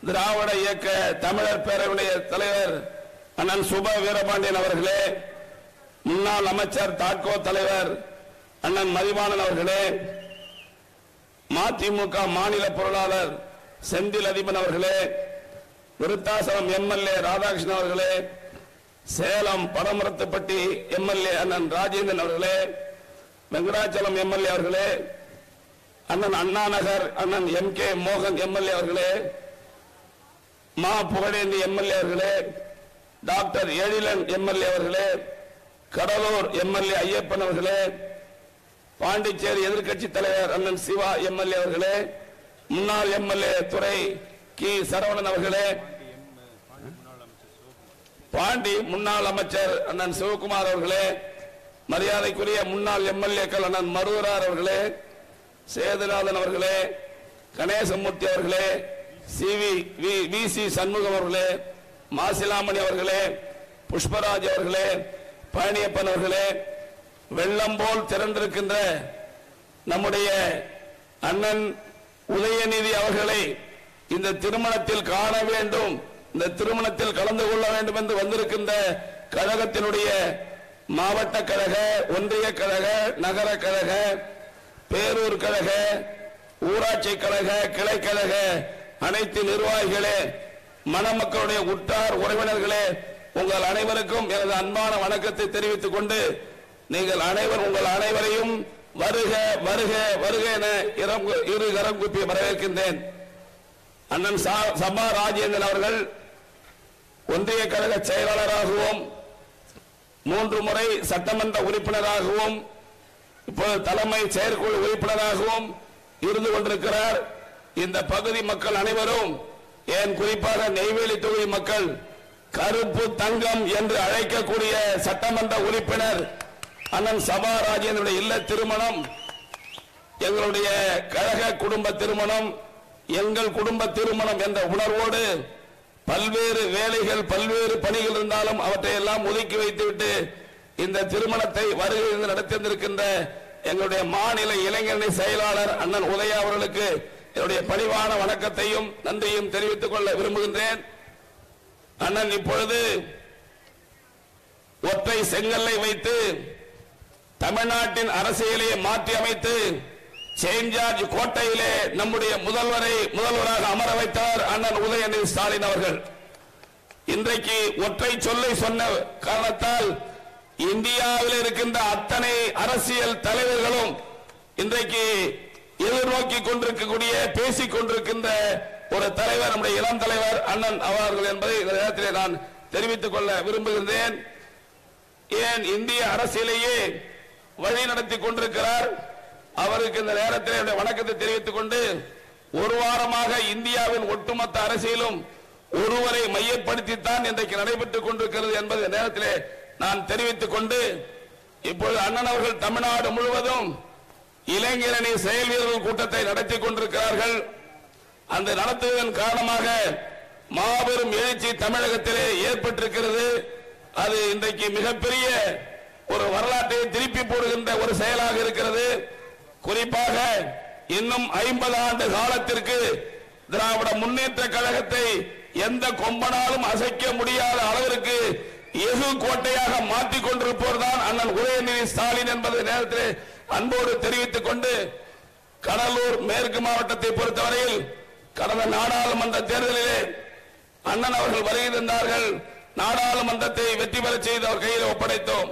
திராவிட இயக்க தமிழர் பேரவையுடைய தலைவர் அண்ணன் சுப வீரபாண்டியன் அவர்களே முன்னாள் அமைச்சர் தாட்கோ தலைவர் அண்ணன் மதிவாணன் அவர்களே மதிமுக மாநில பொருளாளர் செந்தில் அதிபன் அவர்களே விருத்தாசலம் எம்எல்ஏ ராதாகிருஷ்ணன் அவர்களே சேலம் பரமரத்துப்பட்டி எம்எல்ஏ அண்ணன் ராஜேந்திரன் அவர்களே வெங்கடாச்சலம் எம்எல்ஏ அவர்களே அண்ணன் அண்ணா நகர் அண்ணன் எம் கே மோகன் எம்எல்ஏ அவர்களே மா புகழேந்தி எம்எல்ஏ அவர்களே டாக்டர் எழிலன் எம்எல்ஏ அவர்களே கடலூர் எம்எல்ஏ ஐயப்பன் அவர்களே பாண்டிச்சேரி எதிர்க்கட்சி தலைவர் அண்ணன் சிவா எம்எல்ஏ அவர்களே முன்னாள் எம்எல்ஏ துறை கி சரவணன் அவர்களே பாண்டி முன்னாள் அமைச்சர் அண்ணன் சிவகுமார் அவர்களே மரியாதைக்குரிய முன்னாள் எம்எல்ஏக்கள் அண்ணன் மருவரார் அவர்களே சேதுநாதன் அவர்களே கணேசமூர்த்தி அவர்களே C V V C Shanmugam அவர்களே மாசிலாமணி அவர்களே புஷ்பராஜ் அவர்களே பழனியப்பன் அவர்களே வெள்ளம் போல் திரண்டிருக்கின்ற நம்முடைய அண்ணன் உதயநிதி அவர்களை இந்த திருமணத்தில் காண வேண்டும் இந்த திருமணத்தில் கலந்து கொள்ள வேண்டும் என்று வந்திருக்கின்ற கழகத்தினுடைய மாவட்ட கழக ஒன்றிய கழக நகர கழக பேரூர் கழக ஊராட்சி கழக கிளை கழக அனைத்து நிர்வாகிகளே மணமக்களுடைய உற்றார் உறவினர்களே உங்கள் அனைவருக்கும் எனது அன்பான வணக்கத்தை தெரிவித்துக் கொண்டு நீங்கள் அனைவர் உங்கள் அனைவரையும் வருக வருக வருக என இரம் இரு கரம் கூப்பி வரவேற்கின்றேன் அண்ணன் சா- சபா ராஜேந்திரன் அவர்கள் ஒன்றிய கழக செயலாளராகவும் மூன்று முறை சட்டமன்ற உறுப்பினராகவும் இப்போது தலைமை செயற்குழு உறுப்பினராகவும் இருந்து கொண்டிருக்கிறார் இந்த பகுதி மக்கள் அனைவரும் ஏன் குறிப்பாக நெய்வேலி தொகுதி மக்கள் கருப்பு தங்கம் என்று அழைக்கக்கூடிய சட்டமன்ற உறுப்பினர் அண்ணன் சபா ராஜேந்திரனுடைய இல்ல திருமணம் எங்களுடைய கழக குடும்ப திருமணம் எங்கள் குடும்ப திருமணம் என்ற உணர்வோடு பல்வேறு வேலைகள் பல்வேறு பணிகள் இருந்தாலும் அவற்றை எல்லாம் ஒதுக்கி வைத்துவிட்டு இந்த திருமணத்தை வருகை நடத்தி வந்திருக்கின்ற எங்களுடைய மாநில இளைஞரணி செயலாளர் அண்ணன் உதயா அவர்களுக்கு என்னுடைய பணிவான வணக்கத்தையும் நன்றியும் தெரிவித்துக் கொள்ள விரும்புகின்றேன் அண்ணன் இப்பொழுது ஒற்றை செங்கல்லை வைத்து தமிழ்நாட்டின் அரசியலை மாற்றி அமைத்து செயின்ட் ஜார்ஜ் கோட்டையிலே நம்முடைய முதல்வரை முதல்வராக அமர வைத்தார் அண்ணன் உதயநிதி ஸ்டாலின் அவர்கள் இன்றைக்கு ஒற்றை சொல்லை சொன்ன காரணத்தால் இந்தியாவில் இருக்கின்ற அத்தனை அரசியல் தலைவர்களும் இன்றைக்கு எதிர்நோக்கி கொண்டிருக்கக்கூடிய பேசிக் கொண்டிருக்கின்ற ஒரு தலைவர் நம்முடைய இளம் தலைவர் அண்ணன் அவர்கள் என்பதை இந்த நேரத்திலே நான் தெரிவித்துக் கொள்ள விரும்புகின்றேன் ஏன் இந்திய அரசியலையே வழி நடத்தி கொண்டிருக்கிறார் அவருக்கு இந்த நேரத்தில் என்னுடைய வணக்கத்தை தெரிவித்துக் கொண்டு ஒரு வாரமாக இந்தியாவின் ஒட்டுமொத்த அரசியலும் ஒருவரை மையப்படுத்தித்தான் இன்றைக்கு நடைபெற்றுக் கொண்டிருக்கிறது என்பதை இந்த நேரத்திலே நான் தெரிவித்துக் கொண்டு இப்பொழுது அண்ணன் அவர்கள் தமிழ்நாடு முழுவதும் இளைஞரணி செயல் வீரர்கள் கூட்டத்தை நடத்தி கொண்டிருக்கிறார்கள் அந்த நடத்துவதன் காரணமாக மாபெரும் எழுச்சி தமிழகத்திலே ஏற்பட்டிருக்கிறது அது இன்றைக்கு மிகப்பெரிய ஒரு வரலாற்றை திருப்பி போடுகின்ற ஒரு செயலாக இருக்கிறது குறிப்பாக இன்னும் ஐம்பது ஆண்டு காலத்திற்கு திராவிட முன்னேற்ற கழகத்தை எந்த கொம்பனாலும் அசைக்க முடியாத அளவிற்கு எஃகு கோட்டையாக மாற்றிக் கொண்டிருப்பவர் தான் அண்ணன் உதயநிதி ஸ்டாலின் என்பதை நேரத்தில் அன்போடு தெரிவித்துக் கொண்டு கடலூர் மேற்கு மாவட்டத்தை பொறுத்தவரையில் கடந்த நாடாளுமன்ற தேர்தலிலே அண்ணன் அவர்கள் வருகை தந்தார்கள் நாடாளுமன்றத்தை வெற்றி பெறச் செய்து அவர் கையில் ஒப்படைத்தோம்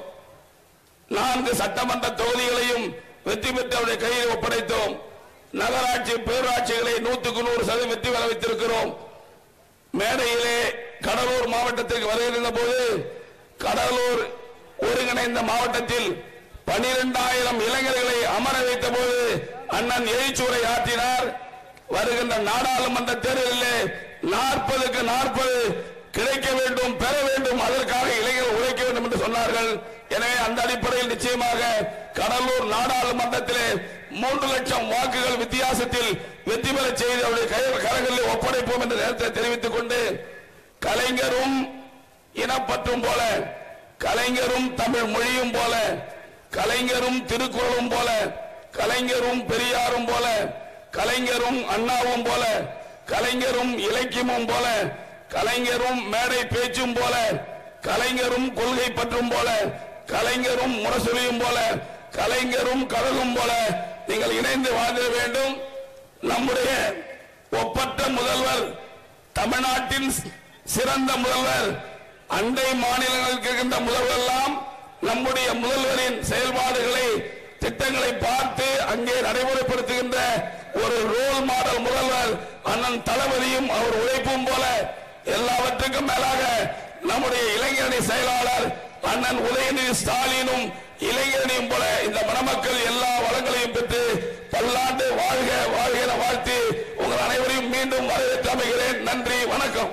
நான்கு சட்டமன்ற தொகுதிகளையும் வெற்றி பெற்று அவருடைய கையில் ஒப்படைத்தோம் நகராட்சி பேரூராட்சிகளை நூற்றுக்கு நூறு சதவீதம் வெற்றி பெற வைத்திருக்கிறோம் மேடையிலே கடலூர் மாவட்டத்திற்கு வருகின்ற போது கடலூர் ஒருங்கிணைந்த மாவட்டத்தில் பனிரெண்டாயிரம் இளைஞர்களை அமர வைத்த போது அண்ணன் எழுச்சூரை ஆற்றினார் வருகின்ற நாடாளுமன்ற தேர்தலிலே நாற்பதுக்கு நாற்பது கிடைக்க வேண்டும் பெற வேண்டும் அதற்காக இளைஞர்கள் உழைக்க வேண்டும் என்று சொன்னார்கள் எனவே அந்த அடிப்படையில் நிச்சயமாக கடலூர் நாடாளுமன்றத்திலே மூன்று லட்சம் வாக்குகள் வித்தியாசத்தில் வெற்றி பெற செய்து அவருடைய கை- கரங்களில் ஒப்படைப்போம் என்று நேரத்தை தெரிவித்துக் கொண்டு கலைஞரும் இனப்பற்றும் போல கலைஞரும் தமிழ் மொழியும் போல கலைஞரும் திருக்குறளும் போல கலைஞரும் பெரியாரும் போல கலைஞரும் அண்ணாவும் போல கலைஞரும் இலக்கியமும் போல கலைஞரும் மேடை பேச்சும் போல கலைஞரும் கொள்கை பற்றும் போல கலைஞரும் முரசொலியும் போல கலைஞரும் கழகும் போல நீங்கள் இணைந்து வாழ்ந்திட வேண்டும் நம்முடைய ஒப்பற்ற முதல்வர் தமிழ்நாட்டின் சிறந்த முதல்வர் அண்டை மாநிலங்களுக்கு இருக்கின்ற முதல்வர் எல்லாம் நம்முடைய முதல்வரின் செயல்பாடுகளை திட்டங்களை பார்த்து அங்கே நடைமுறைப்படுத்துகின்ற ஒரு ரோல் மாடல் முதல்வர் அண்ணன் தளபதியும் அவர் உழைப்பும் போல எல்லாவற்றுக்கும் மேலாக நம்முடைய இளைஞரணி செயலாளர் அண்ணன் உதயநிதி ஸ்டாலினும் இளைஞரணியும் போல இந்த மணமக்கள் எல்லா வளங்களையும் பெற்று பல்லாண்டு வாழ்க வாழ்க என வாழ்த்தி உங்கள் அனைவரையும் மீண்டும் வரவேற்று அமைகிறேன் நன்றி வணக்கம்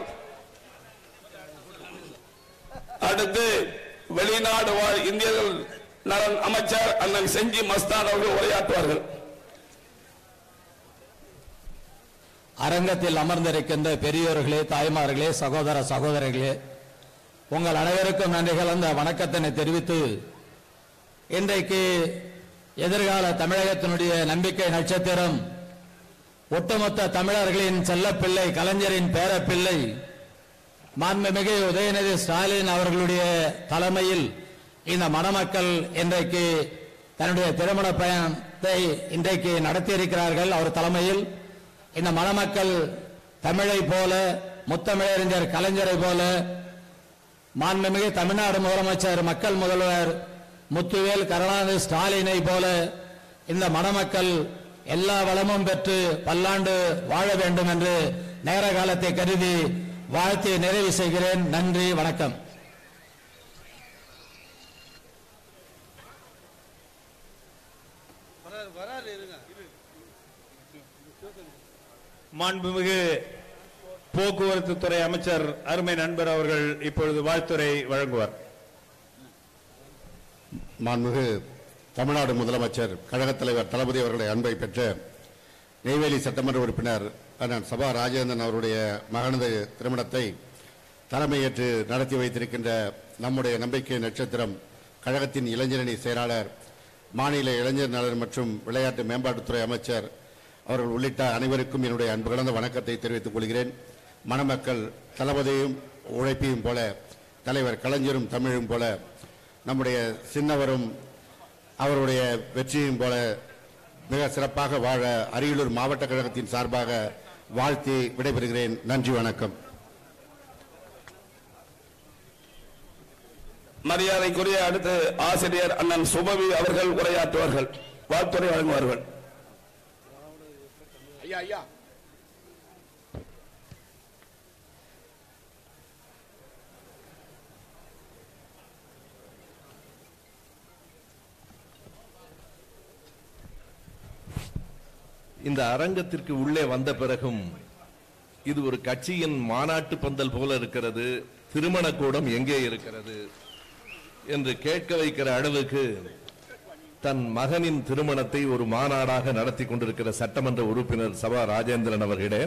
அடுத்து வெளிநாடு வாழ் இந்தியர்கள் நலன் அமைச்சர் அண்ணன் செஞ்சி மஸ்தான் அவர்கள் உரையாற்றுவார்கள் அரங்கத்தில் அமர்ந்திருக்கின்ற பெரியோர்களே தாய்மார்களே சகோதர சகோதரிகளே உங்கள் அனைவருக்கும் நன்றி கலந்த வணக்கத்தினை தெரிவித்து இன்றைக்கு எதிர்கால தமிழகத்தினுடைய நம்பிக்கை நட்சத்திரம் ஒட்டுமொத்த தமிழர்களின் செல்லப்பிள்ளை கலைஞரின் பேரப்பிள்ளை மாண்புமிகு உதயநிதி ஸ்டாலின் அவர்களுடைய தலைமையில் இந்த மணமக்கள் இன்றைக்கு தன்னுடைய திருமண பயணத்தை இன்றைக்கு நடத்தியிருக்கிறார்கள் அவர் தலைமையில் இந்த மணமக்கள் தமிழை போல முத்தமிழறிஞர் கலைஞரை போல மாண்புமிகு தமிழ்நாடு முதலமைச்சர் மக்கள் முதல்வர் முத்துவேல் கருணாநிதி ஸ்டாலினை போல இந்த மணமக்கள் எல்லா வளமும் பெற்று பல்லாண்டு வாழ வேண்டும் என்று நேர காலத்தை கருதி வாழ்த்தி நிறைவு செய்கிறேன் நன்றி வணக்கம் வராரு வராரு இருங்க மாண்புமிகு போக்குவரத்து துறை அமைச்சர் அருமை நண்பர் அவர்கள் இப்பொழுது வாழ்த்துரை வழங்குவார் மாண்புமிகு தமிழ்நாடு முதலமைச்சர் கழகத் தலைவர் தளபதி அவர்களை அன்பை பெற்ற நெய்வேலி சட்டமன்ற உறுப்பினர் அண்ணன் சபா ராஜேந்திரன் அவருடைய மகனது திருமணத்தை தலைமையேற்று நடத்தி வைத்திருக்கின்ற நம்முடைய நம்பிக்கை நட்சத்திரம் கழகத்தின் இளைஞரணி செயலாளர் மாநில இளைஞர் நலன் மற்றும் விளையாட்டு மேம்பாட்டுத்துறை அமைச்சர் அவர்கள் உள்ளிட்ட அனைவருக்கும் என்னுடைய அன்பு கலந்த வணக்கத்தை தெரிவித்துக் கொள்கிறேன் மணமக்கள் தளபதியும் உழைப்பியும் போல தலைவர் கலைஞரும் தமிழும் போல நம்முடைய சின்னவரும் அவருடைய வெற்றியும் போல மிக சிறப்பாக வாழ அரியலூர் மாவட்ட கழகத்தின் சார்பாக வாழ்த்தி விடைபெறுகிறேன் நன்றி வணக்கம் மரியாதைக்குரிய அடுத்து ஆசிரியர் அண்ணன் சுபவி அவர்கள் உரையாற்றுவார்கள் வாழ்த்துறை வழங்குவார்கள் ஐயா ஐயா இந்த அரங்கத்திற்கு உள்ளே வந்த பிறகும் இது ஒரு கட்சியின் மாநாட்டு பந்தல் போல இருக்கிறது திருமண கூடம் எங்கே இருக்கிறது என்று கேட்க வைக்கிற அளவுக்கு தன் மகனின் திருமணத்தை ஒரு மாநாடாக நடத்தி கொண்டிருக்கிற சட்டமன்ற உறுப்பினர் சபா ராஜேந்திரன் அவர்களே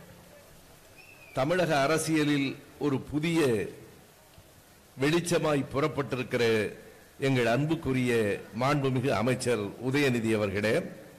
தமிழக அரசியலில் ஒரு புதிய வெளிச்சமாய் புறப்பட்டிருக்கிற எங்கள் அன்புக்குரிய மாண்புமிகு அமைச்சர் உதயநிதி அவர்களே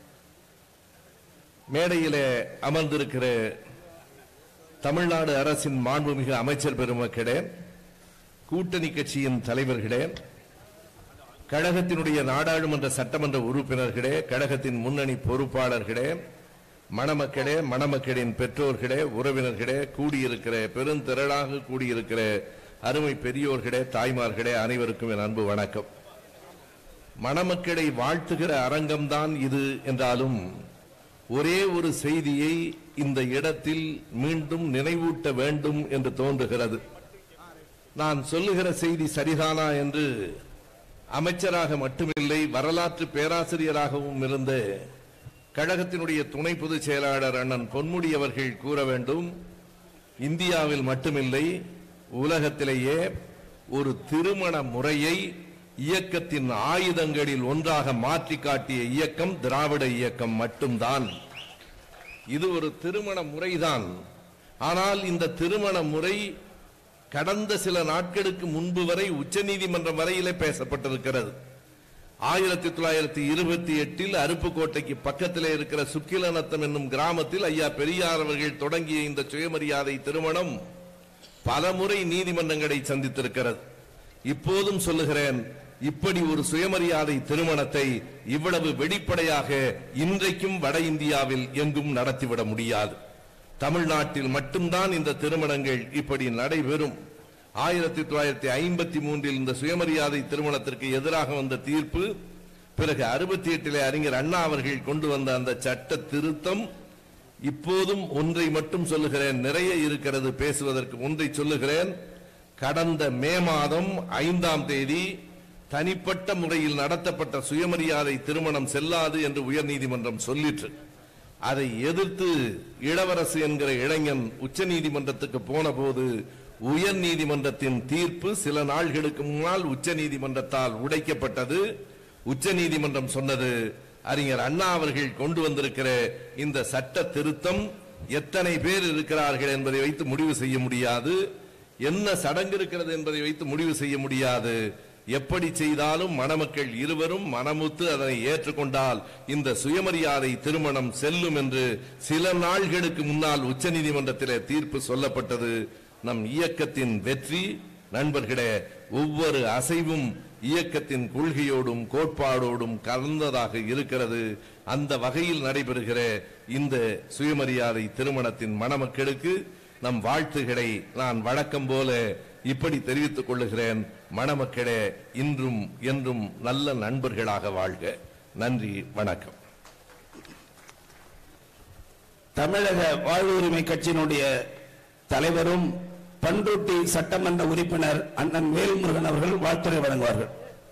மேடையிலே அமர்ந்திருக்கிற தமிழ்நாடு அரசின் மாண்புமிகு அமைச்சர் பெருமக்களே கூட்டணி கட்சியின் தலைவர்களே கழகத்தினுடைய நாடாளுமன்ற சட்டமன்ற உறுப்பினர்களே கழகத்தின் முன்னணி பொறுப்பாளர்களே மணமக்களே மணமக்களின் பெற்றோர்களே உறவினர்களே கூடியிருக்கிற பெருந்திரளாக கூடியிருக்கிற அருமை பெரியோர்களே தாய்மார்களே அனைவருக்கும் என் அன்பு வணக்கம் மணமக்களை வாழ்த்துகிற அரங்கம்தான் இது என்றாலும் ஒரே ஒரு செய்தியை இந்த இடத்தில் மீண்டும் நினைவூட்ட வேண்டும் என்று தோன்றுகிறது நான் சொல்லுகிற செய்தி சரிதானா என்று அமைச்சராக மட்டுமில்லை வரலாற்று பேராசிரியராகவும் இருந்த கழகத்தினுடைய துணை பொதுச் செயலாளர் அண்ணன் பொன்முடி அவர்கள் கூற வேண்டும் இந்தியாவில் மட்டுமில்லை உலகத்திலேயே ஒரு திருமண முறையை இயக்கத்தின் ஆயுதங்களில் ஒன்றாக மாற்றி காட்டிய இயக்கம் திராவிட இயக்கம் மட்டும்தான் இது ஒரு திருமண முறைதான் ஆனால் இந்த திருமண முறை கடந்த சில நாட்களுக்கு முன்பு வரை உச்சநீதிமன்றம் வரையிலே பேசப்பட்டிருக்கிறது ஆயிரத்தி தொள்ளாயிரத்தி இருபத்தி எட்டில் அருப்புக்கோட்டைக்கு பக்கத்திலே இருக்கிற சுக்கிலநத்தம் என்னும் கிராமத்தில் ஐயா பெரியார் அவர்கள் தொடங்கிய இந்த சுயமரியாதை திருமணம் பலமுறை நீதிமன்றங்களை சந்தித்திருக்கிறது இப்போதும் சொல்லுகிறேன் இப்படி ஒரு சுயமரியாதை திருமணத்தை இவ்வளவு வெளிப்படையாக இன்றைக்கும் வட இந்தியாவில் எங்கும் நடத்திவிட முடியாது தமிழ்நாட்டில் மட்டும்தான் இந்த திருமணங்கள் இப்படி நடைபெறும் ஆயிரத்தி தொள்ளாயிரத்தி ஐம்பத்தி மூன்றில் இந்த சுயமரியாதை திருமணத்திற்கு எதிராக வந்த தீர்ப்பு பிறகு அறுபத்தி எட்டிலே அறிஞர் அண்ணா அவர்கள் கொண்டு வந்த அந்த சட்ட திருத்தம் இப்போதும் ஒன்றை மட்டும் சொல்லுகிறேன் நிறைய இருக்கிறது பேசுவதற்கு ஒன்றை சொல்லுகிறேன் கடந்த மே மாதம் ஐந்தாம் தேதி தனிப்பட்ட முறையில் நடத்தப்பட்ட சுயமரியாதை திருமணம் செல்லாது என்று உயர்நீதிமன்றம் சொல்லிற்று அதை எதிர்த்து இளவரசு என்கிற இளைஞன் உச்சநீதிமன்றத்துக்கு போன போது உயர்நீதிமன்றத்தின் தீர்ப்பு சில நாள்களுக்கு முன்னால் உச்சநீதிமன்றத்தால் உடைக்கப்பட்டது உச்சநீதிமன்றம் சொன்னது அறிஞர் அண்ணா அவர்கள் கொண்டு வந்திருக்கிற இந்த சட்ட திருத்தம் எத்தனை பேர் இருக்கிறார்கள் என்பதை வைத்து முடிவு செய்ய முடியாது என்ன சடங்கு இருக்கிறது என்பதை வைத்து முடிவு செய்ய முடியாது எப்படி செய்தாலும் மணமக்கள் இருவரும் மனமுத்து அதனை ஏற்றுக்கொண்டால் இந்த சுயமரியாதை திருமணம் செல்லும் என்று சில நாள்களுக்கு முன்னால் உச்சநீதிமன்றத்திலே தீர்ப்பு சொல்லப்பட்டது நம் இயக்கத்தின் வெற்றி நண்பர்களே ஒவ்வொரு அசைவும் இயக்கத்தின் கொள்கையோடும் கோட்பாடோடும் கலந்ததாக இருக்கிறது அந்த வகையில் நடைபெறுகிற இந்த சுயமரியாதை திருமணத்தின் மணமக்களுக்கு நம் வாழ்த்துகளை நான் வழக்கம் போல இப்படி தெரிவித்துக் கொள்ளுகிறேன் மணமக்களே இன்றும் என்றும் நல்ல நண்பர்களாக வாழ்க நன்றி வணக்கம் தமிழக வாழ்வுரிமை கட்சியினுடைய தலைவரும் பண்ருட்டி சட்டமன்ற உறுப்பினர் அண்ணன் வேல்முருகன் அவர்கள் வாழ்த்துரை வழங்குவார்கள்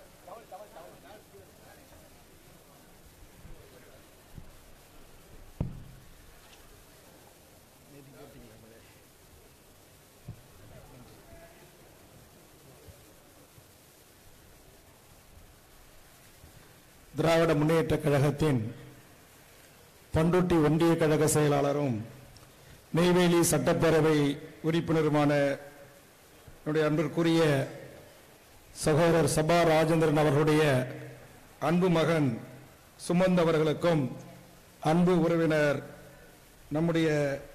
திராவிட முன்னேற்றக் கழகத்தின் பண்ருட்டி ஒன்றிய கழக செயலாளரும் நெய்வேலி சட்டப்பேரவை உறுப்பினருமான என்னுடைய அன்பிற்குரிய சகோதரர் சபா ராஜேந்திரன் அவர்களுடைய அன்பு மகன் சுமந்த் அவர்களுக்கும் அன்பு உறவினர் நம்முடைய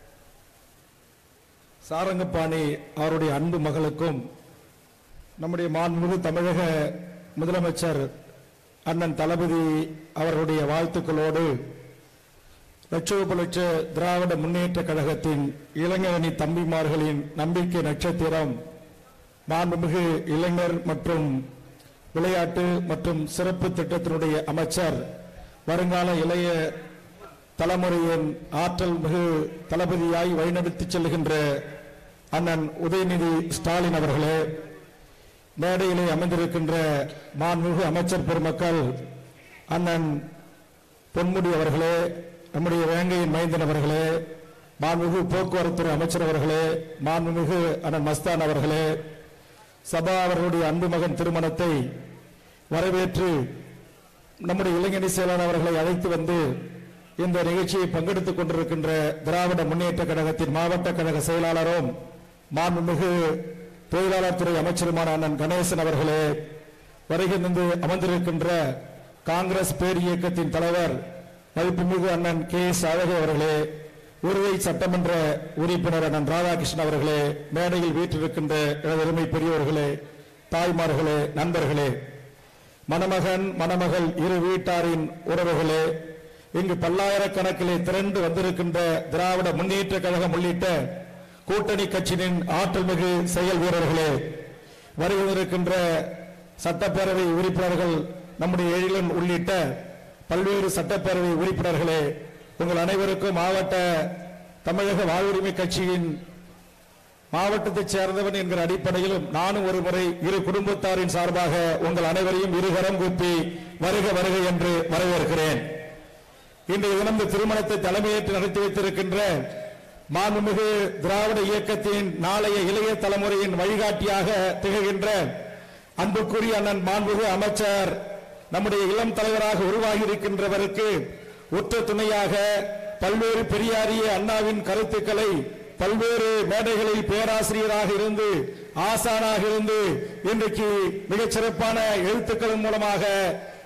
சாரங்கபாணி அவருடைய அன்பு மகளுக்கும் நம்முடைய மாண்புமிகு தமிழக முதலமைச்சர் அண்ணன் தளபதி அவர்களுடைய வாழ்த்துக்களோடு லட்சோப லட்ச திராவிட முன்னேற்ற கழகத்தின் இளைஞரணி தம்பிமார்களின் நம்பிக்கை நட்சத்திரம் மாண்புமிகு இளைஞர் மற்றும் விளையாட்டு மற்றும் சிறப்பு திட்டத்தினுடைய அமைச்சர் வருங்கால இளைய தலைமுறையின் ஆற்றல் மிகு தளபதியாய் வழிநடத்திச் செல்கின்ற அண்ணன் உதயநிதி ஸ்டாலின் அவர்களே மேடையிலே அமைந்திருக்கின்ற மாண்புமிகு அமைச்சர் பெருமக்கள் அண்ணன் பொன்முடி அவர்களே நம்முடைய வேங்கையின் மைந்தன் அவர்களே மாண்புமிகு போக்குவரத்துறை அமைச்சர் அவர்களே மாண்புமிகு அண்ணன் மஸ்தான் அவர்களே சபா அவர்களுடைய அன்பு மகன் திருமணத்தை வரவேற்று நம்முடைய இளைஞணி செயலாளர் அவர்களை அழைத்து வந்து இந்த நிகழ்ச்சியை பங்கெடுத்துக் கொண்டிருக்கின்ற திராவிட முன்னேற்ற கழகத்தின் மாவட்ட கழக செயலாளரும் மாண்புமிகு தொழிலாளர் துறை அமைச்சருமான அண்ணன் கணேசன் அவர்களே வருகை நின்று அமர்ந்திருக்கின்ற காங்கிரஸ் பேர் இயக்கத்தின் தலைவர் மதிப்புமிகு அண்ணன் கே எஸ் அழகு அவர்களே உருவை சட்டமன்ற உறுப்பினர் அண்ணன் ராதாகிருஷ்ணன் அவர்களே மேடையில் வீற்றிருக்கின்ற எனது அருமை பெரியோர்களே தாய்மார்களே நண்பர்களே மணமகன் மணமகள் இரு வீட்டாரின் உறவுகளே இங்கு பல்லாயிரக்கணக்கிலே திரண்டு வந்திருக்கின்ற திராவிட முன்னேற்ற கழகம் உள்ளிட்ட கூட்டணி கட்சியின் ஆற்றல் மிகு செயல் வீரர்களே வருகின்ற சட்டப்பேரவை உறுப்பினர்கள் நம்முடைய எழிலன் உள்ளிட்ட பல்வேறு சட்டப்பேரவை உறுப்பினர்களே உங்கள் அனைவருக்கும் மாவட்ட தமிழக வாழ்வுரிமை கட்சியின் மாவட்டத்தைச் சேர்ந்தவன் என்கிற அடிப்படையிலும் நானும் ஒரு முறை இரு குடும்பத்தாரின் சார்பாக உங்கள் அனைவரையும் இருகரம் கூப்பி வருக வருக என்று வரவேற்கிறேன் இன்றைய தினம் இந்த திருமணத்தை தலைமையேற்று நடத்தி வைத்திருக்கின்ற மாண்புமிகு திராவிட இயக்கத்தின் நாளைய இளைய தலைமுறையின் வழிகாட்டியாக திகழ்கின்ற அன்புக்குரிய அண்ணன் மாண்புமிகு அமைச்சர் நம்முடைய இளம் தலைவராக உருவாகி இருக்கின்றவருக்கு உற்ற துணையாக பல்வேறு பெரியாரிய அண்ணாவின் கருத்துக்களை பல்வேறு மேடைகளில் பேராசிரியராக இருந்து ஆசானாக இருந்து இன்றைக்கு மிகச் சிறப்பான எழுத்துக்களின் மூலமாக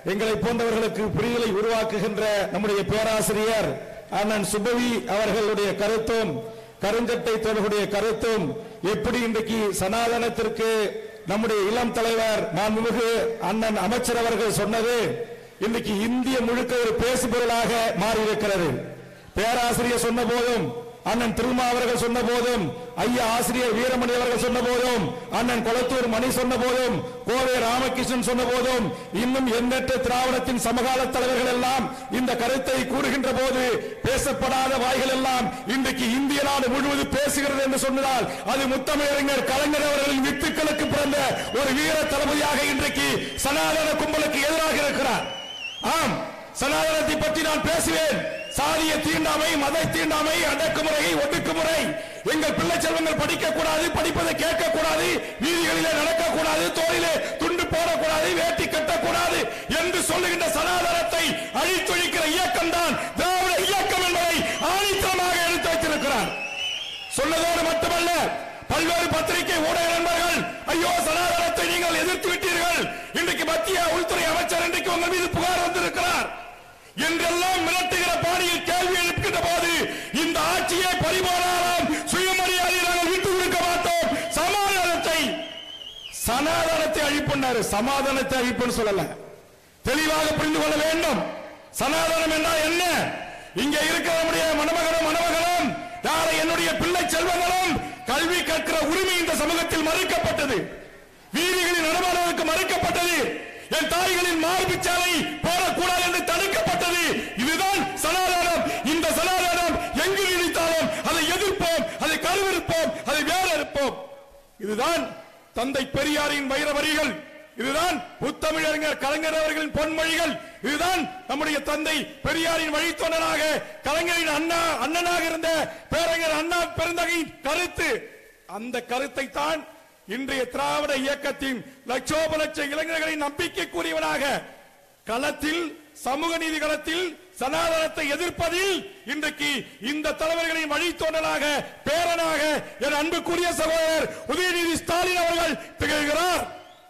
எங்களை போன்றவர்களுக்கு புரிதலை உருவாக்குகின்ற நம்முடைய பேராசிரியர் அண்ணன் சுபவி அவர்களுடைய கருத்தும் கருஞ்சட்டை தோழர்களுடைய கருத்தும் எப்படி இன்றைக்கு சனாதனத்திற்கு நம்முடைய இளம் தலைவர் மாண்புமிகு அண்ணன் அமைச்சர் அவர்கள் சொன்னது இன்றைக்கு இந்திய முழுக்க ஒரு பேசுபொருளாக மாறியிருக்கிறது பேராசிரியர் சொன்ன போதும் அண்ணன் திருமா அவர்கள் சொன்ன போதும் ஐயா ஆசிரியர் வீரமணி அவர்கள் சொன்ன போதும் அண்ணன் கொளத்தூர் மணி சொன்ன போதும் கோவை ராமகிருஷ்ணன் சொன்ன போதும் இன்னும் எண்ணற்ற திராவிடத்தின் சமகால தலைவர்கள் எல்லாம் இந்த கருத்தை கூறுகின்ற போது பேசப்படாத வாய்கள் எல்லாம் இன்றைக்கு இந்திய நாடு முழுவதும் பேசுகிறது என்று சொன்னதால் அது முத்தமிழறிஞர் கலைஞர் அவர்களின் வித்துக்களுக்கு பிறந்த ஒரு வீர தளபதியாக இன்றைக்கு சனாதன கும்பலுக்கு எதிராக இருக்கிறார் ஆம் சனாதனத்தை பற்றி நான் பேசுவேன் சாதிய தீண்டாமை மத தீண்டாமை அடக்குமுறை ஒடுக்குமுறை எங்கள் பிள்ளை செல்வங்கள் படிக்க கூடாது படிப்பதை கேட்க கூடாது வீதிகளிலே நடக்க கூடாது தோளிலே துண்டு போடக்கூடாது வேட்டி கட்டக்கூடாது என்று சொல்லுகின்ற சனாதனத்தை அழித்தொழிக்கிற இயக்கம் தான் திராவிட இயக்கம் என்பதை ஆணித்தரமாக எடுத்து வைத்திருக்கிறார் சொன்னதோடு மட்டுமல்ல பல்வேறு பத்திரிகை ஊடக நண்பர்கள் ஐயோ சனாதனத்தை நீங்கள் எதிர்த்து விட்டீர்கள் இன்றைக்கு மத்திய உள்துறை அமைச்சர் இன்றைக்கு உங்கள் மீது புகார் வந்திருக்கிறார் என்றெல்லாம் மிரட்டுகிற பாணியில் கேள்வி எழுப்புகின்ற போது இந்த ஆட்சியை பரிமாறாம் சுயமரியாதை நாங்கள் விட்டு கொடுக்க மாட்டோம் சமாதானத்தை சனாதனத்தை அழிப்புன்னாரு சமாதானத்தை அழிப்புன்னு சொல்லல தெளிவாக புரிந்து கொள்ள வேண்டும் சனாதனம் என்றால் என்ன இங்க இருக்கிற நம்முடைய மணமகனும் மணமகளும் நாளை என்னுடைய பிள்ளை செல்வங்களும் கல்வி கற்கிற உரிமை இந்த சமூகத்தில் மறுக்கப்பட்டது வீதிகளில் நடமாடுவதற்கு மறுக்கப்பட்டது என் தாய்களின் மார்பு சாலை போடக்கூடாது என்று தடுக்கப்பட்டது இதுதான் சனாதானம் இந்த சனாதானம் எங்கு நீடித்தாலும் அதை எதிர்ப்போம் அதை கருவிருப்போம் அதை வேற இருப்போம் இதுதான் தந்தை பெரியாரின் வைர வரிகள் இதுதான் புத்தமிழறிஞர் கலைஞர் அவர்களின் பொன்மொழிகள் இதுதான் நம்முடைய தந்தை பெரியாரின் வழித்தொண்டனாக கலைஞரின் அண்ணா அண்ணனாக இருந்த பேரறிஞர் அண்ணா பெருந்தகையின் கருத்து அந்த கருத்தை தான் இன்றைய திராவிட இயக்கத்தின் லட்சோப லட்ச இளைஞர்களின் நம்பிக்கைக்குரியவனாக களத்தில் சமூக நீதி களத்தில் சனாதனத்தை எதிர்ப்பதில் இன்றைக்கு இந்த தலைவர்களின் வழித்தோன்றலாக பேரனாக என் அன்புக்குரிய சகோதரர் உதயநிதி ஸ்டாலின் அவர்கள் திகழ்கிறார்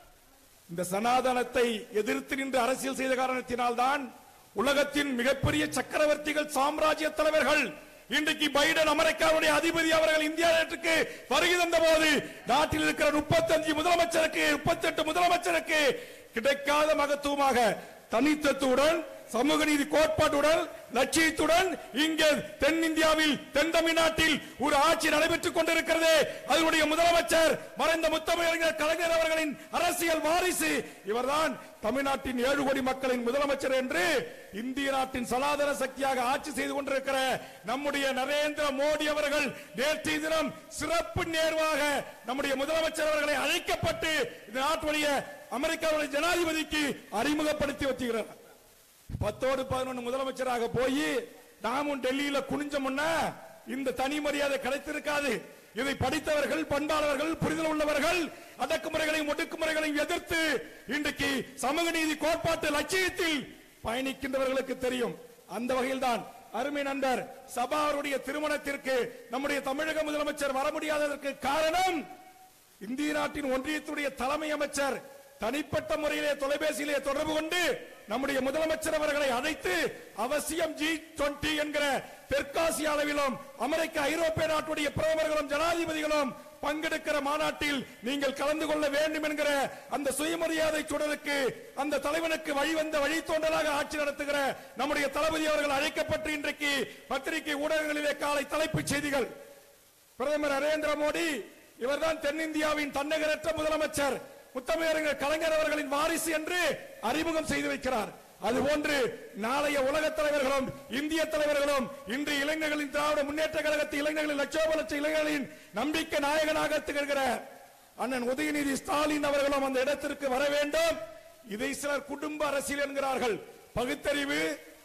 இந்த சனாதனத்தை எதிர்த்து நின்று அரசியல் செய்த காரணத்தினால்தான் உலகத்தின் மிகப்பெரிய சக்கரவர்த்திகள் சாம்ராஜ்ய தலைவர்கள் இன்றைக்கு பைடன் அமெரிக்காவுடைய அதிபதி அவர்கள் இந்தியா நாட்டுக்கு வருகை தந்த போது நாட்டில் இருக்கிற முப்பத்தஞ்சு முதலமைச்சருக்கு முப்பத்தெட்டு முதலமைச்சருக்கு கிடைக்காத மகத்துவமாக தனித்தத்துடன் சமூக நீதி கோட்பாட்டுடன் லட்சியத்துடன் இங்கே தென்னிந்தியாவில் தென் தமிழ்நாட்டில் ஒரு ஆட்சி நடைபெற்றுக் கொண்டிருக்கிறது அதனுடைய முதலமைச்சர் மறைந்த முத்தமிழறிஞர் கலைஞர் அவர்களின் அரசியல் வாரிசு இவர்தான் தமிழ்நாட்டின் ஏழு கோடி மக்களின் முதலமைச்சர் என்று இந்திய நாட்டின் சனாதன சக்தியாக ஆட்சி செய்து கொண்டிருக்கிற நம்முடைய நரேந்திர மோடி அவர்கள் நேற்றைய தினம் சிறப்பு நேர்வாக நம்முடைய முதலமைச்சர் அவர்களை அழைக்கப்பட்டு இந்த நாட்டுடைய அமெரிக்காவுடைய ஜனாதிபதிக்கு அறிமுகப்படுத்தி வச்சுகிறார் பத்தோடு பதினொன்று முதலமைச்சராக போய் நாமும் டெல்லியில குனிஞ்சோம்னா இந்த தனி மரியாதை கிடைத்திருக்காது இதை படித்தவர்கள் பண்பாளர்கள் புரிதல் உள்ளவர்கள் அடக்குமுறைகளையும் ஒடுக்குமுறைகளையும் எதிர்த்து இன்றைக்கு சமூக நீதி கோட்பாட்டு லட்சியத்தில் பயணிக்கின்றவர்களுக்கு தெரியும் அந்த வகையில் தான் அருமை நண்பர் சபா அவருடைய திருமணத்திற்கு நம்முடைய தமிழக முதலமைச்சர் வர முடியாததற்கு காரணம் இந்திய நாட்டின் ஒன்றியத்துடைய தலைமை அமைச்சர் தனிப்பட்ட முறையிலே தொலைபேசியிலே தொடர்பு கொண்டு நம்முடைய முதலமைச்சர் அவர்களை அழைத்து அவசியம் ஜி டுவெண்டி என்கிற தெற்காசிய அளவிலும் அமெரிக்க ஐரோப்பிய நாட்டுடைய பிரதமர்களும் ஜனாதிபதிகளும் பங்கெடுக்கிற மாநாட்டில் நீங்கள் கலந்து கொள்ள வேண்டும் என்கிற அந்த சுயமரியாதை சுடருக்கு அந்த தலைவனுக்கு வழிவந்த வழித்தோன்றலாக ஆட்சி நடத்துகிற நம்முடைய தளபதி அவர்கள் அழைக்கப்பட்டு இன்றைக்கு பத்திரிகை ஊடகங்களிலே காலை தலைப்புச் செய்திகள் பிரதமர் நரேந்திர மோடி இவர்தான் தென்னிந்தியாவின் தன்னகரற்ற முதலமைச்சர் முத்தமிழறிஞர் கலைஞர் அவர்களின் வாரிசு என்று அறிமுகம் செய்து வைக்கிறார் அதுபோன்று நாளைய உலக தலைவர்களும் இந்திய தலைவர்களும் இன்று இளைஞர்களின் திராவிட முன்னேற்ற கழகத்து இளைஞர்களின் லட்சோப லட்ச இளைஞர்களின் நம்பிக்கை நாயகனாக திகழ்கிற அண்ணன் உதயநிதி ஸ்டாலின் அவர்களும் அந்த இடத்திற்கு வர வேண்டும் இதை சிலர் குடும்ப அரசியல் என்கிறார்கள் பகுத்தறிவு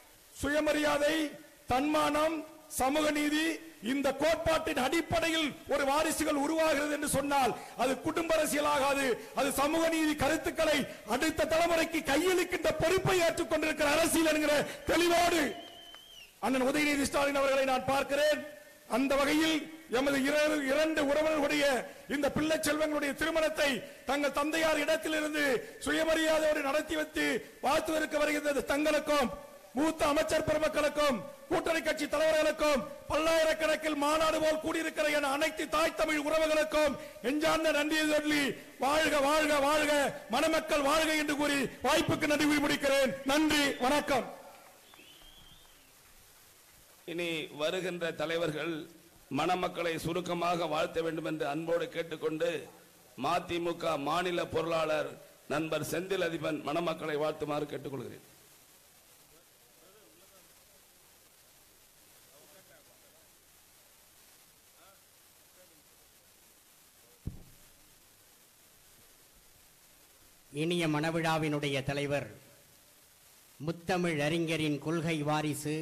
சுயமரியாதை தன்மானம் சமூக நீதி இந்த கோட்பாட்டின் அடிப்படையில் ஒரு வாரிசுகள் உருவாகிறது என்று சொன்னால் அது குடும்ப அரசியல் ஆகாது அது சமூக நீதி கருத்துக்களை அடுத்த தலைமுறைக்கு கையளிக்கின்ற பொறுப்பை ஏற்றுக் கொண்டிருக்கிற அரசியல் என்கிற தெளிவோடு அண்ணன் உதயநிதி ஸ்டாலின் அவர்களை நான் பார்க்கிறேன் அந்த வகையில் எமது இரு- இரண்டு உறவினர்களுடைய இந்த பிள்ளை செல்வங்களுடைய திருமணத்தை தங்கள் தந்தையார் இடத்திலிருந்து சுயமரியாதையோடு நடத்தி வைத்து வாழ்த்துவதற்கு வருகின்றது தங்களுக்கும் மூத்த அமைச்சர் பெருமக்களுக்கும் கூட்டணி கட்சி தலைவர்களுக்கும் பல்லாயிரக்கணக்கில் மாநாடு போல் கூடியிருக்கிற என அனைத்து தாய் தமிழ் உறவுகளுக்கும் நெஞ்சார்ந்த நன்றியை சொல்லி வாழ்க வாழ்க வாழ்க மணமக்கள் வாழ்க என்று கூறி வாய்ப்புக்கு நன்றி கூறி முடிக்கிறேன் நன்றி வணக்கம் இனி வருகின்ற தலைவர்கள் மணமக்களை சுருக்கமாக வாழ்த்த வேண்டும் என்று அன்போடு கேட்டுக்கொண்டு மதிமுக மாநில பொருளாளர் நண்பர் செந்தில் அதிபன் மணமக்களை வாழ்த்துமாறு கேட்டுக்கொள்கிறேன் இனிய மணவிழாவினுடைய தலைவர் முத்தமிழ் அறிஞரின் கொள்கை வாரிசு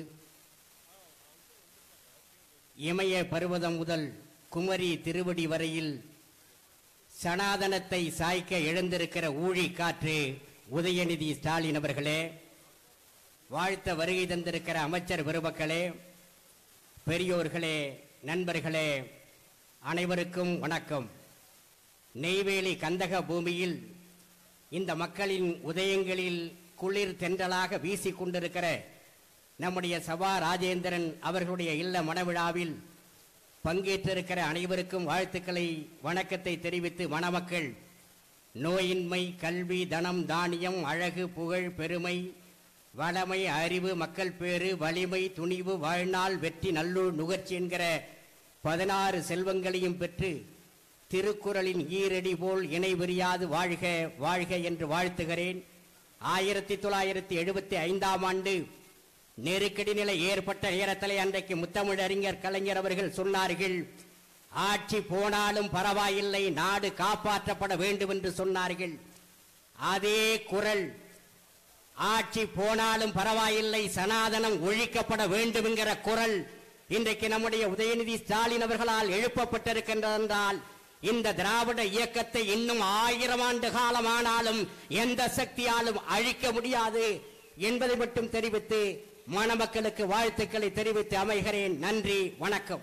இமய பருவதம் முதல் குமரி திருவடி வரையில் சனாதனத்தை சாய்க்க எழுந்திருக்கிற ஊழி காற்று உதயநிதி ஸ்டாலின் அவர்களே வாழ்த்த வருகை தந்திருக்கிற அமைச்சர் பெருமக்களே பெரியோர்களே நண்பர்களே அனைவருக்கும் வணக்கம் நெய்வேலி கந்தக பூமியில் இந்த மக்களின் உதயங்களில் குளிர் தென்றலாக வீசிக் கொண்டிருக்கிற நம்முடைய சபா ராஜேந்திரன் அவர்களுடைய இல்ல மணவிழாவில் பங்கேற்றிருக்கிற அனைவருக்கும் வாழ்த்துக்களை வணக்கத்தை தெரிவித்து மணமக்கள் நோயின்மை கல்வி தனம் தானியம் அழகு புகழ் பெருமை வளமை அறிவு மக்கள் பேறு வலிமை துணிவு வாழ்நாள் வெற்றி நல்லூர் நுகர்ச்சி என்கிற பதினாறு செல்வங்களையும் பெற்று திருக்குறளின் ஈரடி போல் இணை விரியாது வாழ்க வாழ்க என்று வாழ்த்துகிறேன் ஆயிரத்தி தொள்ளாயிரத்தி எழுபத்தி ஐந்தாம் ஆண்டு நெருக்கடி நிலை ஏற்பட்ட நேரத்திலே அன்றைக்கு முத்தமிழ் அறிஞர் கலைஞர் அவர்கள் சொன்னார்கள் ஆட்சி போனாலும் பரவாயில்லை நாடு காப்பாற்றப்பட வேண்டும் என்று சொன்னார்கள் அதே குரல் ஆட்சி போனாலும் பரவாயில்லை சனாதனம் ஒழிக்கப்பட வேண்டும் என்கிற குரல் இன்றைக்கு நம்முடைய உதயநிதி ஸ்டாலின் அவர்களால் எழுப்பப்பட்டிருக்கின்றது என்றால் இந்த திராவிட இயக்கத்தை இன்னும் ஆயிரம் ஆண்டு காலமானாலும் எந்த சக்தியாலும் அழிக்க முடியாது என்பதை மட்டும் தெரிவித்து மணமக்களுக்கு வாழ்த்துக்களை தெரிவித்து அமைகிறேன் நன்றி வணக்கம்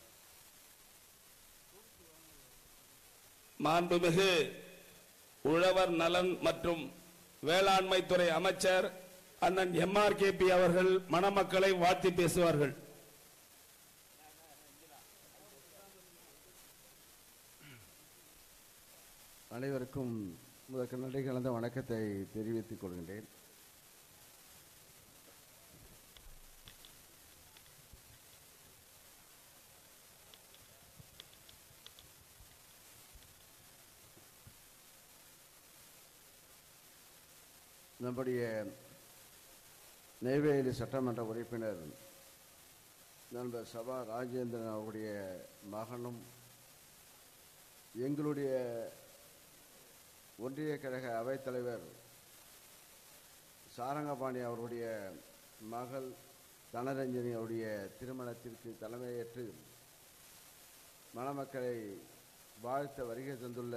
மாண்புமிகு உழவர் நலன் மற்றும் வேளாண்மை துறை அமைச்சர் அண்ணன் எம்ஆர்கேபி அவர்கள் மணமக்களை வாழ்த்தி பேசுவார்கள் அனைவருக்கும் முதற்கு நன்றி கலந்த வணக்கத்தை தெரிவித்துக் கொள்கின்றேன் நம்முடைய நெய்வேலி சட்டமன்ற உறுப்பினர் நண்பர் சபா ராஜேந்திரன் அவருடைய மகனும் எங்களுடைய ஒன்றிய கழக அவைத்தலைவர் சாரங்கபாணி அவருடைய மகள் தனரஞ்சனி அவருடைய திருமணத்திற்கு தலைமையேற்று மணமக்களை வாழ்த்த வருகை தந்துள்ள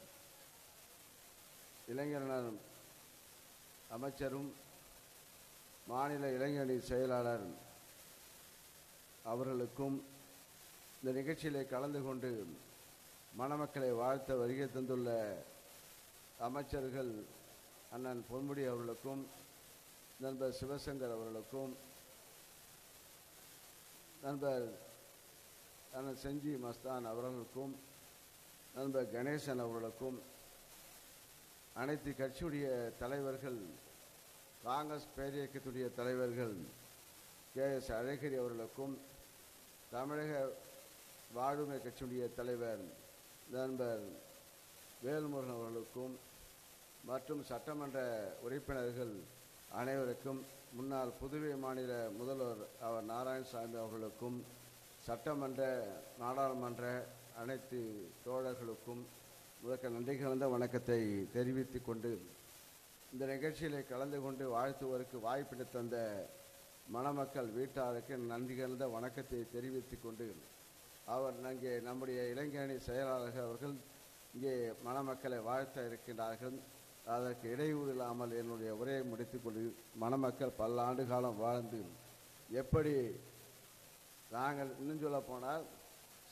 இளைஞர் நலன் அமைச்சரும் மாநில இளைஞரணி செயலாளர் அவர்களுக்கும் இந்த நிகழ்ச்சியிலே கலந்து கொண்டு மணமக்களை வாழ்த்த வருகை தந்துள்ள அமைச்சர்கள் அண்ணன் பொன்முடி அவர்களுக்கும் நண்பர் சிவசங்கர் அவர்களுக்கும் நண்பர் அண்ணன் செஞ்சி மஸ்தான் அவர்களுக்கும் நண்பர் கணேசன் அவர்களுக்கும் அனைத்து கட்சியுடைய தலைவர்கள் காங்கிரஸ் பேரியக்கத்துடைய தலைவர்கள் கே எஸ் அழகிரி அவர்களுக்கும் தமிழக வாழ்வுமை கட்சியுடைய தலைவர் நண்பர் வேல்முருகன் அவர்களுக்கும் மற்றும் சட்டமன்ற உறுப்பினர்கள் அனைவருக்கும் முன்னாள் புதுவை மாநில முதல்வர் அவர் நாராயணசாமி அவர்களுக்கும் சட்டமன்ற நாடாளுமன்ற அனைத்து தோழர்களுக்கும் முதற்க நன்றி கலந்த வணக்கத்தை தெரிவித்துக் கொண்டு இந்த நிகழ்ச்சியிலே கலந்து கொண்டு வாழ்த்துவதற்கு வாய்ப்பிட்டு தந்த மணமக்கள் வீட்டாருக்கு நன்றி கலந்த வணக்கத்தை தெரிவித்துக் கொண்டு அவர் இங்கே நம்முடைய இளைஞரணி செயலாளர்கள் அவர்கள் இங்கே மணமக்களை வாழ்த்த இருக்கின்றார்கள் அதற்கு இடையூறு இல்லாமல் என்னுடைய உரையை முடித்துக்கொண்டு மணமக்கள் பல்லாண்டு காலம் வாழ்ந்து எப்படி நாங்கள் இன்னும் சொல்ல போனால்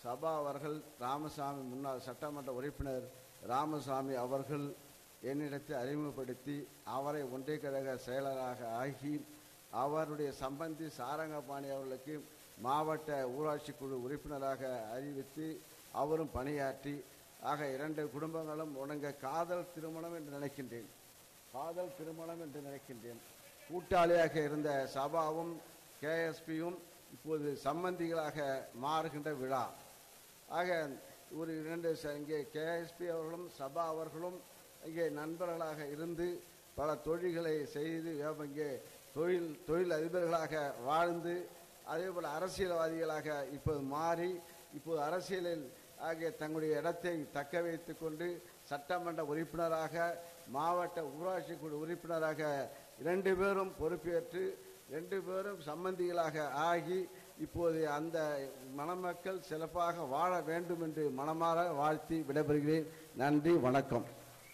சபா அவர்கள் ராமசாமி முன்னாள் சட்டமன்ற உறுப்பினர் ராமசாமி அவர்கள் என்னிடத்தை அறிமுகப்படுத்தி அவரை ஒன்றிய கழக செயலராக ஆகி அவருடைய சம்பந்தி சாரங்கபாணி அவர்களுக்கு மாவட்ட ஊராட்சி குழு உறுப்பினராக அறிவித்து அவரும் பணியாற்றி ஆக இரண்டு குடும்பங்களும் உணங்க காதல் திருமணம் என்று நினைக்கின்றேன் காதல் திருமணம் என்று நினைக்கின்றேன் கூட்டாளியாக இருந்த சபாவும் கேஎஸ்பியும் இப்போது சம்பந்திகளாக மாறுகின்ற விழா ஆக ஒரு இரண்டு ச- இங்கே கேஎஸ்பி அவர்களும் சபா அவர்களும் இங்கே நண்பர்களாக இருந்து பல தொழில்களை செய்து வே- இங்கே தொழில் தொழில் அதிபர்களாக வாழ்ந்து அதே போல் அரசியல்வாதிகளாக இப்போது மாறி இப்போது அரசியலில் ஆகிய தங்களுடைய இடத்தை தக்க வைத்துக் கொண்டு சட்டமன்ற உறுப்பினராக மாவட்ட ஊராட்சி குழு உறுப்பினராக இரண்டு பேரும் பொறுப்பேற்று ரெண்டு பேரும் சம்பந்திகளாக ஆகி இப்போது அந்த மணமக்கள் சிறப்பாக வாழ வேண்டும் என்று மனமாற வாழ்த்தி விடைபெறுகிறேன் நன்றி வணக்கம்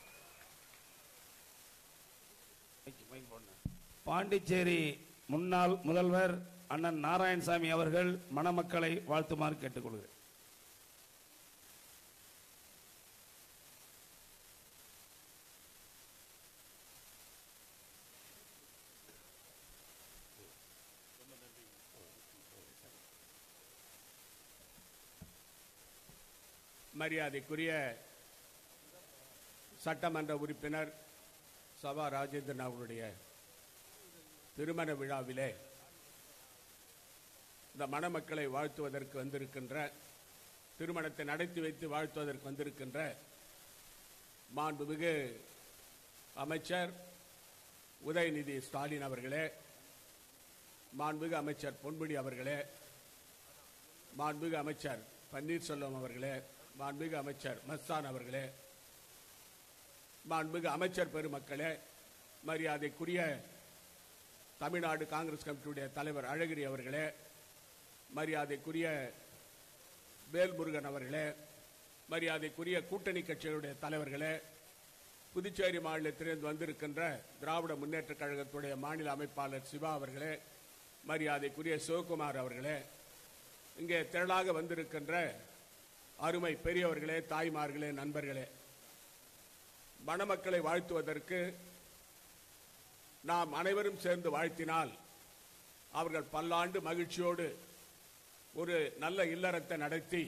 பாண்டிச்சேரி முன்னாள் முதல்வர் அண்ணன் நாராயணசாமி அவர்கள் மணமக்களை வாழ்த்துமாறு கேட்டுக்கொள்கிறேன் மரியாதைக்குரிய சட்டமன்ற உறுப்பினர் சபா ராஜேந்திரன் அவர்களுடைய திருமண விழாவிலே இந்த மணமக்களை வாழ்த்துவதற்கு வந்திருக்கின்ற திருமணத்தை நடத்தி வைத்து வாழ்த்துவதற்கு வந்திருக்கின்ற மாண்புமிகு அமைச்சர் உதயநிதி ஸ்டாலின் அவர்களே மாண்புமிகு அமைச்சர் பொன்முடி அவர்களே மாண்புமிகு அமைச்சர் பன்னீர்செல்வம் அவர்களே மாண்புமிகு அமைச்சர் மஸ்தான் அவர்களே மாண்புமிகு அமைச்சர் பெருமக்களே மரியாதைக்குரிய தமிழ்நாடு காங்கிரஸ் கமிட்டியுடைய தலைவர் அழகிரி அவர்களே மரியாதைக்குரிய வேல்முருகன் அவர்களே மரியாதைக்குரிய கூட்டணி கட்சிகளுடைய தலைவர்களே புதுச்சேரி மாநிலத்திலிருந்து வந்திருக்கின்ற திராவிட முன்னேற்றக் கழகத்துடைய மாநில அமைப்பாளர் சிவா அவர்களே மரியாதைக்குரிய சிவகுமார் அவர்களே இங்கே திரளாக வந்திருக்கின்ற அருமை பெரியவர்களே தாய்மார்களே நண்பர்களே மணமக்களை வாழ்த்துவதற்கு நாம் அனைவரும் சேர்ந்து வாழ்த்தினால் அவர்கள் பல்லாண்டு மகிழ்ச்சியோடு ஒரு நல்ல இல்லறத்தை நடத்தி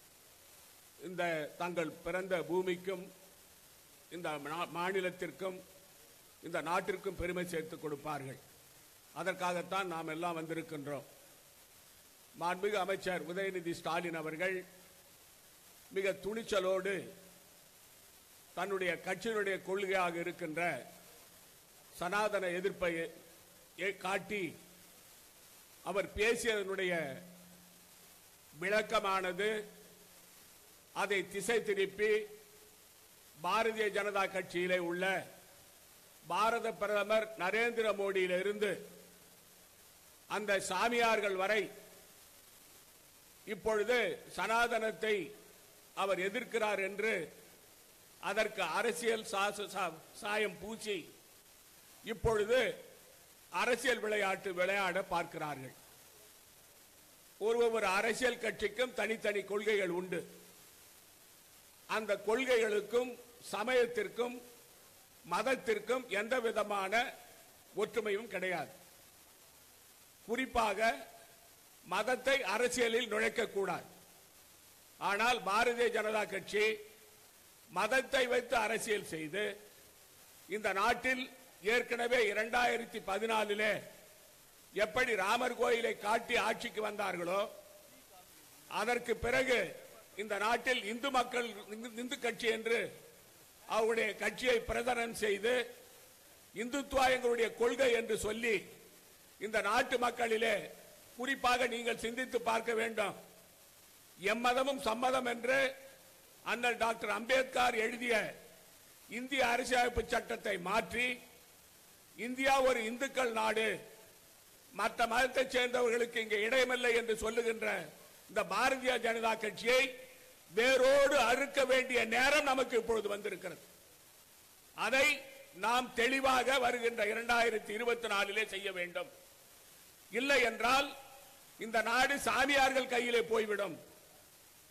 இந்த தங்கள் பிறந்த பூமிக்கும் இந்த மா- மாநிலத்திற்கும் இந்த நாட்டிற்கும் பெருமை சேர்த்து கொடுப்பார்கள் அதற்காகத்தான் நாம் எல்லாம் வந்திருக்கின்றோம் மாண்புமிகு அமைச்சர் உதயநிதி ஸ்டாலின் அவர்கள் மிக துணிச்சலோடு தன்னுடைய கட்சியினுடைய கொள்கையாக இருக்கின்ற சனாதன எதிர்ப்பை எ- காட்டி அவர் பேசியதனுடைய விளக்கமானது அதை திசை திருப்பி பாரதிய ஜனதா கட்சியிலே உள்ள பாரத பிரதமர் நரேந்திர மோடியிலிருந்து அந்த சாமியார்கள் வரை இப்பொழுது சனாதனத்தை அவர் எதிர்க்கிறார் என்று அதற்கு அரசியல் சாச- சா- சாயம் பூசி இப்பொழுது அரசியல் விளையாட்டு விளையாட பார்க்கிறார்கள் ஒரு ஒரு அரசியல் கட்சிக்கும் தனித்தனி கொள்கைகள் உண்டு அந்த கொள்கைகளுக்கும் சமயத்திற்கும் மதத்திற்கும் எந்த விதமான ஒற்றுமையும் கிடையாது குறிப்பாக மதத்தை அரசியலில் நுழைக்கக்கூடாது ஆனால் பாரதிய ஜனதா கட்சி மதத்தை வைத்து அரசியல் செய்து இந்த நாட்டில் ஏற்கனவே இரண்டாயிரத்தி பதினாலிலே எப்படி ராமர் கோயிலை காட்டி ஆட்சிக்கு வந்தார்களோ அதற்கு பிறகு இந்த நாட்டில் இந்து மக்கள் இந்து- இந்து கட்சி என்று அவருடைய கட்சியை பிரதனம் செய்து இந்துத்துவா எங்களுடைய கொள்கை என்று சொல்லி இந்த நாட்டு மக்களிலே குறிப்பாக நீங்கள் சிந்தித்து பார்க்க வேண்டும் எம்மதமும் சம்மதம் என்று அண்ணல் டாக்டர் அம்பேத்கர் எழுதிய இந்திய அரசியலமைப்பு சட்டத்தை மாற்றி இந்தியா ஒரு இந்துக்கள் நாடு மற்ற மதத்தைச் சேர்ந்தவர்களுக்கு இங்கே இடமில்லை என்று சொல்லுகின்ற இந்த பாரதிய ஜனதா கட்சியை வேரோடு அறுக்க வேண்டிய நேரம் நமக்கு இப்பொழுது வந்திருக்கிறது அதை நாம் தெளிவாக வருகின்ற இரண்டாயிரத்தி இருபத்தி நாலிலே செய்ய வேண்டும் இல்லை என்றால் இந்த நாடு சாமியார்கள் கையிலே போய்விடும்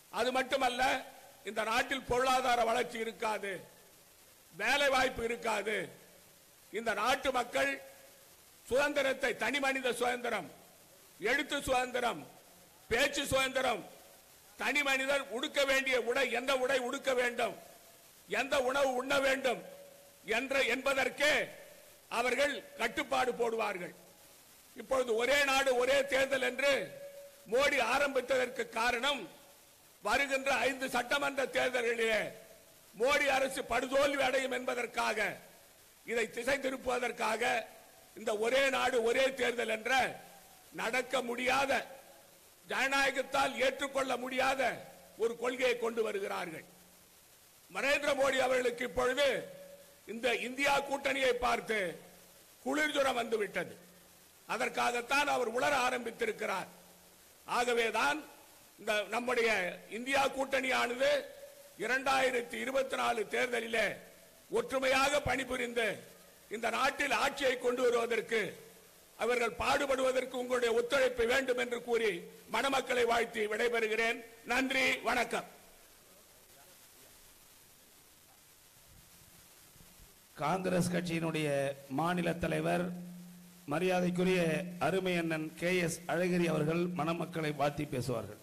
அது மட்டுமல்ல இந்த நாட்டில் பொருளாதார வளர்ச்சி இருக்காது வேலை வாய்ப்பு இருக்காது இந்த நாட்டு மக்கள் சுதந்திரத்தை தனி மனித சுதந்திரம் எழுத்து சுதந்திரம் பேச்சு சுதந்திரம் தனி மனிதர் உடுக்க வேண்டிய உடை எந்த உடை உடுக்க வேண்டும் எந்த உணவு உண்ண வேண்டும் என்ற என்பதற்கே அவர்கள் கட்டுப்பாடு போடுவார்கள் இப்பொழுது ஒரே நாடு ஒரே தேர்தல் என்று மோடி ஆரம்பித்ததற்கு காரணம் வருகின்ற ஐந்து சட்டமன்ற தேர்தல்களிலே மோடி அரசு படுதோல்வி அடையும் என்பதற்காக இதை திசை திருப்புவதற்காக இந்த ஒரே நாடு ஒரே தேர்தல் என்ற நடக்க முடியாத ஜனநாயகத்தால் ஏற்றுக்கொள்ள முடியாத ஒரு கொள்கையை கொண்டு வருகிறார்கள் நரேந்திர மோடி அவர்களுக்கு இப்பொழுது இந்த இந்தியா கூட்டணியை பார்த்து குளிர்ஜுரம் வந்துவிட்டது அதற்காகத்தான் அவர் உளர ஆரம்பித்திருக்கிறார் ஆகவேதான் இந்த நம்முடைய இந்தியா கூட்டணியானது இரண்டாயிரத்தி இருபத்தி நாலு தேர்தலிலே ஒற்றுமையாக பணிபுரிந்து இந்த நாட்டில் ஆட்சியை கொண்டு வருவதற்கு அவர்கள் பாடுபடுவதற்கு உங்களுடைய ஒத்துழைப்பு வேண்டும் என்று கூறி மணமக்களை வாழ்த்தி விடைபெறுகிறேன் நன்றி வணக்கம் காங்கிரஸ் கட்சியினுடைய மாநில தலைவர் மரியாதைக்குரிய அருமை அண்ணன் கே எஸ் அழகிரி அவர்கள் மணமக்களை வாழ்த்தி பேசுவார்கள்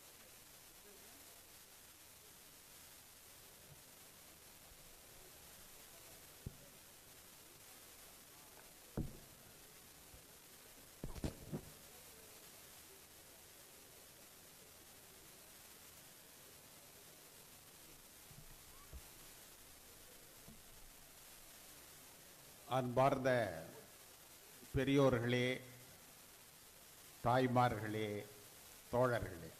அன்பார்ந்த பெரியோர்களே தாய்மார்களே தோழர்களே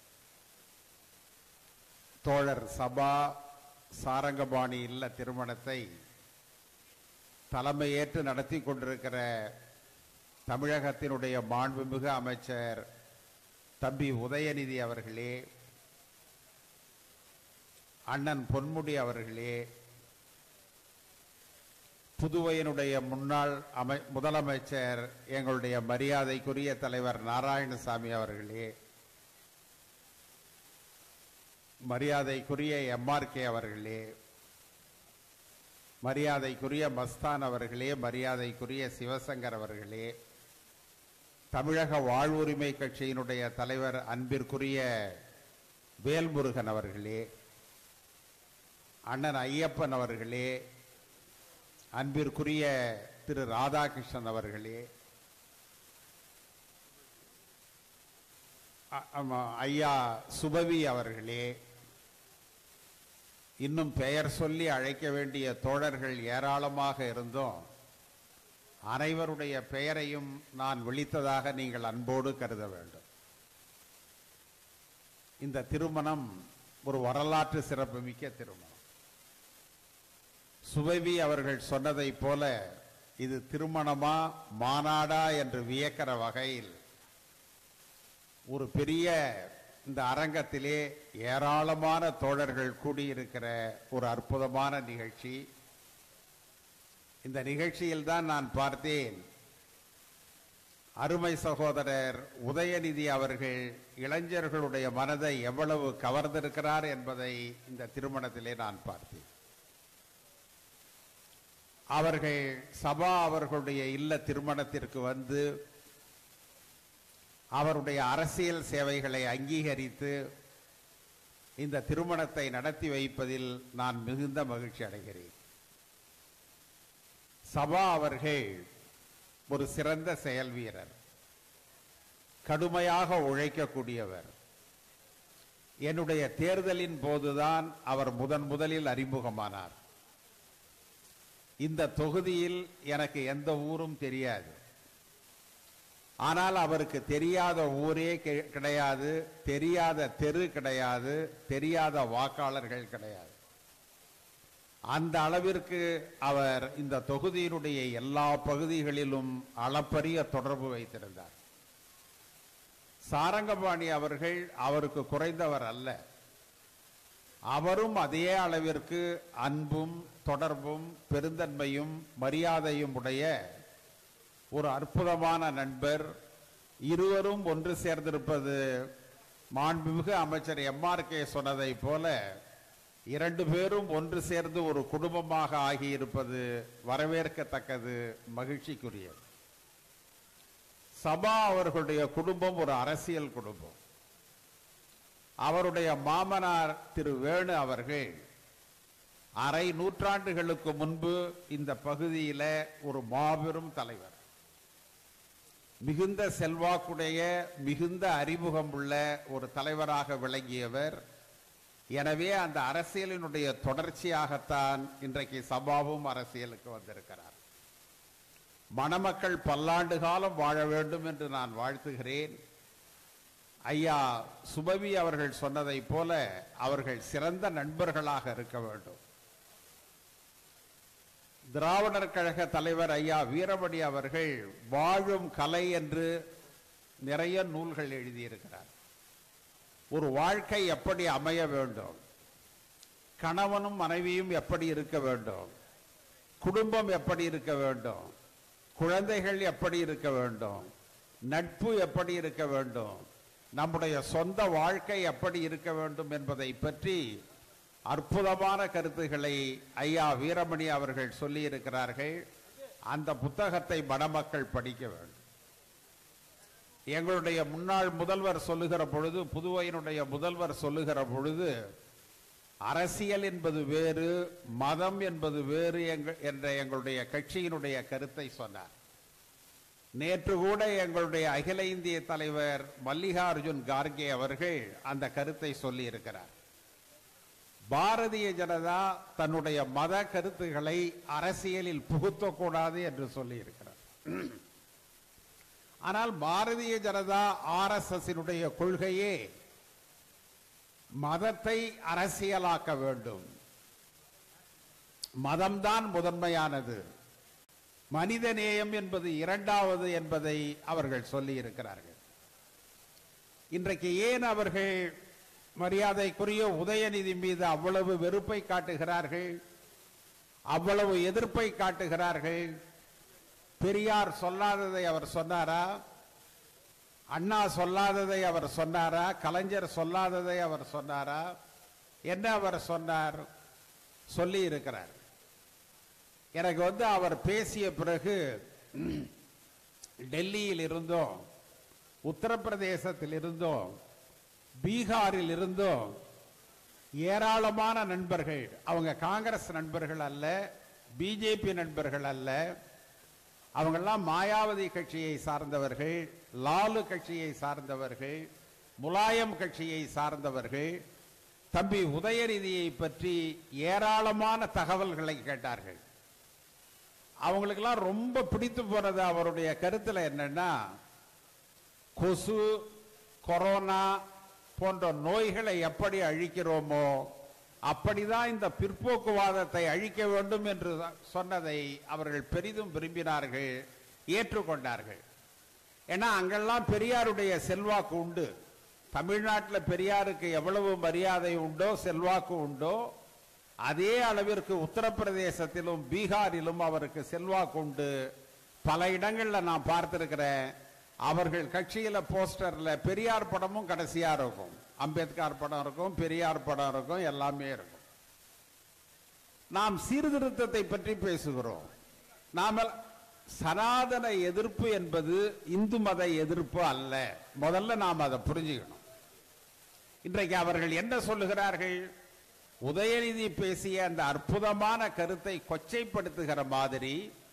தோழர் சபா சாரங்கபாணி இல்ல திருமணத்தை தலைமையேற்று நடத்தி கொண்டிருக்கிற தமிழகத்தினுடைய மாண்புமிகு அமைச்சர் தம்பி உதயநிதி அவர்களே அண்ணன் பொன்முடி அவர்களே புதுவையினுடைய முன்னாள் அமை முதலமைச்சர் எங்களுடைய மரியாதைக்குரிய தலைவர் நாராயணசாமி அவர்களே மரியாதைக்குரிய எம்ஆர்கே அவர்களே மரியாதைக்குரிய மஸ்தான் அவர்களே மரியாதைக்குரிய சிவசங்கர் அவர்களே தமிழக வாழ்வுரிமை கட்சியினுடைய தலைவர் அன்பிற்குரிய வேல்முருகன் அவர்களே அண்ணன் ஐயப்பன் அவர்களே அன்பிற்குரிய திரு ராதாகிருஷ்ணன் அவர்களே அ- ஆமா, ஐயா சுபவி அவர்களே இன்னும் பெயர் சொல்லி அழைக்க வேண்டிய தோழர்கள் ஏராளமாக இருந்தும் அனைவருடைய பெயரையும் நான் விழித்ததாக நீங்கள் அன்போடு கருத வேண்டும் இந்த திருமணம் ஒரு வரலாற்று சிறப்புமிக்க திருமணம் சுபவி அவர்கள் சொன்னதைப் போல இது திருமணமா மாநாடா என்று வியக்கிற வகையில் ஒரு பெரிய இந்த அரங்கத்திலே ஏராளமான தோழர்கள் கூடியிருக்கிற ஒரு அற்புதமான நிகழ்ச்சி இந்த நிகழ்ச்சியில் தான் நான் பார்த்தேன் அருமை சகோதரர் உதயநிதி அவர்கள் இளைஞர்களுடைய மனதை எவ்வளவு கவர்ந்திருக்கிறார் என்பதை இந்த திருமணத்திலே நான் பார்த்தேன் அவர்கள் சபா அவர்களுடைய இல்ல திருமணத்திற்கு வந்து அவருடைய அரசியல் சேவைகளை அங்கீகரித்து இந்த திருமணத்தை நடத்தி வைப்பதில் நான் மிகுந்த மகிழ்ச்சி அடைகிறேன் சபா அவர்கள் ஒரு சிறந்த செயல் வீரர் கடுமையாக உழைக்கக்கூடியவர் என்னுடைய தேர்தலின் போதுதான் அவர் முதன் முதலில் அறிமுகமானார் இந்த தொகுதியில் எனக்கு எந்த ஊரும் தெரியாது ஆனால் அவருக்கு தெரியாத ஊரே கி- கிடையாது தெரியாத தெரு கிடையாது தெரியாத வாக்காளர்கள் கிடையாது அந்த அளவிற்கு அவர் இந்த தொகுதியினுடைய எல்லா பகுதிகளிலும் அளப்பரிய தொடர்பு வைத்திருந்தார் சாரங்கபாணி அவர்கள் அவருக்கு குறைந்தவர் அல்ல அவரும் அதே அளவிற்கு அன்பும் தொடர்பும் பெருந்தன்மையும் மரியாதையும் உடைய ஒரு அற்புதமான நண்பர் இருவரும் ஒன்று சேர்ந்திருப்பது மாண்புமிகு அமைச்சர் எம்ஆர்கே சொன்னதை போல இரண்டு பேரும் ஒன்று சேர்ந்து ஒரு குடும்பமாக ஆகியிருப்பது வரவேற்கத்தக்கது மகிழ்ச்சிக்குரியது சபா அவர்களுடைய குடும்பம் ஒரு அரசியல் குடும்பம் அவருடைய மாமனார் திரு வேணு அவர்கள் அரை நூற்றாண்டுகளுக்கு முன்பு இந்த பகுதியில ஒரு மாபெரும் தலைவர் மிகுந்த செல்வாக்குடைய மிகுந்த அறிமுகம் உள்ள ஒரு தலைவராக விளங்கியவர் எனவே அந்த அரசியலினுடைய தொடர்ச்சியாகத்தான் இன்றைக்கு சபாவும் அரசியலுக்கு வந்திருக்கிறார் மணமக்கள் பல்லாண்டு காலம் வாழ வேண்டும் என்று நான் வாழ்த்துகிறேன் ஐயா சுபவி அவர்கள் சொன்னதைப் போல அவர்கள் சிறந்த நண்பர்களாக இருக்க வேண்டும் திராவிடர் கழக தலைவர் ஐயா வீரமணி அவர்கள் வாழும் கலை என்று நிறைய நூல்கள் எழுதியிருக்கிறார் ஒரு வாழ்க்கை எப்படி அமைய வேண்டும் கணவனும் மனைவியும் எப்படி இருக்க வேண்டும் குடும்பம் எப்படி இருக்க வேண்டும் குழந்தைகள் எப்படி இருக்க வேண்டும் நட்பு எப்படி இருக்க வேண்டும் நம்முடைய சொந்த வாழ்க்கை எப்படி இருக்க வேண்டும் என்பதை பற்றி அற்புதமான கருத்துக்களை ஐயா வீரமணி அவர்கள் சொல்லி இருக்கிறார்கள் அந்த புத்தகத்தை மணமக்கள் படிக்க வேண்டும் எங்களுடைய முன்னாள் முதல்வர் சொல்லுகிற பொழுது புதுவையினுடைய முதல்வர் சொல்லுகிற பொழுது அரசியல் என்பது வேறு மதம் என்பது வேறு எங்க- என்ற எங்களுடைய கட்சியினுடைய கருத்தை சொன்னார் நேற்று கூட எங்களுடைய அகில இந்திய தலைவர் மல்லிகார்ஜுன் கார்கே அவர்கள் அந்த கருத்தை சொல்லி இருக்கிறார் பாரதிய ஜனதா தன்னுடைய மத கருத்துக்களை அரசியலில் புகுத்தக்கூடாது என்று சொல்லி இருக்கிறார் ஆனால் பாரதிய ஜனதா ஆர்எஸ்எஸ் கொள்கையே மதத்தை அரசியலாக்க வேண்டும் மதம்தான் முதன்மையானது மனித நேயம் என்பது இரண்டாவது என்பதை அவர்கள் சொல்லி இருக்கிறார்கள் இன்றைக்கு ஏன் அவர்கள் மரியாதைக்குரிய உதயநிதி மீது அவ்வளவு வெறுப்பை காட்டுகிறார்கள் அவ்வளவு எதிர்ப்பை காட்டுகிறார்கள் பெரியார் சொல்லாததை அவர் சொன்னாரா அண்ணா சொல்லாததை அவர் சொன்னாரா கலைஞர் சொல்லாததை அவர் சொன்னாரா என்ன அவர் சொன்னார் சொல்லி இருக்கிறார் எனக்கு வந்து அவர் பேசிய பிறகு டெல்லியில் இருந்தோம் உத்தரப்பிரதேசத்தில் இருந்தோம் பீகாரில் இருந்தோம் ஏராளமான நண்பர்கள் அவங்க காங்கிரஸ் நண்பர்கள் அல்ல பிஜேபி நண்பர்கள் அல்ல அவங்கெல்லாம் மாயாவதி கட்சியை சார்ந்தவர்கள் லாலு கட்சியை சார்ந்தவர்கள் முலாயம் கட்சியை சார்ந்தவர்கள் தம்பி உதயநிதியை பற்றி ஏராளமான தகவல்களை கேட்டார்கள் அவங்களுக்கெல்லாம் ரொம்ப பிடித்து போனது அவருடைய கருத்துல என்னன்னா கொசு கொரோனா போன்ற நோய்களை எப்படி அழிக்கிறோமோ அப்படிதான் இந்த பிற்போக்குவாதத்தை அழிக்க வேண்டும் என்று சொன்னதை அவர்கள் பெரிதும் விரும்பினார்கள் ஏற்றுக்கொண்டார்கள் ஏன்னா அங்கெல்லாம் பெரியாருடைய செல்வாக்கு உண்டு தமிழ்நாட்டில் பெரியாருக்கு எவ்வளவு மரியாதை உண்டோ செல்வாக்கு உண்டோ அதே அளவிற்கு உத்தரப்பிரதேசத்திலும் பீகாரிலும் அவருக்கு செல்வாக்கு உண்டு பல இடங்கள்ல நான் பார்த்திருக்கிறேன் அவர்கள் கட்சியில போஸ்டர்ல பெரியார் படமும் கடைசியா இருக்கும் அம்பேத்கர் படம் இருக்கும் பெரியார் படம் இருக்கும் எல்லாமே இருக்கும் நாம் சீர்திருத்தத்தை பற்றி பேசுகிறோம் நாம சனாதன எதிர்ப்பு என்பது இந்து மத எதிர்ப்பு அல்ல முதல்ல நாம் அதை புரிஞ்சுக்கணும் இன்றைக்கு அவர்கள் என்ன சொல்லுகிறார்கள் உதயநிதி பேசிய அந்த அற்புதமான கருத்தை கொச்சைப்படுத்துகிற மாதிரி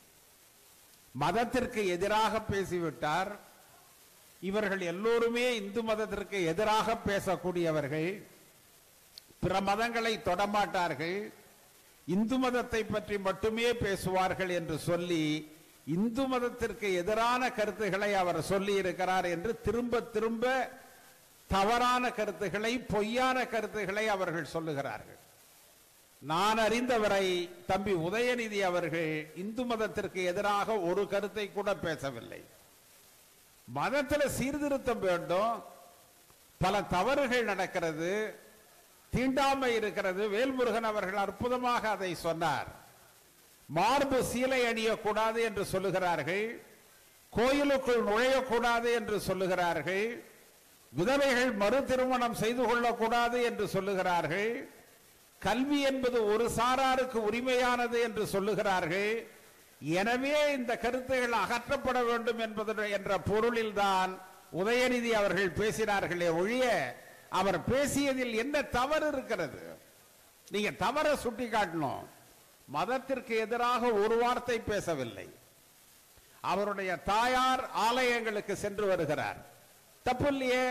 மதத்திற்கு எதிராக பேசிவிட்டார் இவர்கள் எல்லோருமே இந்து மதத்திற்கு எதிராக பேசக்கூடியவர்கள் பிற மதங்களை தொடமாட்டார்கள் இந்து மதத்தை பற்றி மட்டுமே பேசுவார்கள் என்று சொல்லி இந்து மதத்திற்கு எதிரான கருத்துக்களை அவர் சொல்லி இருக்கிறார் என்று திரும்ப திரும்ப தவறான கருத்துக்களை பொய்யான கருத்துக்களை அவர்கள் சொல்லுகிறார்கள் நான் அறிந்தவரை தம்பி உதயநிதி அவர்கள் இந்து மதத்திற்கு எதிராக ஒரு கருத்தை கூட பேசவில்லை மதத்தில் சீர்திருத்தம் வேண்டும் பல தவறுகள் நடக்கிறது தீண்டாமை இருக்கிறது வேல்முருகன் அவர்கள் அற்புதமாக அதை சொன்னார் மார்பு சீலை அணியக்கூடாது என்று சொல்லுகிறார்கள் கோயிலுக்குள் நுழையக்கூடாது என்று சொல்லுகிறார்கள் விதவைகள் மறு திருமணம் செய்து கொள்ளக்கூடாது என்று சொல்லுகிறார்கள் கல்வி என்பது ஒரு சாராருக்கு உரிமையானது என்று சொல்லுகிறார்கள் எனவே இந்த கருத்துகள் அகற்றப்பட வேண்டும் என்பது என்ற பொருளில்தான் உதயநிதி அவர்கள் பேசினார்களே ஒழிய அவர் பேசியதில் என்ன தவறு இருக்கிறது நீங்க தவற சுட்டி காட்டணும் மதத்திற்கு எதிராக ஒரு வார்த்தை பேசவில்லை அவருடைய தாயார் ஆலயங்களுக்கு சென்று வருகிறார் தப்பு இல்லையே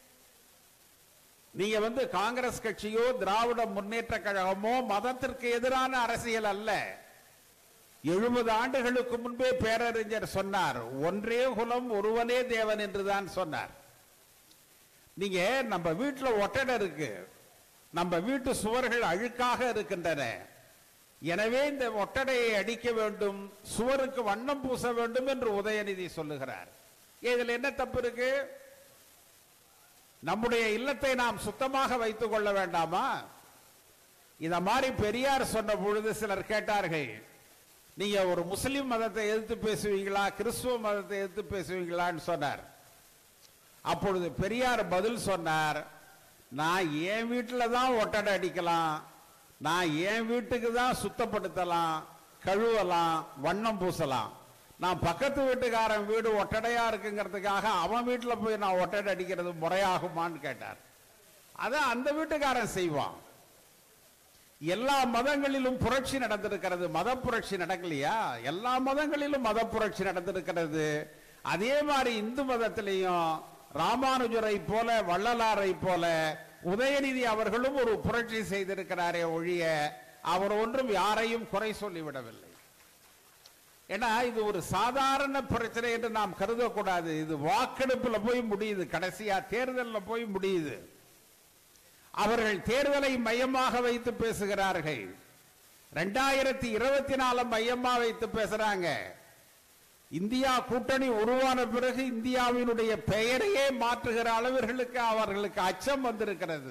நீங்க வந்து காங்கிரஸ் கட்சியோ திராவிட முன்னேற்ற கழகமோ மதத்திற்கு எதிரான அரசியல் அல்ல எழுபது ஆண்டுகளுக்கு முன்பே பேரறிஞர் சொன்னார் ஒன்றே குலம் ஒருவனே தேவன் என்றுதான் சொன்னார் நீங்க நம்ம வீட்டுல ஒட்டடை இருக்கு நம்ம வீட்டு சுவர்கள் அழுக்காக இருக்கின்றன எனவே இந்த ஒட்டடையை அடிக்க வேண்டும் சுவருக்கு வண்ணம் பூச வேண்டும் என்று உதயநிதி சொல்லுகிறார் இதுல என்ன தப்பு இருக்கு நம்முடைய இல்லத்தை நாம் சுத்தமாக வைத்துக் கொள்ள வேண்டாமா இத மாதிரி பெரியார் சொன்ன பொழுது சிலர் கேட்டார்கள் நீங்க ஒரு முஸ்லிம் மதத்தை எதிர்த்து பேசுவீங்களா கிறிஸ்துவ மதத்தை எதிர்த்து பேசுவீங்களான்னு சொன்னார் அப்பொழுது பெரியார் பதில் சொன்னார் நான் என் வீட்டில் தான் ஒட்டடை அடிக்கலாம் நான் என் வீட்டுக்கு தான் சுத்தப்படுத்தலாம் கழுவலாம் வண்ணம் பூசலாம் நான் பக்கத்து வீட்டுக்காரன் வீடு ஒட்டடையா இருக்குங்கிறதுக்காக அவன் வீட்டில் போய் நான் ஒட்டடை அடிக்கிறது முறையாகுமான்னு கேட்டார் அதான் அந்த வீட்டுக்காரன் செய்வான் எல்லா மதங்களிலும் புரட்சி நடந்திருக்கிறது மத புரட்சி நடக்கலையா எல்லா மதங்களிலும் மத புரட்சி நடந்திருக்கிறது அதே மாதிரி இந்து மதத்திலையும் ராமானுஜரை போல வள்ளலாரை போல உதயநிதி அவர்களும் ஒரு புரட்சி செய்திருக்கிறாரே ஒழிய அவர் ஒன்றும் யாரையும் குறை சொல்லிவிடவில்லை ஏன்னா இது ஒரு சாதாரண பிரச்சனை என்று நாம் கருதக்கூடாது இது வாக்கெடுப்புல போய் முடியுது கடைசியா தேர்தலில் போய் முடியுது அவர்கள் தேர்தலை மையமாக வைத்து பேசுகிறார்கள் ரெண்டாயிரத்தி இருபத்தி நாலு மையமா வைத்து பேசுறாங்க இந்தியா கூட்டணி உருவான பிறகு இந்தியாவினுடைய பெயரையே மாற்றுகிற அளவிற்கு அவர்களுக்கு அச்சம் வந்திருக்கிறது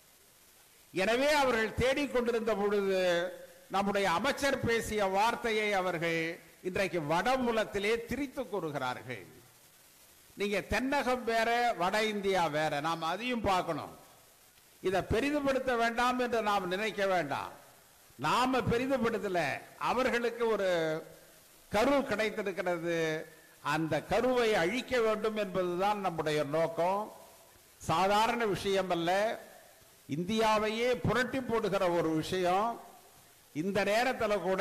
எனவே அவர்கள் தேடிக்கொண்டிருந்த பொழுது நம்முடைய அமைச்சர் பேசிய வார்த்தையை அவர்கள் இன்றைக்கு வடமூலத்திலே திரித்து கூறுகிறார்கள் நீங்க தென்னகம் வேற வட இந்தியா வேற நாம் அதையும் பார்க்கணும் இதை பெரிதுபடுத்த வேண்டாம் என்று நாம் நினைக்க வேண்டாம் நாம பெரிதுபடுத்தல அவர்களுக்கு ஒரு கரு கிடைத்திருக்கிறது அந்த கருவை அழிக்க வேண்டும் என்பதுதான் நம்முடைய நோக்கம் சாதாரண விஷயம் அல்ல இந்தியாவையே புரட்டி போடுகிற ஒரு விஷயம் இந்த நேரத்தில் கூட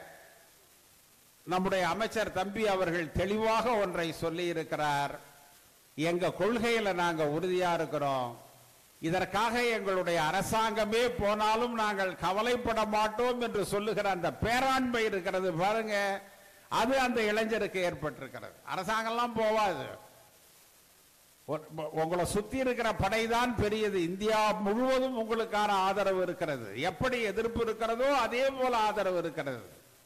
நம்முடைய அமைச்சர் தம்பி அவர்கள் தெளிவாக ஒன்றை சொல்லி இருக்கிறார் எங்க கொள்கையில நாங்க உறுதியா இருக்கிறோம் இதற்காக எங்களுடைய அரசாங்கமே போனாலும் நாங்கள் கவலைப்பட மாட்டோம் என்று சொல்லுகிற அந்த பேராண்மை இருக்கிறது பாருங்க அது அந்த இளைஞருக்கு ஏற்பட்டிருக்கிறது அரசாங்கம்லாம் போவாது உ- உங்களை சுத்தி இருக்கிற படைதான் பெரியது இந்தியா முழுவதும் உங்களுக்கான ஆதரவு இருக்கிறது எப்படி எதிர்ப்பு இருக்கிறதோ அதே போல ஆதரவு இருக்கிறது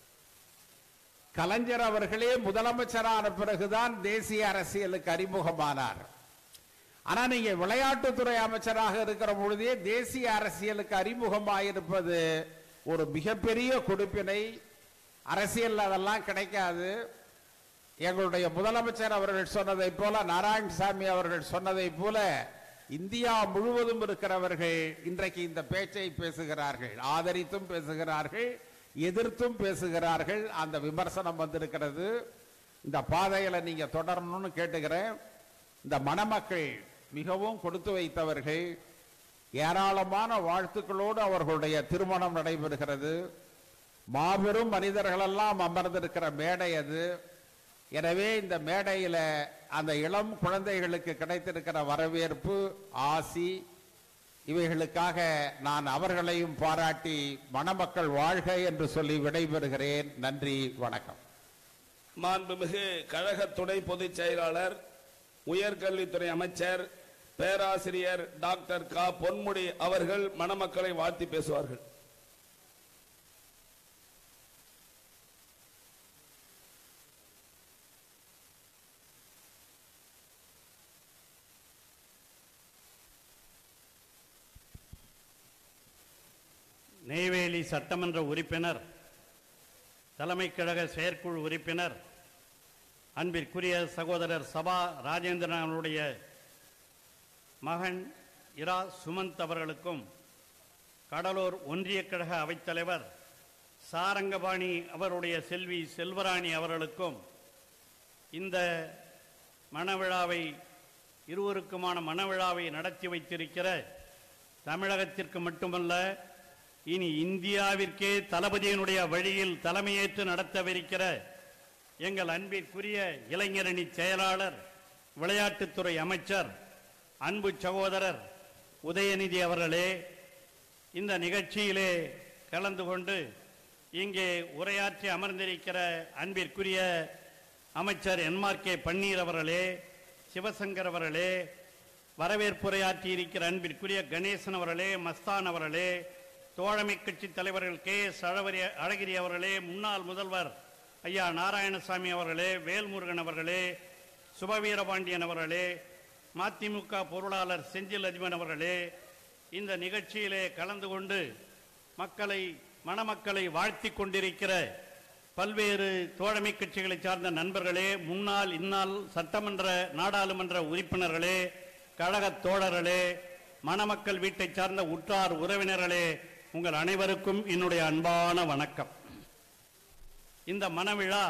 கலைஞர் அவர்களே முதலமைச்சரான பிறகுதான் தேசிய அரசியலுக்கு அறிமுகமானார் ஆனா நீங்க விளையாட்டுத்துறை அமைச்சராக இருக்கிற பொழுதே தேசிய அரசியலுக்கு அறிமுகமாயிருப்பது ஒரு மிகப்பெரிய கொடுப்பினை அரசியல் அதெல்லாம் கிடைக்காது எங்களுடைய முதலமைச்சர் அவர்கள் சொன்னதை போல நாராயணசாமி அவர்கள் சொன்னதை போல இந்தியா முழுவதும் இருக்கிறவர்கள் இன்றைக்கு இந்த பேச்சை பேசுகிறார்கள் ஆதரித்தும் பேசுகிறார்கள் எதிர்த்தும் பேசுகிறார்கள் அந்த விமர்சனம் வந்திருக்கிறது இந்த பாதையில நீங்க தொடரணும்னு கேட்டுக்கிறேன் இந்த மணமக்கள் மிகவும் கொடுத்து வைத்தவர்கள் ஏராளமான வாழ்த்துக்களோடு அவர்களுடைய திருமணம் நடைபெறுகிறது மாபெரும் மனிதர்களெல்லாம் அமர்ந்திருக்கிற மேடை அது எனவே இந்த மேடையில அந்த இளம் குழந்தைகளுக்கு கிடைத்திருக்கிற வரவேற்பு ஆசி இவைகளுக்காக நான் அவர்களையும் பாராட்டி மணமக்கள் வாழ்க என்று சொல்லி விடைபெறுகிறேன் நன்றி வணக்கம் மாண்புமிகு கழக துணை பொதுச் செயலாளர் உயர்கல்வித்துறை அமைச்சர் பேராசிரியர் டாக்டர் க பொன்முடி அவர்கள் மணமக்களை வாழ்த்தி பேசுவார்கள் நெய்வேலி சட்டமன்ற உறுப்பினர் தலைமை கழக செயற்குழு உறுப்பினர் அன்பிற்குரிய சகோதரர் சபா ராஜேந்திரன் அவருடைய மகன் இரா சுமந்த் அவர்களுக்கும் கடலூர் ஒன்றிய கழக அவைத்தலைவர் சாரங்கபாணி அவருடைய செல்வி செல்வராணி அவர்களுக்கும் இந்த மணவிழாவை இருவருக்குமான மணவிழாவை நடத்தி வைத்திருக்கிற தமிழகத்திற்கு மட்டுமல்ல இனி இந்தியாவிற்கே தளபதியினுடைய வழியில் தலைமையேற்று நடத்தவிருக்கிற எங்கள் அன்பிற்குரிய இளைஞரணி செயலாளர் விளையாட்டுத்துறை அமைச்சர் அன்பு சகோதரர் உதயநிதி அவர்களே இந்த நிகழ்ச்சியிலே கலந்து கொண்டு இங்கே உரையாற்றி அமர்ந்திருக்கிற அன்பிற்குரிய அமைச்சர் என்ஆர் கே பன்னீர் அவர்களே சிவசங்கர் அவர்களே வரவேற்புரையாற்றி இருக்கிற அன்பிற்குரிய கணேசன் அவர்களே மஸ்தான் அவர்களே தோழமை கட்சி தலைவர்கள் கே எஸ் அழவரி அழகிரி அவர்களே முன்னாள் முதல்வர் ஐயா நாராயணசாமி அவர்களே வேல்முருகன் அவர்களே சுபவீரபாண்டியன் அவர்களே மதிமுக பொருளாளர் செந்தில் அதிபன் அவர்களே இந்த நிகழ்ச்சியிலே கலந்து கொண்டு மக்களை மணமக்களை வாழ்த்திக் கொண்டிருக்கிற பல்வேறு தோழமை கட்சிகளை சார்ந்த நண்பர்களே முன்னாள் இந்நாள் சட்டமன்ற நாடாளுமன்ற உறுப்பினர்களே கழகத் தோழர்களே மணமக்கள் வீட்டை சார்ந்த உற்றார் உறவினர்களே உங்கள் அனைவருக்கும் என்னுடைய அன்பான வணக்கம் இந்த மணவிழா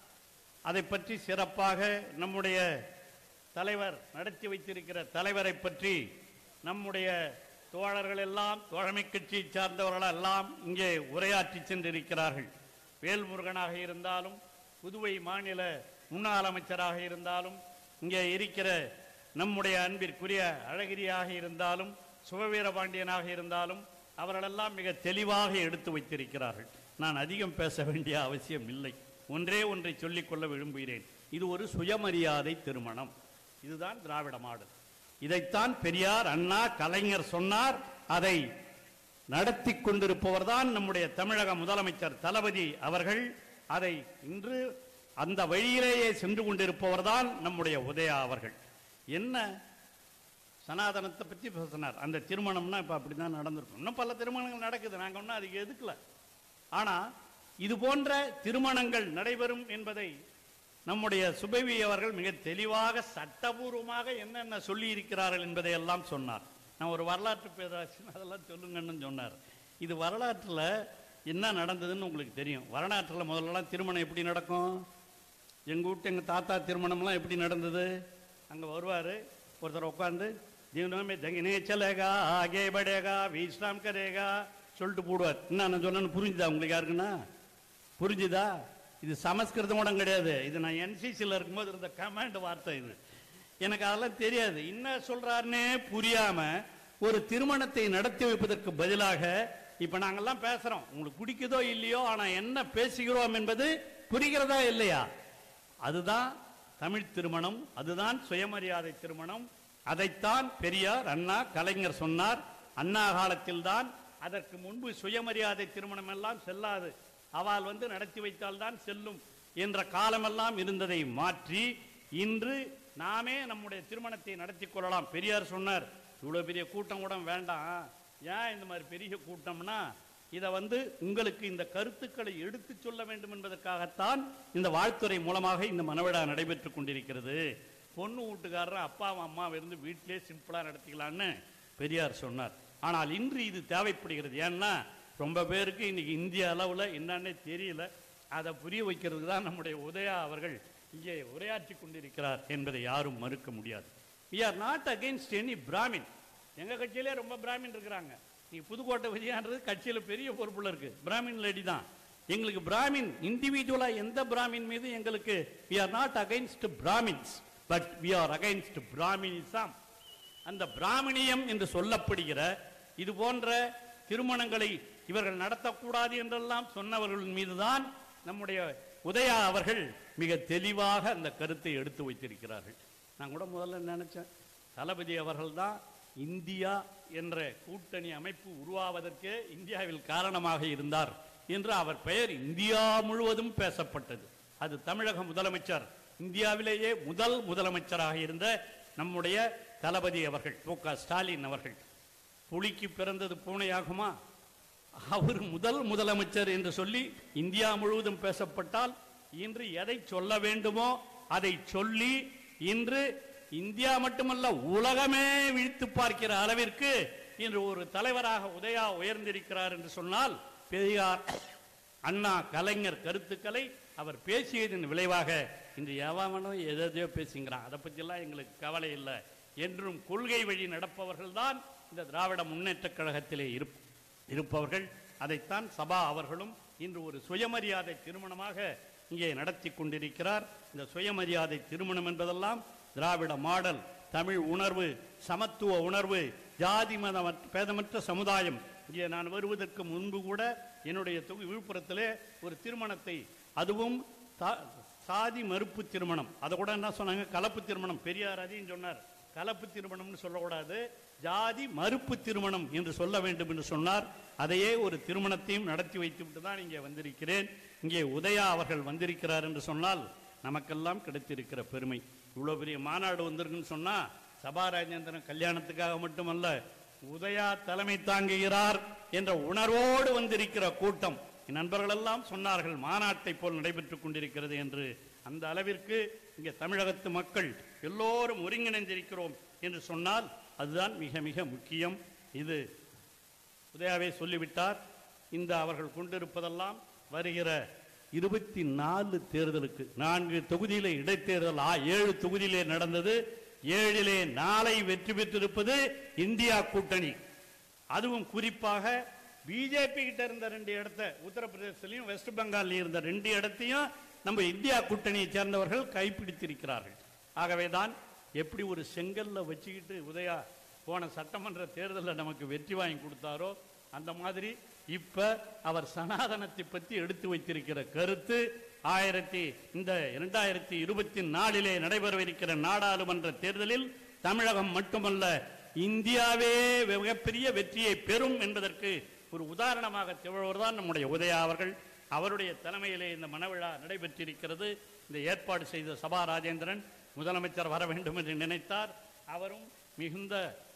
அதை பற்றி சிறப்பாக நம்முடைய தலைவர் நடத்தி வைத்திருக்கிற தலைவரை பற்றி நம்முடைய தோழர்கள் எல்லாம் தோழமை கட்சியை சார்ந்தவர்கள் எல்லாம் இங்கே உரையாற்றி சென்றிருக்கிறார்கள் வேல்முருகனாக இருந்தாலும் புதுவை மாநில முன்னாள் அமைச்சராக இருந்தாலும் இங்கே இருக்கிற நம்முடைய அன்பிற்குரிய அழகிரியாக இருந்தாலும் சுபவீரபாண்டியனாக இருந்தாலும் அவர்களெல்லாம் மிக தெளிவாக எடுத்து வைத்திருக்கிறார்கள் நான் அதிகம் பேச வேண்டிய அவசியம் இல்லை ஒன்றே ஒன்றை சொல்லிக்கொள்ள விரும்புகிறேன் இது ஒரு சுயமரியாதை திருமணம் இதுதான் திராவிட மாடல் இதைத்தான் பெரியார் அண்ணா கலைஞர் சொன்னார் அதை நடத்தி கொண்டிருப்பவர் தான் நம்முடைய தமிழக முதலமைச்சர் தளபதி அவர்கள் அதை இன்று அந்த வழியிலேயே சென்று கொண்டிருப்பவர் தான் நம்முடைய உதயா அவர்கள் என்ன சனாதனத்தை பற்றி பேசினார் அந்த திருமணம்னா இப்போ அப்படி தான் நடந்திருக்கும் இன்னும் பல திருமணங்கள் நடக்குது நாங்கள் ஒன்றும் அதுக்கு எதுக்கல ஆனால் இது போன்ற திருமணங்கள் நடைபெறும் என்பதை நம்முடைய சுபவி அவர்கள் மிக தெளிவாக சட்டபூர்வமாக என்னென்ன சொல்லி இருக்கிறார்கள் என்பதை எல்லாம் சொன்னார் நான் ஒரு வரலாற்று பேராசிரியர் அதெல்லாம் சொல்லுங்கன்னு சொன்னார் இது வரலாற்றில் என்ன நடந்ததுன்னு உங்களுக்கு தெரியும் வரலாற்றில் முதல்லலாம் திருமணம் எப்படி நடக்கும் எங்கள் வீட்டு எங்கள் தாத்தா திருமணம்லாம் எப்படி நடந்தது அங்கே வருவார் ஒருத்தர் உட்காந்து ஜீவனமே தங்கினே சலேகா ஆகே படேகா விஸ்ராம் கரேகா சொல்லிட்டு போடுவார் என்ன நான் சொன்னேன்னு புரிஞ்சுதா உங்களுக்கு யாருக்குன்னா புரிஞ்சுதா இது சமஸ்கிருதம் கூட கிடையாது இது நான் என்சிசியில் இருக்கும்போது இருந்த கமாண்ட் வார்த்தை இது எனக்கு அதெல்லாம் தெரியாது என்ன சொல்றாருன்னே புரியாம ஒரு திருமணத்தை நடத்தி வைப்பதற்கு பதிலாக இப்ப நாங்கெல்லாம் பேசுறோம் உங்களுக்கு பிடிக்குதோ இல்லையோ ஆனா என்ன பேசுகிறோம் என்பது புரிகிறதா இல்லையா அதுதான் தமிழ் திருமணம் அதுதான் சுயமரியாதை திருமணம் அதைத்தான் பெரியார் அண்ணா கலைஞர் சொன்னார் அண்ணா காலத்தில்தான் அதற்கு முன்பு சுயமரியாதை திருமணம் எல்லாம் செல்லாது அவள் வந்து நடத்தி வைத்தால்தான் செல்லும் என்ற காலமெல்லாம் இருந்ததை மாற்றி இன்று நாமே நம்முடைய திருமணத்தை நடத்தி கொள்ளலாம் பெரியார் சொன்னார் இவ்வளோ பெரிய கூட்டம் கூட வேண்டாம் ஏன் இந்த மாதிரி பெரிய கூட்டம்னா இதை வந்து உங்களுக்கு இந்த கருத்துக்களை எடுத்து சொல்ல வேண்டும் என்பதற்காகத்தான் இந்த வாழ்த்துறை மூலமாக இந்த மனவிழா நடைபெற்று கொண்டிருக்கிறது பொண்ணு வீட்டுக்காரர் அப்பா அம்மா இருந்து வீட்டிலே சிம்பிளாக நடத்திக்கலான்னு பெரியார் சொன்னார் ஆனால் இன்று இது தேவைப்படுகிறது ஏன்னா ரொம்ப பேருக்கு இன்னைக்கு இந்திய அளவில் என்னன்னே தெரியல அதை புரிய வைக்கிறதுக்கு தான் நம்முடைய உதயா அவர்கள் இங்கே உரையாற்றி கொண்டிருக்கிறார் என்பதை யாரும் மறுக்க முடியாது we are not against any Brahmin எங்கள் கட்சியிலே ரொம்ப பிராமின் இருக்கிறாங்க நீ புதுக்கோட்டை விஜயான்றது கட்சியில் பெரிய பொறுப்புல இருக்கு பிராமின் லேடி தான் எங்களுக்கு பிராமின் இண்டிவிஜுவலா எந்த பிராமின் மீது எங்களுக்கு we are not against Brahmins but we are against Brahminism அந்த பிராமணியம் என்று சொல்லப்படுகிற இது போன்ற திருமணங்களை இவர்கள் நடத்தக்கூடாது என்றெல்லாம் சொன்னவர்கள் மீதுதான் நம்முடைய உதயா அவர்கள் மிக தெளிவாக அந்த கருத்தை எடுத்து வைத்திருக்கிறார்கள் நான் கூட முதல்ல நினைச்சேன் தளபதி அவர்கள் தான் இந்தியா என்ற கூட்டணி அமைப்பு உருவாவதற்கு இந்தியாவில் காரணமாக இருந்தார் என்று அவர் பெயர் இந்தியா முழுவதும் பேசப்பட்டது அது தமிழக முதலமைச்சர் இந்தியாவிலேயே முதல் முதலமைச்சராக இருந்த நம்முடைய தளபதி அவர்கள் மு க ஸ்டாலின் அவர்கள் புலிக்கு பிறந்தது பூனையாகுமா அவர் முதல் முதலமைச்சர் என்று சொல்லி இந்தியா முழுவதும் பேசப்பட்டால் இன்று எதை சொல்ல வேண்டுமோ அதை சொல்லி இன்று இந்தியா மட்டுமல்ல உலகமே விழித்து பார்க்கிற அளவிற்கு இன்று ஒரு தலைவராக உதயா உயர்ந்திருக்கிறார் என்று சொன்னால் பெரியார் அண்ணா கலைஞர் கருத்துக்களை அவர் பேசியதன் விளைவாக இன்று எவனும் எதையோ பேசுங்கிறான் அதை பற்றியெல்லாம் எங்களுக்கு கவலை இல்லை என்றும் கொள்கை வழி நடப்பவர்கள் தான் இந்த திராவிட முன்னேற்றக் கழகத்திலே இருப் இருப்பவர்கள் அதைத்தான் சபா அவர்களும் இன்று ஒரு சுயமரியாதை திருமணமாக இங்கே நடத்தி கொண்டிருக்கிறார் இந்த சுயமரியாதை திருமணம் என்பதெல்லாம் திராவிட மாடல் தமிழ் உணர்வு சமத்துவ உணர்வு ஜாதி மத பேதமற்ற சமுதாயம் இங்கே நான் வருவதற்கு முன்பு கூட என்னுடைய தொகு விழுப்புரத்திலே ஒரு திருமணத்தை அதுவும் தா- சாதி மறுப்பு திருமணம் அதை கூட என்ன சொன்னாங்க கலப்பு திருமணம் பெரியார் அதையும் சொன்னார் கலப்பு திருமணம்னு சொல்லக்கூடாது ஜாதி மறுப்பு திருமணம் என்று சொல்ல வேண்டும் என்று சொன்னார் அதையே ஒரு திருமணத்தையும் நடத்தி வைத்துவிட்டு தான் இங்கே வந்திருக்கிறேன் இங்கே உதயா அவர்கள் வந்திருக்கிறார் என்று சொன்னால் நமக்கெல்லாம் கிடைத்திருக்கிற பெருமை இவ்வளோ பெரிய மாநாடு வந்திருக்குன்னு சொன்னா சபா ராஜேந்திரன் கல்யாணத்துக்காக மட்டுமல்ல உதயா தலைமை தாங்குகிறார் என்ற உணர்வோடு வந்திருக்கிற கூட்டம் என் நண்பர்கள் எல்லாம் சொன்னார்கள் மாநாட்டை போல் நடைபெற்றுக் கொண்டிருக்கிறது என்று அந்த அளவிற்கு இங்கே தமிழகத்து மக்கள் எல்லோரும் ஒருங்கிணைந்திருக்கிறோம் என்று சொன்னால் அதுதான் மிக மிக முக்கியம் இது உதயாவே சொல்லிவிட்டார் இந்த அவர்கள் கொண்டிருப்பதெல்லாம் வருகிற இருபத்தி நாலு தேர்தலுக்கு நான்கு தொகுதியிலே இடைத்தேர்தல் ஆ- ஏழு தொகுதியிலே நடந்தது ஏழிலே நாளை வெற்றி பெற்றிருப்பது இந்தியா கூட்டணி அதுவும் குறிப்பாக பிஜேபி கிட்ட இருந்த ரெண்டு இடத்த உத்தரப்பிரதேசத்திலையும் வெஸ்ட் பெங்கால்லையும் இருந்த ரெண்டு இடத்தையும் நம்ம இந்தியா கூட்டணியை சேர்ந்தவர்கள் கைப்பிடித்திருக்கிறார்கள் ஆகவே தான் எப்படி ஒரு செங்கல்ல வச்சுக்கிட்டு உதயா போன சட்டமன்ற தேர்தலில் நமக்கு வெற்றி வாங்கி கொடுத்தாரோ அந்த மாதிரி இப்ப அவர் சனாதனத்தை பற்றி எடுத்து வைத்திருக்கிற கருத்து ஆயிரத்தி இந்த இரண்டாயிரத்தி இருபத்தி நாலிலே நடைபெறவிருக்கிற நாடாளுமன்ற தேர்தலில் தமிழகம் மட்டுமல்ல இந்தியாவே மிகப்பெரிய வெற்றியை பெறும் என்பதற்கு ஒரு உதாரணமாக திகழ்வர் தான் நம்முடைய உதயா அவர்கள் அவருடைய தலைமையிலே இந்த மனவிழா நடைபெற்றிருக்கிறது இந்த ஏற்பாடு செய்த சபா ராஜேந்திரன் முதலமைச்சர் வர வேண்டும் என்று நினைத்தார் அவரும் மிகுந்த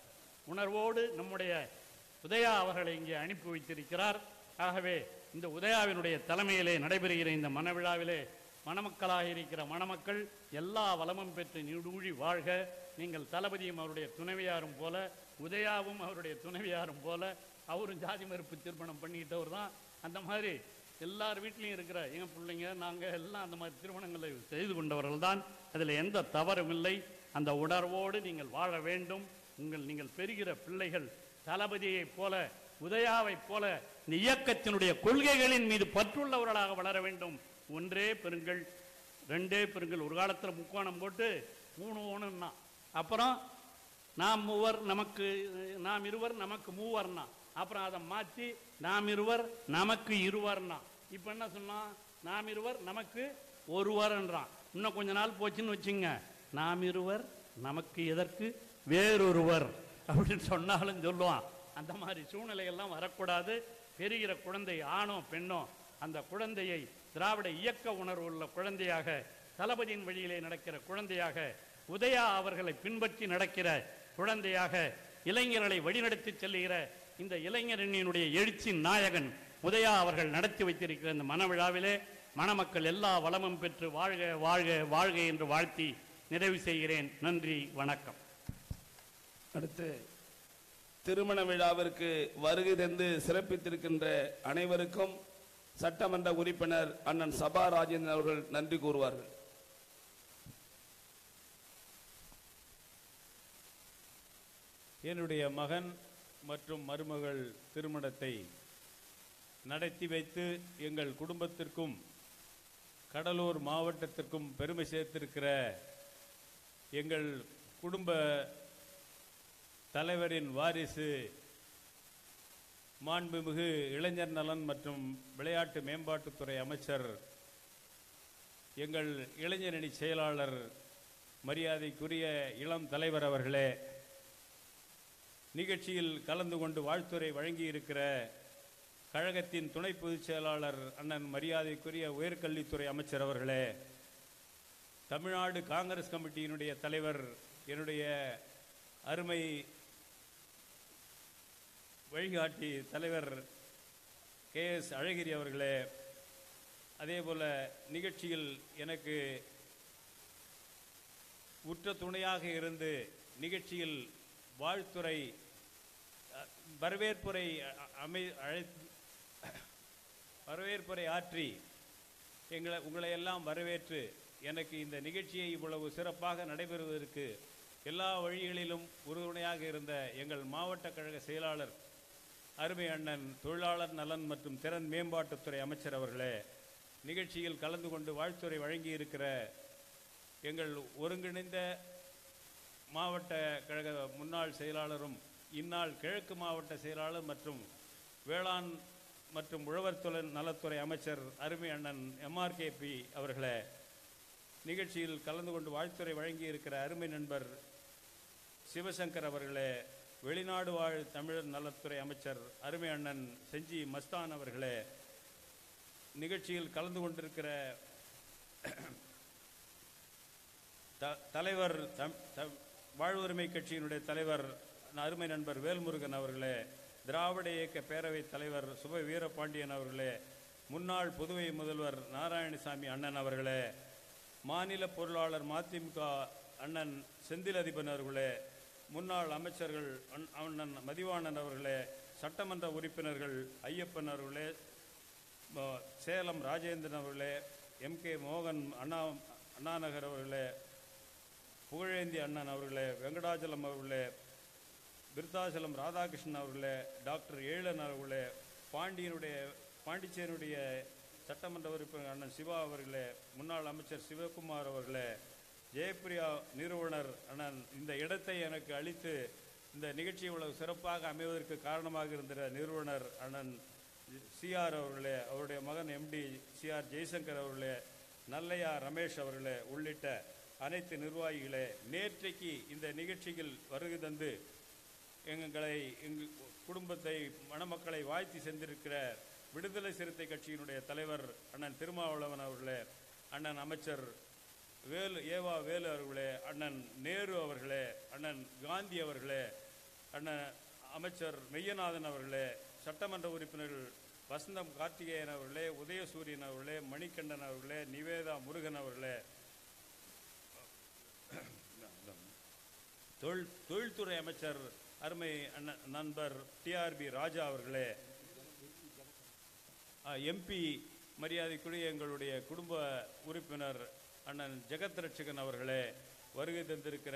உணர்வோடு நம்முடைய உதயா அவர்களை இங்கே அனுப்பி வைத்திருக்கிறார் ஆகவே இந்த உதயாவினுடைய தலைமையிலே நடைபெறுகிற இந்த மனவிழாவிலே மணமக்களாக இருக்கிற மணமக்கள் எல்லா வளமும் பெற்று நீடூழி வாழ்க நீங்கள் தளபதியும் அவருடைய துணைவியாரும் போல உதயாவும் அவருடைய துணைவியாரும் போல அவரும் ஜாதி மறுப்பு திருமணம் பண்ணிக்கிட்டவர் தான் அந்த மாதிரி எல்லார் வீட்லேயும் இருக்கிற எங்கள் பிள்ளைங்க நாங்கள் எல்லாம் அந்த மாதிரி திருமணங்களை செய்து கொண்டவர்கள் தான் அதில் எந்த தவறும் இல்லை அந்த உணர்வோடு நீங்கள் வாழ வேண்டும் உங்கள் நீங்கள் பெறுகிற பிள்ளைகள் தளபதியைப் போல உதயாவைப் போல இந்த இயக்கத்தினுடைய கொள்கைகளின் மீது பற்றுள்ளவர்களாக வளர வேண்டும் ஒன்றே பெருங்கள் ரெண்டே பெருங்கள் ஒரு காலத்தில் முக்கோணம் போட்டு மூணு ஓணுன்னா அப்புறம் நாம் மூவர் நமக்கு நாம் இருவர் நமக்கு மூவர்னா அப்புறம் அதை மாற்றி நாம் இருவர் நமக்கு இருவர்னா இப்போ என்ன சொன்னான் நாம் இருவர் நமக்கு ஒருவர்ன்றான் இன்னும் கொஞ்ச நாள் போச்சுன்னு வச்சுங்க நாம் இருவர் நமக்கு எதற்கு வேறொருவர் அப்படின்னு சொன்னாலும் சொல்லுவான் அந்த மாதிரி சூழ்நிலைகள்லாம் வரக்கூடாது பெறுகிற குழந்தை ஆணோ பெண்ணோ அந்த குழந்தையை திராவிட இயக்க உணர்வு உள்ள குழந்தையாக தளபதியின் வழியிலே நடக்கிற குழந்தையாக உதயா அவர்களை பின்பற்றி நடக்கிற குழந்தையாக இளைஞர்களை வழிநடத்தி செல்லுகிற இந்த இளைஞரணியினுடைய எழுச்சி நாயகன் உதயா அவர்கள் நடத்தி வைத்திருக்கிற இந்த மனவிழாவிலே மணமக்கள் எல்லா வளமும் பெற்று வாழ்க வாழ்க வாழ்க என்று வாழ்த்தி நிறைவு செய்கிறேன் நன்றி வணக்கம் அடுத்து திருமண விழாவிற்கு வருகை தந்து சிறப்பித்திருக்கின்ற அனைவருக்கும் சட்டமன்ற உறுப்பினர் அண்ணன் சபா ராஜேந்திரன் அவர்கள் நன்றி கூறுவார்கள் என்னுடைய மகன் மற்றும் மருமகள் திருமணத்தை நடத்தி வைத்து எங்கள் குடும்பத்திற்கும் கடலூர் மாவட்டத்திற்கும் பெருமை சேர்த்திருக்கிற எங்கள் குடும்ப தலைவரின் வாரிசு மாண்புமிகு இளைஞர் நலன் மற்றும் விளையாட்டு மேம்பாட்டுத்துறை அமைச்சர் எங்கள் இளைஞரணி செயலாளர் மரியாதைக்குரிய இளம் தலைவர் அவர்களே நிகழ்ச்சியில் கலந்து கொண்டு வாழ்த்துரை வழங்கியிருக்கிற கழகத்தின் துணை பொதுச் செயலாளர் அண்ணன் மரியாதைக்குரிய உயர்கல்வித்துறை அமைச்சர் அவர்களே தமிழ்நாடு காங்கிரஸ் கமிட்டியினுடைய தலைவர் என்னுடைய அருமை வழிகாட்டி தலைவர் கே எஸ் அழகிரி அவர்களே அதே போல நிகழ்ச்சியில் எனக்கு உற்ற துணையாக இருந்து நிகழ்ச்சியில் வாழ்த்துறை அ, வரவேற்புரை அ- அமை அழை வரவேற்புரை ஆற்றி எங்களை உங்களை எல்லாம் வரவேற்று எனக்கு இந்த நிகழ்ச்சியை இவ்வளவு சிறப்பாக நடைபெறுவதற்கு எல்லா வழிகளிலும் உறுதுணையாக இருந்த எங்கள் மாவட்ட கழக செயலாளர் அருமை அண்ணன் தொழிலாளர் நலன் மற்றும் திறன் மேம்பாட்டுத்துறை அமைச்சர் அவர்களே நிகழ்ச்சியில் கலந்து கொண்டு வாழ்த்துறை வழங்கி இருக்கிற எங்கள் ஒருங்கிணைந்த மாவட்ட கழக முன்னாள் செயலாளரும் இந்நாள் கிழக்கு மாவட்ட செயலாளர் மற்றும் வேளாண் மற்றும் உழவர் தொழில் நலத்துறை அமைச்சர் அருமை அண்ணன் எம்ஆர்கேபி அவர்களே நிகழ்ச்சியில் கலந்து கொண்டு வாழ்த்துறை வழங்கி இருக்கிற அருமை நண்பர் சிவசங்கர் அவர்களே வெளிநாடு வாழ் தமிழர் நலத்துறை அமைச்சர் அருமை அண்ணன் செஞ்சி மஸ்தான் அவர்களே நிகழ்ச்சியில் கலந்து கொண்டிருக்கிற த- தலைவர் தம்- தம்- வாழ்வுரிமை கட்சியினுடைய தலைவர் அருமை நண்பர் வேல்முருகன் அவர்களே திராவிட இயக்க பேரவைத் தலைவர் சுப வீரபாண்டியன் அவர்களே முன்னாள் புதுவை முதல்வர் நாராயணசாமி அண்ணன் அவர்களே மாநில பொருளாளர் மதிமுக அண்ணன் செந்தில் அதிபன் அவர்களே முன்னாள் அமைச்சர்கள் அண்ண- அண்ணன் மதிவாணன் அவர்களே சட்டமன்ற உறுப்பினர்கள் ஐயப்பன் அவர்களே ம- சேலம் ராஜேந்திரன் அவர்களே எம் கே மோகன் அண்ணா அண்ணாநகர் அவர்களே புகழேந்தி அண்ணன் அவர்களே வெங்கடாச்சலம் அவர்களே விருத்தாச்சலம் ராதாகிருஷ்ணன் அவர்களே டாக்டர் ஏழன் அவர்களே பாண்டியனுடைய பாண்டிச்சேரியுடைய சட்டமன்ற உறுப்பினர் அண்ணன் சிவா அவர்களே முன்னாள் அமைச்சர் சிவகுமார் அவர்களே ஜெயப்பிரியா நிறுவனர் அண்ணன் இந்த இடத்தை எனக்கு அளித்து இந்த நிகழ்ச்சி இவ்வளவு சிறப்பாக அமைவதற்கு காரணமாக இருந்த நிறுவனர் அண்ணன் சிஆர் அவர்களே அவருடைய மகன் எம்டி சிஆர் ஜெய்சங்கர் அவர்களே நல்லையா ரமேஷ் அவர்களே உள்ளிட்ட அனைத்து நிர்வாகிகளே நேற்றைக்கு இந்த நிகழ்ச்சியில் வருகை தந்து எங்களை எங்கள் குடும்பத்தை மணமக்களை வாழ்த்தி சென்றிருக்கிற விடுதலை சிறுத்தை கட்சியினுடைய தலைவர் அண்ணன் திருமாவளவன் அவர்களே அண்ணன் அமைச்சர் வேலு ஏவா வேலு அவர்களே அண்ணன் நேரு அவர்களே அண்ணன் காந்தி அவர்களே அண்ணன் அமைச்சர் மெய்யநாதன் அவர்களே சட்டமன்ற உறுப்பினர்கள் வசந்தம் கார்த்திகேயன் அவர்களே உதயசூரியன் அவர்களே மணிகண்டன் அவர்களே நிவேதா முருகன் அவர்களே தொழில் தொழில்துறை அமைச்சர் அருமை அண்ணன் நண்பர் டிஆர்பி ராஜா அவர்களே எம்பி மரியாதைக்குரிய எங்களுடைய குடும்ப உறுப்பினர் அண்ணன் ஜெகத் ரட்சகன் அவர்களே வருகை தந்திருக்கிற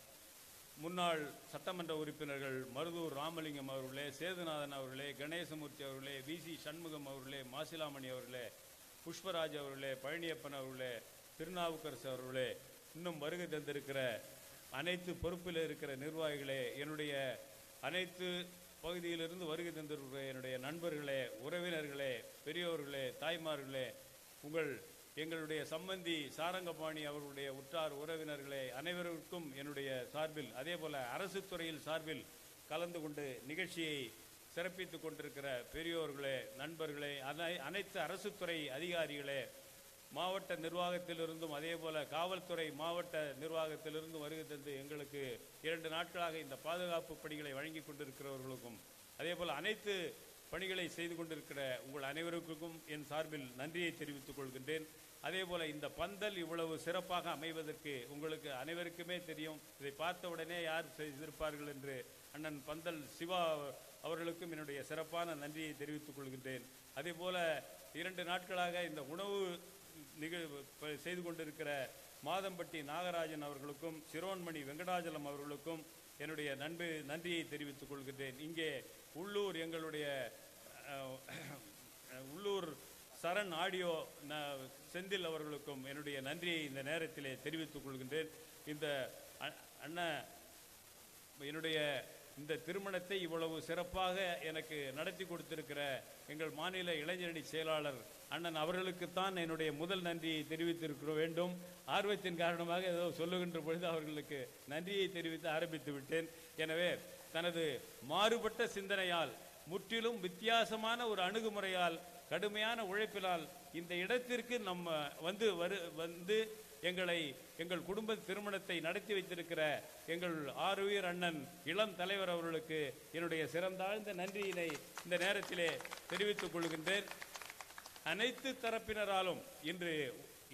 முன்னாள் சட்டமன்ற உறுப்பினர்கள் மருதூர் ராமலிங்கம் அவர்களே சேதுநாதன் அவர்களே கணேசமூர்த்தி அவர்களே வி சி சண்முகம் அவர்களே மாசிலாமணி அவர்களே புஷ்பராஜ் அவர்களே பழனியப்பன் அவர்களே திருநாவுக்கரசு அவர்களே இன்னும் வருகை தந்திருக்கிற அனைத்து பொறுப்பில் இருக்கிற நிர்வாகிகளே என்னுடைய அனைத்து பகுதியிலிருந்து வருகை தந்திருக்கிற என்னுடைய நண்பர்களே உறவினர்களே பெரியோர்களே தாய்மார்களே உங்கள் எங்களுடைய சம்பந்தி சாரங்கபாணி அவர்களுடைய உற்றார் உறவினர்களே அனைவருக்கும் என்னுடைய சார்பில் அதே போல அரசு துறையில் சார்பில் கலந்து கொண்டு நிகழ்ச்சியை சிறப்பித்துக் கொண்டிருக்கிற பெரியோர்களே நண்பர்களே அனை- அனைத்து அரசு துறை அதிகாரிகளே மாவட்ட நிர்வாகத்திலிருந்தும் அதே போல காவல்துறை மாவட்ட நிர்வாகத்திலிருந்து வருகை தந்து எங்களுக்கு இரண்டு நாட்களாக இந்த பாதுகாப்பு பணிகளை வழங்கி கொண்டிருக்கிறவர்களுக்கும் அதே போல அனைத்து பணிகளை செய்து கொண்டிருக்கிற உங்கள் அனைவருக்கும் என் சார்பில் நன்றியை தெரிவித்துக் கொள்கின்றேன் அதே போல இந்த பந்தல் இவ்வளவு சிறப்பாக அமைவதற்கு உங்களுக்கு அனைவருக்குமே தெரியும் இதை பார்த்த உடனே யார் செய்திருப்பார்கள் என்று அண்ணன் பந்தல் சிவா அவர்களுக்கும் என்னுடைய சிறப்பான நன்றியை தெரிவித்துக் கொள்கின்றேன் அதே போல இரண்டு நாட்களாக இந்த உணவு நிகழ்வு ப- செய்து கொண்டிருக்கிற மாதம்பட்டி நாகராஜன் அவர்களுக்கும் சிரோன்மணி வெங்கடாஜலம் அவர்களுக்கும் என்னுடைய நண்பு நன்றியை தெரிவித்துக் கொள்கின்றேன் இங்கே உள்ளூர் எங்களுடைய அஹ், உள்ளூர் சரண் ஆடியோ ந- செந்தில் அவர்களுக்கும் என்னுடைய நன்றியை இந்த நேரத்திலே தெரிவித்துக் கொள்கின்றேன் இந்த அ- அண்ணன் என்னுடைய இந்த திருமணத்தை இவ்வளவு சிறப்பாக எனக்கு நடத்தி கொடுத்திருக்கிற எங்கள் மாநில இளைஞரணி செயலாளர் அண்ணன் அவர்களுக்குத்தான் என்னுடைய முதல் நன்றியை தெரிவித்திருக்க வேண்டும் ஆர்வத்தின் காரணமாக ஏதோ சொல்லுகின்ற பொழுது அவர்களுக்கு நன்றியை தெரிவித்து ஆரம்பித்து விட்டேன் எனவே தனது மாறுபட்ட சிந்தனையால் முற்றிலும் வித்தியாசமான ஒரு அணுகுமுறையால் கடுமையான உழைப்பினால் இந்த இடத்திற்கு நம்ம வந்து வரு வந்து எங்களை எங்கள் குடும்ப திருமணத்தை நடத்தி வைத்திருக்கிற எங்கள் ஆறுயிர் அண்ணன் இளம் தலைவர் அவர்களுக்கு என்னுடைய சிறந்தாழ்ந்த நன்றியினை இந்த நேரத்திலே தெரிவித்துக் கொள்கின்றேன் அனைத்து தரப்பினராலும் இன்று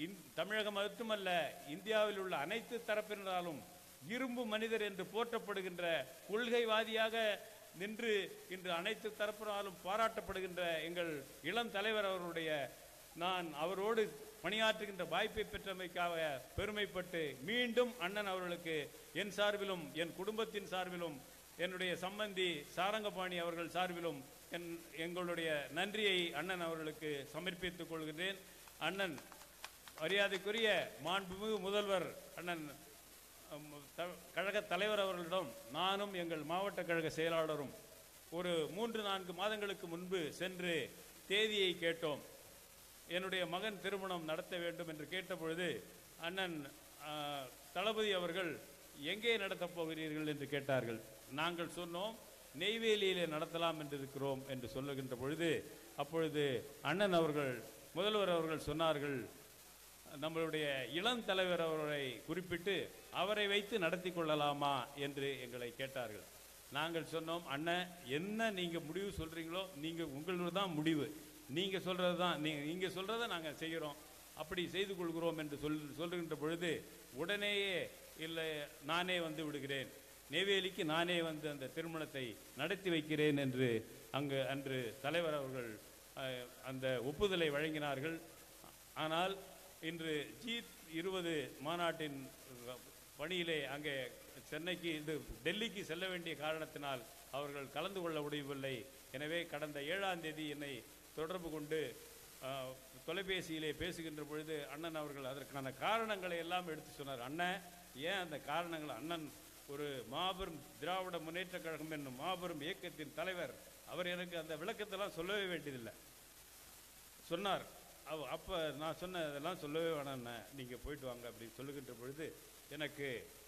இந்- தமிழகம் மட்டுமல்ல இந்தியாவில் உள்ள அனைத்து தரப்பினராலும் இரும்பு மனிதர் என்று போற்றப்படுகின்ற கொள்கைவாதியாக நின்று இன்று அனைத்து தரப்பினராலும் பாராட்டப்படுகின்ற எங்கள் இளம் தலைவர் அவர்களுடைய நான் அவரோடு பணியாற்றுகின்ற வாய்ப்பை பெற்றமைக்காக பெருமைப்பட்டு மீண்டும் அண்ணன் அவர்களுக்கு என் சார்பிலும் என் குடும்பத்தின் சார்பிலும் என்னுடைய சம்பந்தி சாரங்கபாணி அவர்கள் சார்பிலும் என் எங்களுடைய நன்றியை அண்ணன் அவர்களுக்கு சமர்ப்பித்துக் கொள்கிறேன் அண்ணன் மரியாதைக்குரிய மாண்புமிகு முதல்வர் அண்ணன் அம், த- கழக தலைவர் அவர்களிடம் நானும் எங்கள் மாவட்ட கழக செயலாளரும் ஒரு மூன்று நான்கு மாதங்களுக்கு முன்பு சென்று தேதியை கேட்டோம் என்னுடைய மகன் திருமணம் நடத்த வேண்டும் என்று கேட்டபொழுது அண்ணன் ஆ, தளபதி அவர்கள் எங்கே நடத்தப் போகிறீர்கள் என்று கேட்டார்கள் நாங்கள் சொன்னோம் நெய்வேலியிலே நடத்தலாம் என்று இருக்கிறோம் என்று சொல்லுகின்ற பொழுது அப்பொழுது அண்ணன் அவர்கள் முதல்வர் அவர்கள் சொன்னார்கள் நம்மளுடைய இளம் தலைவர் அவரை குறிப்பிட்டு அவரை வைத்து நடத்தி கொள்ளலாமா என்று எங்களை கேட்டார்கள் நாங்கள் சொன்னோம் அண்ணன் என்ன நீங்க முடிவு சொல்றீங்களோ நீங்க உங்களோட தான் முடிவு நீங்க சொல்றது தான் நீங்க நீங்க சொல்றதை நாங்கள் செய்கிறோம் அப்படி செய்து கொள்கிறோம் என்று சொல் சொல்லுகின்ற பொழுது உடனேயே இல்லை நானே வந்து விடுகிறேன் நெய்வேலிக்கு நானே வந்து அந்த திருமணத்தை நடத்தி வைக்கிறேன் என்று அங்கு அன்று தலைவர் அவர்கள் அஹ், அந்த ஒப்புதலை வழங்கினார்கள் ஆனால் இன்று ஜி இருபது மாநாட்டின் பணியிலே அங்கே சென்னைக்கு இது டெல்லிக்கு செல்ல வேண்டிய காரணத்தினால் அவர்கள் கலந்து கொள்ள முடியவில்லை எனவே கடந்த ஏழாம் தேதி என்னை தொடர்பு கொண்டு ஆஹ், தொலைபேசியிலே பேசுகின்ற பொழுது அண்ணன் அவர்கள் அதற்கான காரணங்களை எல்லாம் எடுத்து சொன்னார் அண்ணன் ஏன் அந்த காரணங்கள் அண்ணன் ஒரு மாபெரும் திராவிட முன்னேற்ற கழகம் என்னும் மாபெரும் இயக்கத்தின் தலைவர் அவர் எனக்கு அந்த விளக்கத்தெல்லாம் சொல்லவே வேண்டியதில்லை சொன்னார் அவ அப்போ நான் சொன்ன இதெல்லாம் சொல்லவே வேணாண்ணே நீங்கள் போயிட்டு வாங்க அப்படின்னு சொல்லுகின்ற பொழுது எனக்கு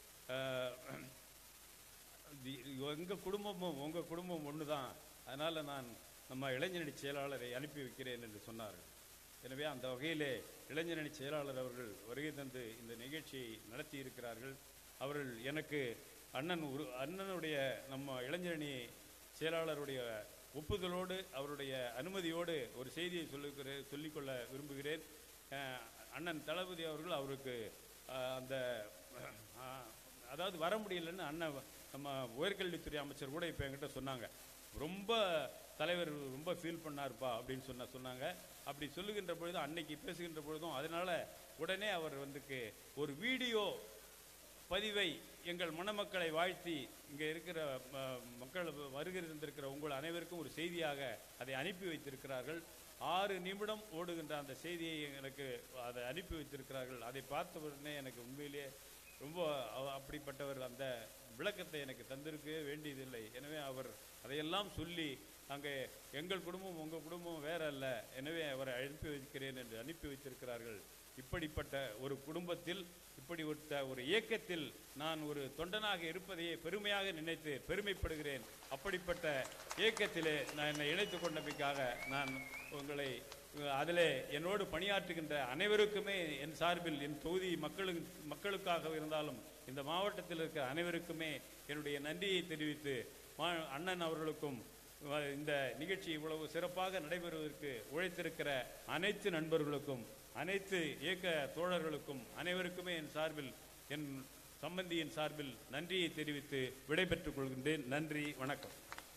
எங்கள் குடும்பமும் உங்கள் குடும்பம் ஒன்று தான் அதனால் நான் நம்ம இளைஞரணி செயலாளரை அனுப்பி வைக்கிறேன் என்று சொன்னார்கள் எனவே அந்த வகையிலே இளைஞரணி செயலாளர் அவர்கள் வருகை தந்து இந்த நிகழ்ச்சியை நடத்தி இருக்கிறார்கள் அவர்கள் எனக்கு அண்ணன் உரு அண்ணனுடைய நம்ம இளைஞரணி செயலாளருடைய ஒப்புதலோடு அவருடைய அனுமதியோடு ஒரு செய்தியை சொல்லுகிறேன் சொல்லிக்கொள்ள விரும்புகிறேன் அஹ், அண்ணன் தளபதி அவர்கள் அவருக்கு அஹ், அந்த அஹ், அதாவது வர முடியலன்னு அண்ணன் நம்ம உயர்கல்வித்துறை அமைச்சர் கூட இப்போ என்கிட்ட சொன்னாங்க ரொம்ப தலைவர் ரொம்ப ஃபீல் பண்ணாருப்பா அப்படின்னு சொன்ன சொன்னாங்க அப்படி சொல்லுகின்ற பொழுது அன்னைக்கு பேசுகின்ற பொழுதும் அதனால உடனே அவர் வந்துக்கு ஒரு வீடியோ பதிவை எங்கள் மணமக்களை வாழ்த்தி இங்கே இருக்கிற ம- மக்கள் வருகிறந்திருக்கிற உங்கள் அனைவருக்கும் ஒரு செய்தியாக அதை அனுப்பி வைத்திருக்கிறார்கள் ஆறு நிமிடம் ஓடுகின்ற அந்த செய்தியை எனக்கு அதை அனுப்பி வைத்திருக்கிறார்கள் அதை பார்த்த உடனே எனக்கு உண்மையிலேயே ரொம்ப அவ- அப்படிப்பட்டவர் அந்த விளக்கத்தை எனக்கு தந்திருக்கவே வேண்டியதில்லை எனவே அவர் அதையெல்லாம் சொல்லி அங்கே எங்கள் குடும்பம் உங்கள் குடும்பம் வேற அல்ல எனவே அவரை அனுப்பி வைக்கிறேன் என்று அனுப்பி வைத்திருக்கிறார்கள் இப்படிப்பட்ட ஒரு குடும்பத்தில் இப்படிப்பட்ட ஒரு இயக்கத்தில் நான் ஒரு தொண்டனாக இருப்பதையே பெருமையாக நினைத்து பெருமைப்படுகிறேன் அப்படிப்பட்ட இயக்கத்திலே நான் என்னை இணைத்துக் கொண்டமைக்காக நான் உங்களை அதிலே என்னோடு பணியாற்றுகின்ற அனைவருக்குமே என் சார்பில் என் தொகுதி மக்களுக்கு மக்களுக்காக இருந்தாலும் இந்த மாவட்டத்தில் இருக்கிற அனைவருக்குமே என்னுடைய நன்றியை தெரிவித்து மா- அண்ணன் அவர்களுக்கும் வ- இந்த நிகழ்ச்சி இவ்வளவு சிறப்பாக நடைபெறுவதற்கு உழைத்திருக்கிற அனைத்து நண்பர்களுக்கும் அனைத்து இயக்க தோழர்களுக்கும் அனைவருக்குமே என் சார்பில் என் சம்பந்தியின் சார்பில் நன்றியை தெரிவித்து விடைபெற்றுக் கொள்கின்றேன் நன்றி வணக்கம்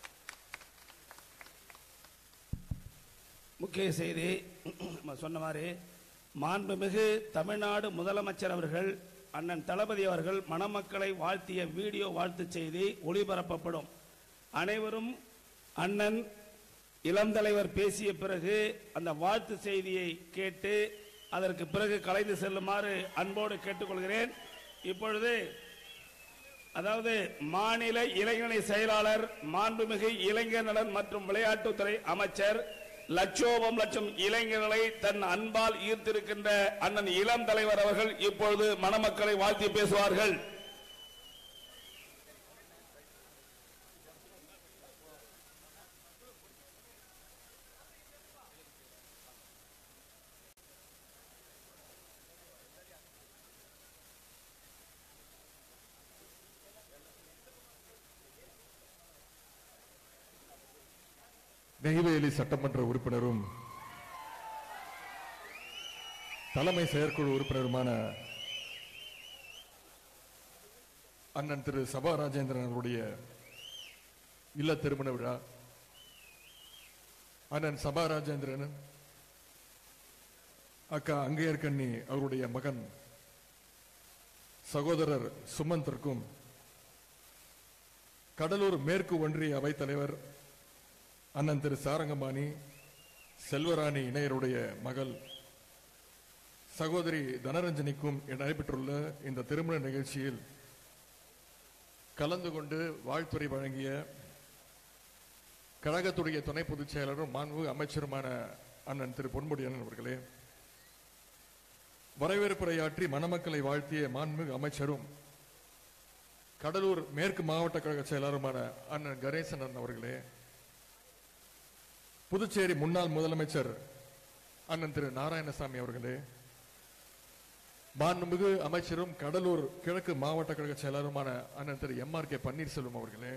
முக்கிய செய்தி நம்ம சொன்ன மாதிரி மாண்புமிகு தமிழ்நாடு முதலமைச்சர் அவர்கள் அண்ணன் தளபதி அவர்கள் மணமக்களை வாழ்த்திய வீடியோ வாழ்த்துச் செய்தி ஒளிபரப்பப்படும் அனைவரும் அண்ணன் இளம் தலைவர் பேசிய பிறகு அந்த வாழ்த்து செய்தியை கேட்டு அதற்கு பிறகு கலைந்து செல்லுமாறு அன்போடு கேட்டுக்கொள்கிறேன் இப்பொழுது அதாவது மாநில இளைஞரணி செயலாளர் மாண்புமிகு இளைஞர் நலன் மற்றும் விளையாட்டுத்துறை அமைச்சர் லட்சோபம் லட்சம் இளைஞர்களை தன் அன்பால் ஈர்த்திருக்கின்ற அண்ணன் இளம் தலைவர் அவர்கள் இப்பொழுது மணமக்களை வாழ்த்தி பேசுவார்கள் நெய்வேலி சட்டமன்ற உறுப்பினரும் தலைமை செயற்குழு உறுப்பினருமான அண்ணன் திரு சபா ராஜேந்திரன் அவருடைய இல்ல திருமண விழா அண்ணன் சபா ராஜேந்திரன் அக்கா அங்கையர்கண்ணி அவருடைய மகன் சகோதரர் சுமந்திற்கும் கடலூர் மேற்கு ஒன்றிய அவைத்தலைவர் அண்ணன் திரு சாரங்கபாணி செல்வராணி இணையருடைய மகள் சகோதரி தனரஞ்சனிக்கும் நடைபெற்றுள்ள இந்த திருமண நிகழ்ச்சியில் கலந்து கொண்டு வாழ்த்துறை வழங்கிய கழகத்துடைய துணை பொதுச் செயலரும் மாண்பு அமைச்சருமான அண்ணன் திரு பொன்முடியன் அவர்களே வரவேற்புரையாற்றி மணமக்களை வாழ்த்திய மாண்புமிகு அமைச்சரும் கடலூர் மேற்கு மாவட்ட கழக செயலாளருமான அண்ணன் கணேசன் அவர்களே புதுச்சேரி முன்னாள் முதலமைச்சர் அண்ணன் திரு நாராயணசாமி அவர்களே மாண்புமிகு அமைச்சரும் கடலூர் கிழக்கு மாவட்ட கழக செயலாளருமான அண்ணன் திரு எம் ஆர் கே பன்னீர்செல்வம் அவர்களே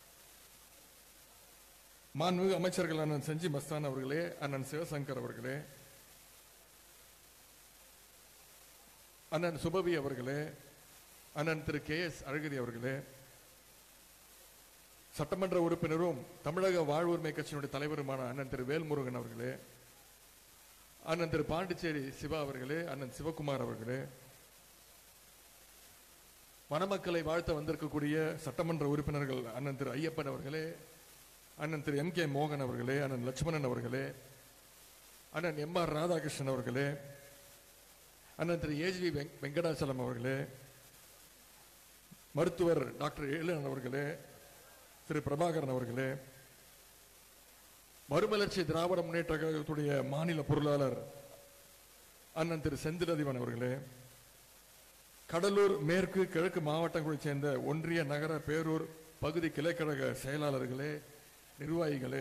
மாண்புமிகு அமைச்சர்கள் அண்ணன் செஞ்சி மஸ்தான் அவர்களே அண்ணன் சிவசங்கர் அவர்களே அண்ணன் சுபவி அவர்களே அண்ணன் திரு கே எஸ் அழகிரி அவர்களே சட்டமன்ற உறுப்பினரும் தமிழக வாழ்வுரிமை கட்சியினுடைய தலைவருமான அண்ணன் திரு வேல்முருகன் அவர்களே அண்ணன் திரு பாண்டிச்சேரி சிவா அவர்களே அண்ணன் சிவகுமார் அவர்களே மணமக்களை வாழ்த்த வந்திருக்கக்கூடிய சட்டமன்ற உறுப்பினர்கள் அண்ணன் திரு ஐயப்பன் அவர்களே அண்ணன் திரு எம் கே மோகன் அவர்களே அண்ணன் லட்சுமணன் அவர்களே அண்ணன் எம் ஆர் ராதாகிருஷ்ணன் அவர்களே அண்ணன் திரு ஏஜி வெங்கடாச்சலம் அவர்களே மருத்துவர் டாக்டர் ஏழன் அவர்களே திரு பிரபாகரன் அவர்களே மறுமலர்ச்சி திராவிட முன்னேற்ற கழகத்துடைய மாநில பொருளாளர் அண்ணன் திரு செந்திலதிவன் அவர்களே கடலூர் மேற்கு கிழக்கு மாவட்டங்களைச் சேர்ந்த ஒன்றிய நகர பேரூர் பகுதி கிளைக்கழக செயலாளர்களே நிர்வாகிகளே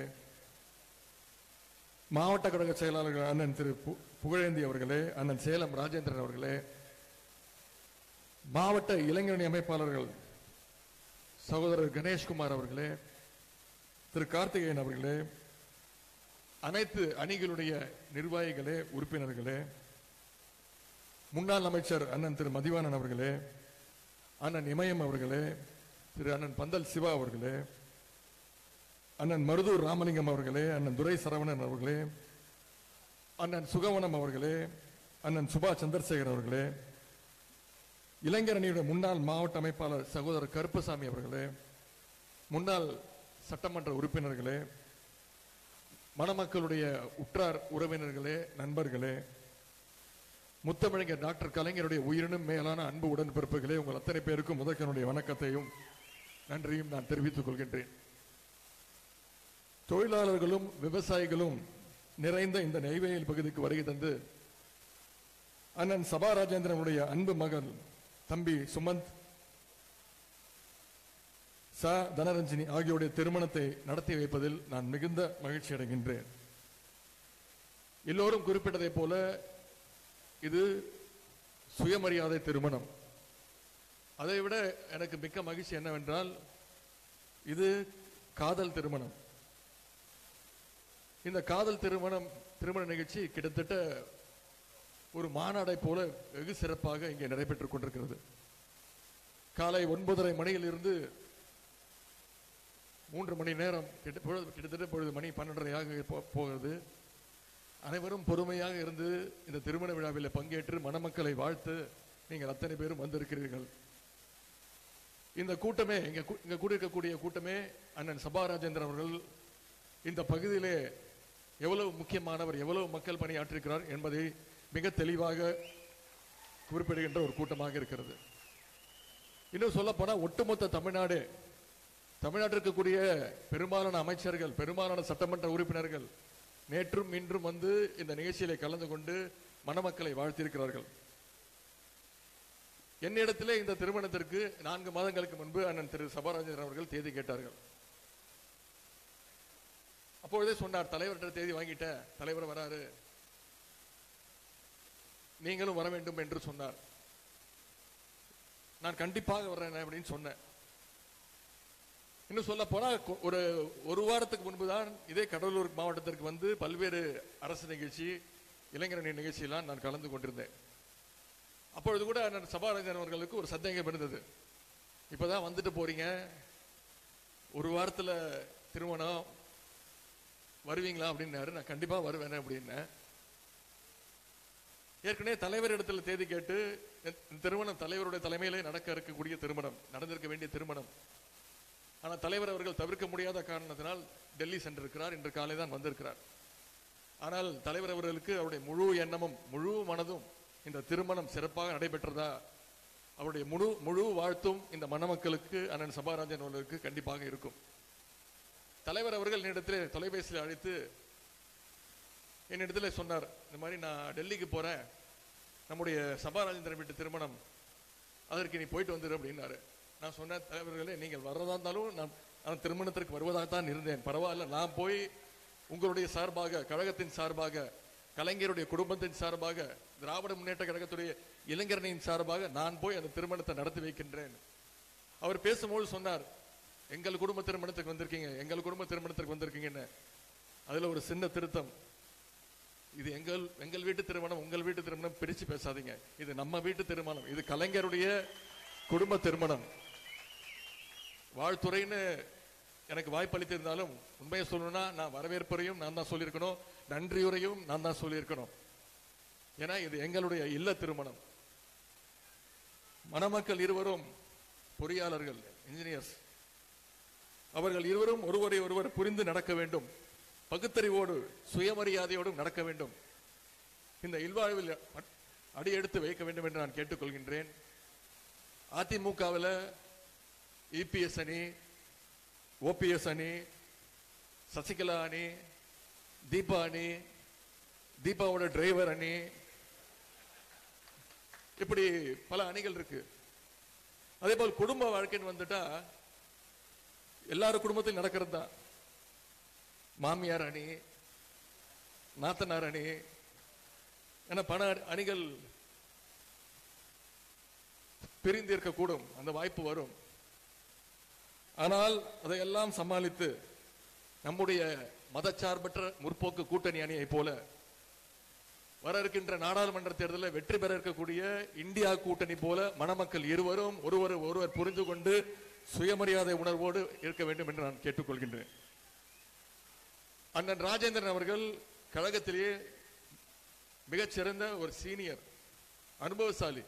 மாவட்ட கழக செயலாளர்கள் அண்ணன் திரு பு- புகழேந்தி அவர்களே அண்ணன் சேலம் ராஜேந்திரன் அவர்களே மாவட்ட இளைஞரணி அமைப்பாளர்கள் சகோதரர் கணேஷ்குமார் அவர்களே திரு கார்த்திகேயன் அவர்களே அனைத்து அணிகளுடைய நிர்வாகிகளே உறுப்பினர்களே முன்னாள் அமைச்சர் அண்ணன் திரு மதிவாணன் அவர்களே அண்ணன் இமயம் அவர்களே திரு அண்ணன் பந்தல் சிவா அவர்களே அண்ணன் மருதூர் ராமலிங்கம் அவர்களே அண்ணன் துரை சரவணன் அவர்களே அண்ணன் சுகவனம் அவர்களே அண்ணன் சுபா சந்திரசேகர் அவர்களே இளைஞர் அணியுடைய முன்னாள் மாவட்ட அமைப்பாளர் சகோதரர் கருப்பசாமி அவர்களே முன்னாள் சட்டமன்ற உறுப்பினர்களே மணமக்களுடைய உற்றார் உறவினர்களே நண்பர்களே முத்தமிழர் டாக்டர் கலைஞருடைய உயிரினும் மேலான அன்பு உடன்பிறப்புகளே உங்கள் அத்தனை பேருக்கும் முதற்கனுடைய வணக்கத்தையும் நன்றியும் நான் தெரிவித்துக் கொள்கின்றேன் தொழிலாளர்களும் விவசாயிகளும் நிறைந்த இந்த நெய்வேலி பகுதிக்கு வருகை தந்து அண்ணன் சபா ராஜேந்திரனுடைய அன்பு மகன் தம்பி சுமந்த் ச தனரஞ்சினி ஆகியோருடைய திருமணத்தை நடத்தி வைப்பதில் நான் மிகுந்த மகிழ்ச்சி அடைகின்றேன் எல்லோரும் குறிப்பிட்டதைப் போல இது சுயமரியாதை திருமணம் அதை விட எனக்கு மிக்க மகிழ்ச்சி என்னவென்றால் இது காதல் திருமணம் இந்த காதல் திருமணம் திருமண நிகழ்ச்சி கிட்டத்தட்ட ஒரு மாநாடை போல வெகு சிறப்பாக இங்கே நடைபெற்றுக் கொண்டிருக்கிறது காலை ஒன்பதரை மணியிலிருந்து மூன்று மணி நேரம் கிட்ட- பொழுது- கிட்டத்தட்ட பொழுது மணி பன்னெண்டரையாக போ- போகிறது அனைவரும் பொறுமையாக இருந்து இந்த திருமண விழாவில் பங்கேற்று மணமக்களை வாழ்த்து நீங்கள் அத்தனை பேரும் வந்திருக்கிறீர்கள் இந்த கூட்டமே இங்க கூ- இங்க கூடியிருக்கக்கூடிய கூட்டமே அண்ணன் சபாராஜேந்திரன் அவர்கள் இந்த பகுதியிலே எவ்வளவு முக்கியமானவர் எவ்வளவு மக்கள் பணியாற்றிருக்கிறார் என்பதை மிக தெளிவாக குறிப்பிடுகின்ற ஒரு கூட்டமாக இருக்கிறது இன்னும் சொல்ல போனா ஒட்டுமொத்த தமிழ்நாடு தமிழ்நாட்டில் இருக்கக்கூடிய பெரும்பாலான அமைச்சர்கள் பெரும்பாலான சட்டமன்ற உறுப்பினர்கள் நேற்றும் இன்றும் வந்து இந்த நிகழ்ச்சியிலே கலந்து கொண்டு மணமக்களை வாழ்த்தியிருக்கிறார்கள் என்னிடத்திலே இந்த திருமணத்திற்கு நான்கு மாதங்களுக்கு முன்பு அண்ணன் திரு சபாராஜன் அவர்கள் தேதி கேட்டார்கள் அப்பொழுதே சொன்னார் தலைவர்கிட்ட தேதி வாங்கிட்டேன் தலைவர் வராரு நீங்களும் வர வேண்டும் என்று சொன்னார் நான் கண்டிப்பாக வர்றேன் அப்படின்னு சொன்னேன் இன்னும் சொல்ல போனா கொ- ஒரு ஒரு வாரத்துக்கு முன்புதான் இதே கடலூர் மாவட்டத்திற்கு வந்து பல்வேறு அரசு நிகழ்ச்சி இளைஞரணி நிகழ்ச்சியெல்லாம் நான் கலந்து கொண்டிருந்தேன் அப்பொழுது கூட அண்ணன் சபாராஜன் அவர்களுக்கு ஒரு சந்தேகம் இருந்தது இப்பதான் வந்துட்டு போறீங்க ஒரு வாரத்துல திருமணம் வருவீங்களா அப்படின்னாரு நான் கண்டிப்பா வருவேன் அப்படின்னேன் ஏற்கனவே தலைவர் இடத்துல தேதி கேட்டு இந்த திருமணம் தலைவருடைய தலைமையிலே நடக்க இருக்கக்கூடிய திருமணம் நடந்திருக்க வேண்டிய திருமணம் ஆனால் தலைவர் அவர்கள் தவிர்க்க முடியாத காரணத்தினால் டெல்லி சென்றிருக்கிறார் இன்று காலை தான் வந்திருக்கிறார் ஆனால் தலைவர் அவர்களுக்கு அவருடைய முழு எண்ணமும் முழு மனதும் இந்த திருமணம் சிறப்பாக நடைபெற்றதா அவருடைய முழு முழு வாழ்த்தும் இந்த மணமக்களுக்கு அண்ணன் சபாராஜன் அவர்களுக்கு கண்டிப்பாக இருக்கும் தலைவர் அவர்கள் என்னிடத்திலே தொலைபேசியில் அழைத்து என்னிடத்துல சொன்னார் இந்த மாதிரி நான் டெல்லிக்கு போறேன் நம்முடைய சபாராஜேந்திரன் வீட்டு திருமணம் அதற்கு நீ போயிட்டு வந்துரு அப்படின்னாரு நான் சொன்னேன் தலைவர்களே நீங்கள் வர்றதா இருந்தாலும் நான் நான் திருமணத்திற்கு வருவதாகத்தான் இருந்தேன் பரவாயில்ல நான் போய் உங்களுடைய சார்பாக கழகத்தின் சார்பாக கலைஞருடைய குடும்பத்தின் சார்பாக திராவிட முன்னேற்ற கழகத்துடைய இளைஞரணியின் சார்பாக நான் போய் அந்த திருமணத்தை நடத்தி வைக்கின்றேன் அவர் பேசும்போது சொன்னார் எங்கள் குடும்ப திருமணத்துக்கு வந்திருக்கீங்க எங்கள் குடும்ப திருமணத்துக்கு வந்திருக்கீங்கன்னு அதுல ஒரு சின்ன திருத்தம் இது எங்கள் எங்கள் வீட்டு திருமணம் உங்கள் வீட்டு திருமணம் பிரிச்சு பேசாதீங்க இது நம்ம வீட்டு திருமணம் இது கலைஞருடைய குடும்ப திருமணம் வாழ்த்துறைன்னு எனக்கு வாய்ப்பளித்திருந்தாலும் உண்மையை சொல்லணும்னா நான் வரவேற்புரையும் நான் தான் சொல்லியிருக்கணும் நன்றியுரையும் நான் தான் சொல்லியிருக்கணும் ஏன்னா இது எங்களுடைய இல்ல திருமணம் மணமக்கள் இருவரும் பொறியாளர்கள் இன்ஜினியர்ஸ் அவர்கள் இருவரும் ஒருவரை ஒருவர் புரிந்து நடக்க வேண்டும் பகுத்தறிவோடு சுயமரியாதையோடும் நடக்க வேண்டும் இந்த இல்வாழ்வில் அடி எடுத்து வைக்க வேண்டும் என்று நான் கேட்டுக்கொள்கின்றேன் அதிமுகவில் இபிஎஸ் அணி ஓபிஎஸ் அணி சசிகலா அணி தீபா அணி தீபாவோட டிரைவர் அணி இப்படி பல அணிகள் இருக்கு அதே போல் குடும்ப வாழ்க்கைன்னு வந்துட்டா எல்லாரும் குடும்பத்திலும் நடக்கிறது தான் மாமியார் அணி நாத்தனார் அணி என பல அணிகள் பிரிந்து இருக்கக்கூடும் அந்த வாய்ப்பு வரும் ஆனால் அதையெல்லாம் சமாளித்து நம்முடைய மதச்சார்பற்ற முற்போக்கு கூட்டணி அணியை போல வர இருக்கின்ற நாடாளுமன்ற தேர்தலில் வெற்றி பெற இருக்கக்கூடிய இந்தியா கூட்டணி போல மணமக்கள் இருவரும் ஒருவர் ஒருவர் புரிந்து கொண்டு சுயமரியாதை உணர்வோடு இருக்க வேண்டும் என்று நான் கேட்டுக்கொள்கின்றேன் அண்ணன் ராஜேந்திரன் அவர்கள் கழகத்திலேயே மிகச்சிறந்த ஒரு சீனியர் அனுபவசாலி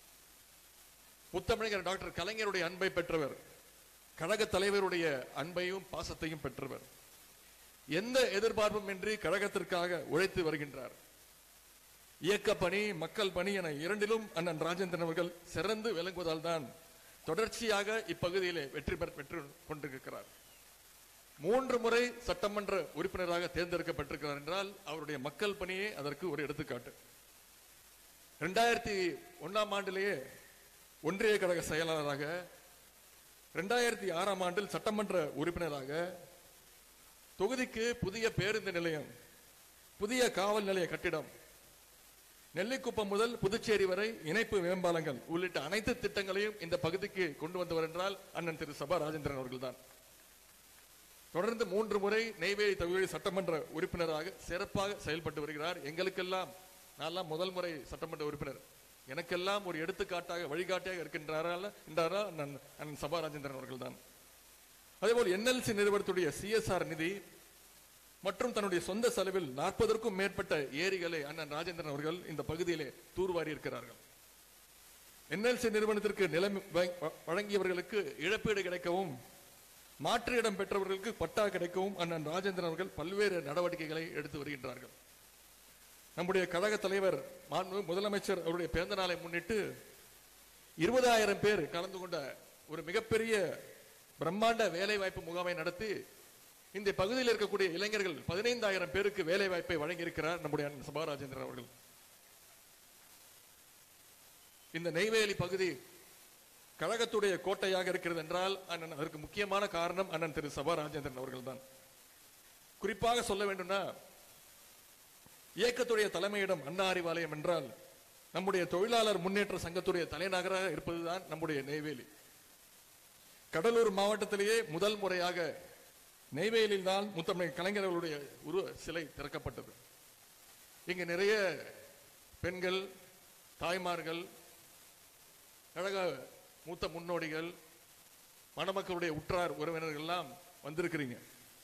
முத்தமிழர் டாக்டர் கலைஞருடைய அன்பை பெற்றவர் கழக தலைவருடைய அன்பையும் பாசத்தையும் பெற்றவர் எந்த எதிர்பார்ப்பும் இன்றி கழகத்திற்காக உழைத்து வருகின்றார் இயக்க பணி மக்கள் பணி என இரண்டிலும் அண்ணன் ராஜேந்திரன் அவர்கள் சிறந்து விளங்குவதால் தான் தொடர்ச்சியாக இப்பகுதியிலே வெற்றி பெற பெற்று கொண்டிருக்கிறார் மூன்று முறை சட்டமன்ற உறுப்பினராக தேர்ந்தெடுக்கப்பட்டிருக்கிறார் என்றால் அவருடைய மக்கள் பணியே அதற்கு ஒரு எடுத்துக்காட்டு இரண்டாயிரத்தி ஒன்னாம் ஆண்டிலேயே ஒன்றிய கழக செயலாளராக இரண்டாயிரத்தி ஆறாம் ஆண்டில் சட்டமன்ற உறுப்பினராக தொகுதிக்கு புதிய பேருந்து நிலையம் புதிய காவல் நிலைய கட்டிடம் நெல்லிக்குப்பம் முதல் புதுச்சேரி வரை இணைப்பு மேம்பாலங்கள் உள்ளிட்ட அனைத்து திட்டங்களையும் இந்த பகுதிக்கு கொண்டு வந்தவர் என்றால் அண்ணன் திரு சபா ராஜேந்திரன் அவர்கள்தான் தொடர்ந்து மூன்று முறை நெய்வேலி தொகுதி சட்டமன்ற உறுப்பினராக சிறப்பாக செயல்பட்டு வருகிறார் எங்களுக்கெல்லாம் நான்லாம் முதல் முறை சட்டமன்ற உறுப்பினர் எனக்கெல்லாம் ஒரு எடுத்துக்காட்டாக வழிகாட்டியாக இருக்கின்றாரா என்றாரா அண்ணன் அண்ணன் சபா ராஜேந்திரன் அவர்கள் தான் அதேபோல் என்எல்சி நிறுவனத்துடைய சிஎஸ்ஆர் நிதி மற்றும் தன்னுடைய சொந்த செலவில் நாற்பதற்கும் மேற்பட்ட ஏரிகளை அண்ணன் ராஜேந்திரன் அவர்கள் இந்த பகுதியிலே தூர்வாரி இருக்கிறார்கள் என்எல்சி நிறுவனத்திற்கு நிலம் வழங்கியவர்களுக்கு இழப்பீடு கிடைக்கவும் மாற்று இடம் பெற்றவர்களுக்கு பட்டா கிடைக்கவும் அண்ணன் ராஜேந்திரன் அவர்கள் பல்வேறு நடவடிக்கைகளை எடுத்து வருகின்றார்கள் நம்முடைய கழக தலைவர் மாண்பு முதலமைச்சர் அவருடைய பிறந்த நாளை முன்னிட்டு இருபதாயிரம் பேர் கலந்து கொண்ட ஒரு மிகப்பெரிய பிரம்மாண்ட வேலை வாய்ப்பு முகாமை நடத்தி இந்த பகுதியில் இருக்கக்கூடிய இளைஞர்கள் பதினைந்தாயிரம் பேருக்கு வேலை வாய்ப்பை வழங்கியிருக்கிறார் நம்முடைய அண்ணன் சபாராஜேந்திரன் அவர்கள் இந்த நெய்வேலி பகுதி கழகத்துடைய கோட்டையாக இருக்கிறது என்றால் அண்ணன் அதற்கு முக்கியமான காரணம் அண்ணன் திரு சபா ராஜேந்திரன் அவர்கள் தான் குறிப்பாக சொல்ல வேண்டும்னா இயக்கத்துடைய தலைமையிடம் அண்ணா அறிவாலயம் என்றால் நம்முடைய தொழிலாளர் முன்னேற்ற சங்கத்துடைய தலைநகராக இருப்பதுதான் நம்முடைய நெய்வேலி கடலூர் மாவட்டத்திலேயே முதல் முறையாக நெய்வேலியில் தான் முத்தமிழ் கலைஞர்களுடைய உருவ சிலை திறக்கப்பட்டது இங்க நிறைய பெண்கள் தாய்மார்கள் கழக மூத்த முன்னோடிகள் மணமக்களுடைய உற்றார் உறவினர்கள் எல்லாம் வந்திருக்கிறீங்க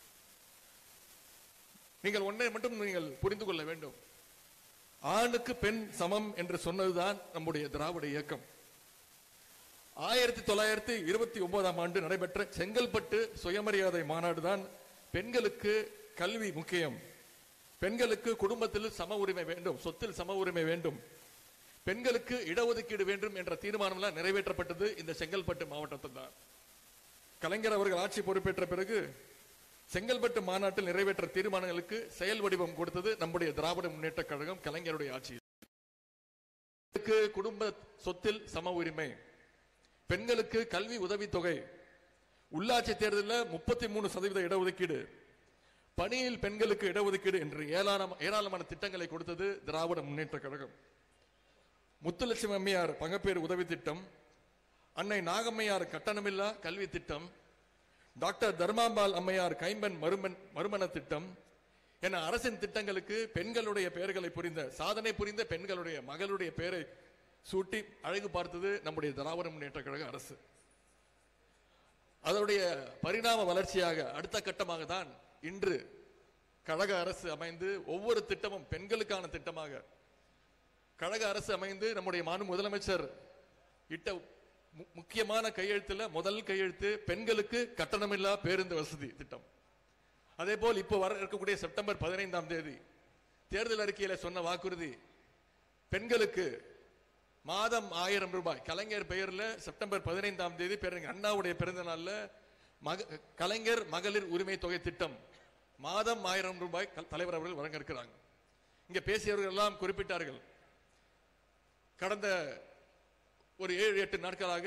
நீங்கள் ஒன்றை மட்டும் நீங்கள் புரிந்து கொள்ள வேண்டும் ஆணுக்கு பெண் சமம் என்று சொன்னதுதான் நம்முடைய திராவிட இயக்கம் ஆயிரத்தி தொள்ளாயிரத்தி இருபத்தி ஒன்பதாம் ஆண்டு நடைபெற்ற செங்கல்பட்டு சுயமரியாதை மாநாடு தான் பெண்களுக்கு கல்வி முக்கியம் பெண்களுக்கு குடும்பத்தில் சம உரிமை வேண்டும் சொத்தில் சம உரிமை வேண்டும் பெண்களுக்கு இடஒதுக்கீடு வேண்டும் என்ற தீர்மானம்லாம் நிறைவேற்றப்பட்டது இந்த செங்கல்பட்டு மாவட்டத்தில் தான் கலைஞர் அவர்கள் ஆட்சி பொறுப்பேற்ற பிறகு செங்கல்பட்டு மாநாட்டில் நிறைவேற்ற தீர்மானங்களுக்கு செயல் வடிவம் கொடுத்தது நம்முடைய திராவிட முன்னேற்ற கழகம் கலைஞருடைய ஆட்சி பெண்களுக்கு குடும்ப சொத்தில் சம உரிமை பெண்களுக்கு கல்வி உதவித்தொகை உள்ளாட்சி தேர்தலில் முப்பத்தி மூணு சதவீத இடஒதுக்கீடு பணியில் பெண்களுக்கு இடஒதுக்கீடு என்று ஏராளமான ஏராளமான திட்டங்களை கொடுத்தது திராவிட முன்னேற்ற கழகம் முத்துலட்சுமி அம்மையார் பங்கப்பேறு உதவி திட்டம் அன்னை நாகம்மையார் கட்டணமில்லா கல்வி திட்டம் டாக்டர் தர்மாம்பாள் அம்மையார் கைம்பெண் மருமன் மறுமண திட்டம் என அரசின் திட்டங்களுக்கு பெண்களுடைய பெயர்களை புரிந்த சாதனை புரிந்த பெண்களுடைய மகளுடைய பெயரை சூட்டி அழகு பார்த்தது நம்முடைய திராவிட முன்னேற்ற கழக அரசு அதனுடைய பரிணாம வளர்ச்சியாக அடுத்த கட்டமாக தான் இன்று கழக அரசு அமைந்து ஒவ்வொரு திட்டமும் பெண்களுக்கான திட்டமாக கழக அரசு அமைந்து நம்முடைய மாநில முதலமைச்சர் இட்ட மு- முக்கியமான கையெழுத்துல முதல் கையெழுத்து பெண்களுக்கு கட்டணமில்லா பேருந்து வசதி திட்டம் அதே போல் இப்போ வர இருக்கக்கூடிய செப்டம்பர் பதினைந்தாம் தேதி தேர்தல் அறிக்கையில சொன்ன வாக்குறுதி பெண்களுக்கு மாதம் ஆயிரம் ரூபாய் கலைஞர் பெயர்ல செப்டம்பர் பதினைந்தாம் தேதி பேரறிஞர் அண்ணாவுடைய பிறந்த நாள்ல மக கலைஞர் மகளிர் உரிமை தொகை திட்டம் மாதம் ஆயிரம் ரூபாய் க- தலைவர் அவர்கள் வழங்க இருக்கிறாங்க இங்க பேசியவர்கள் எல்லாம் குறிப்பிட்டார்கள் கடந்த ஒரு ஏழு எட்டு நாட்களாக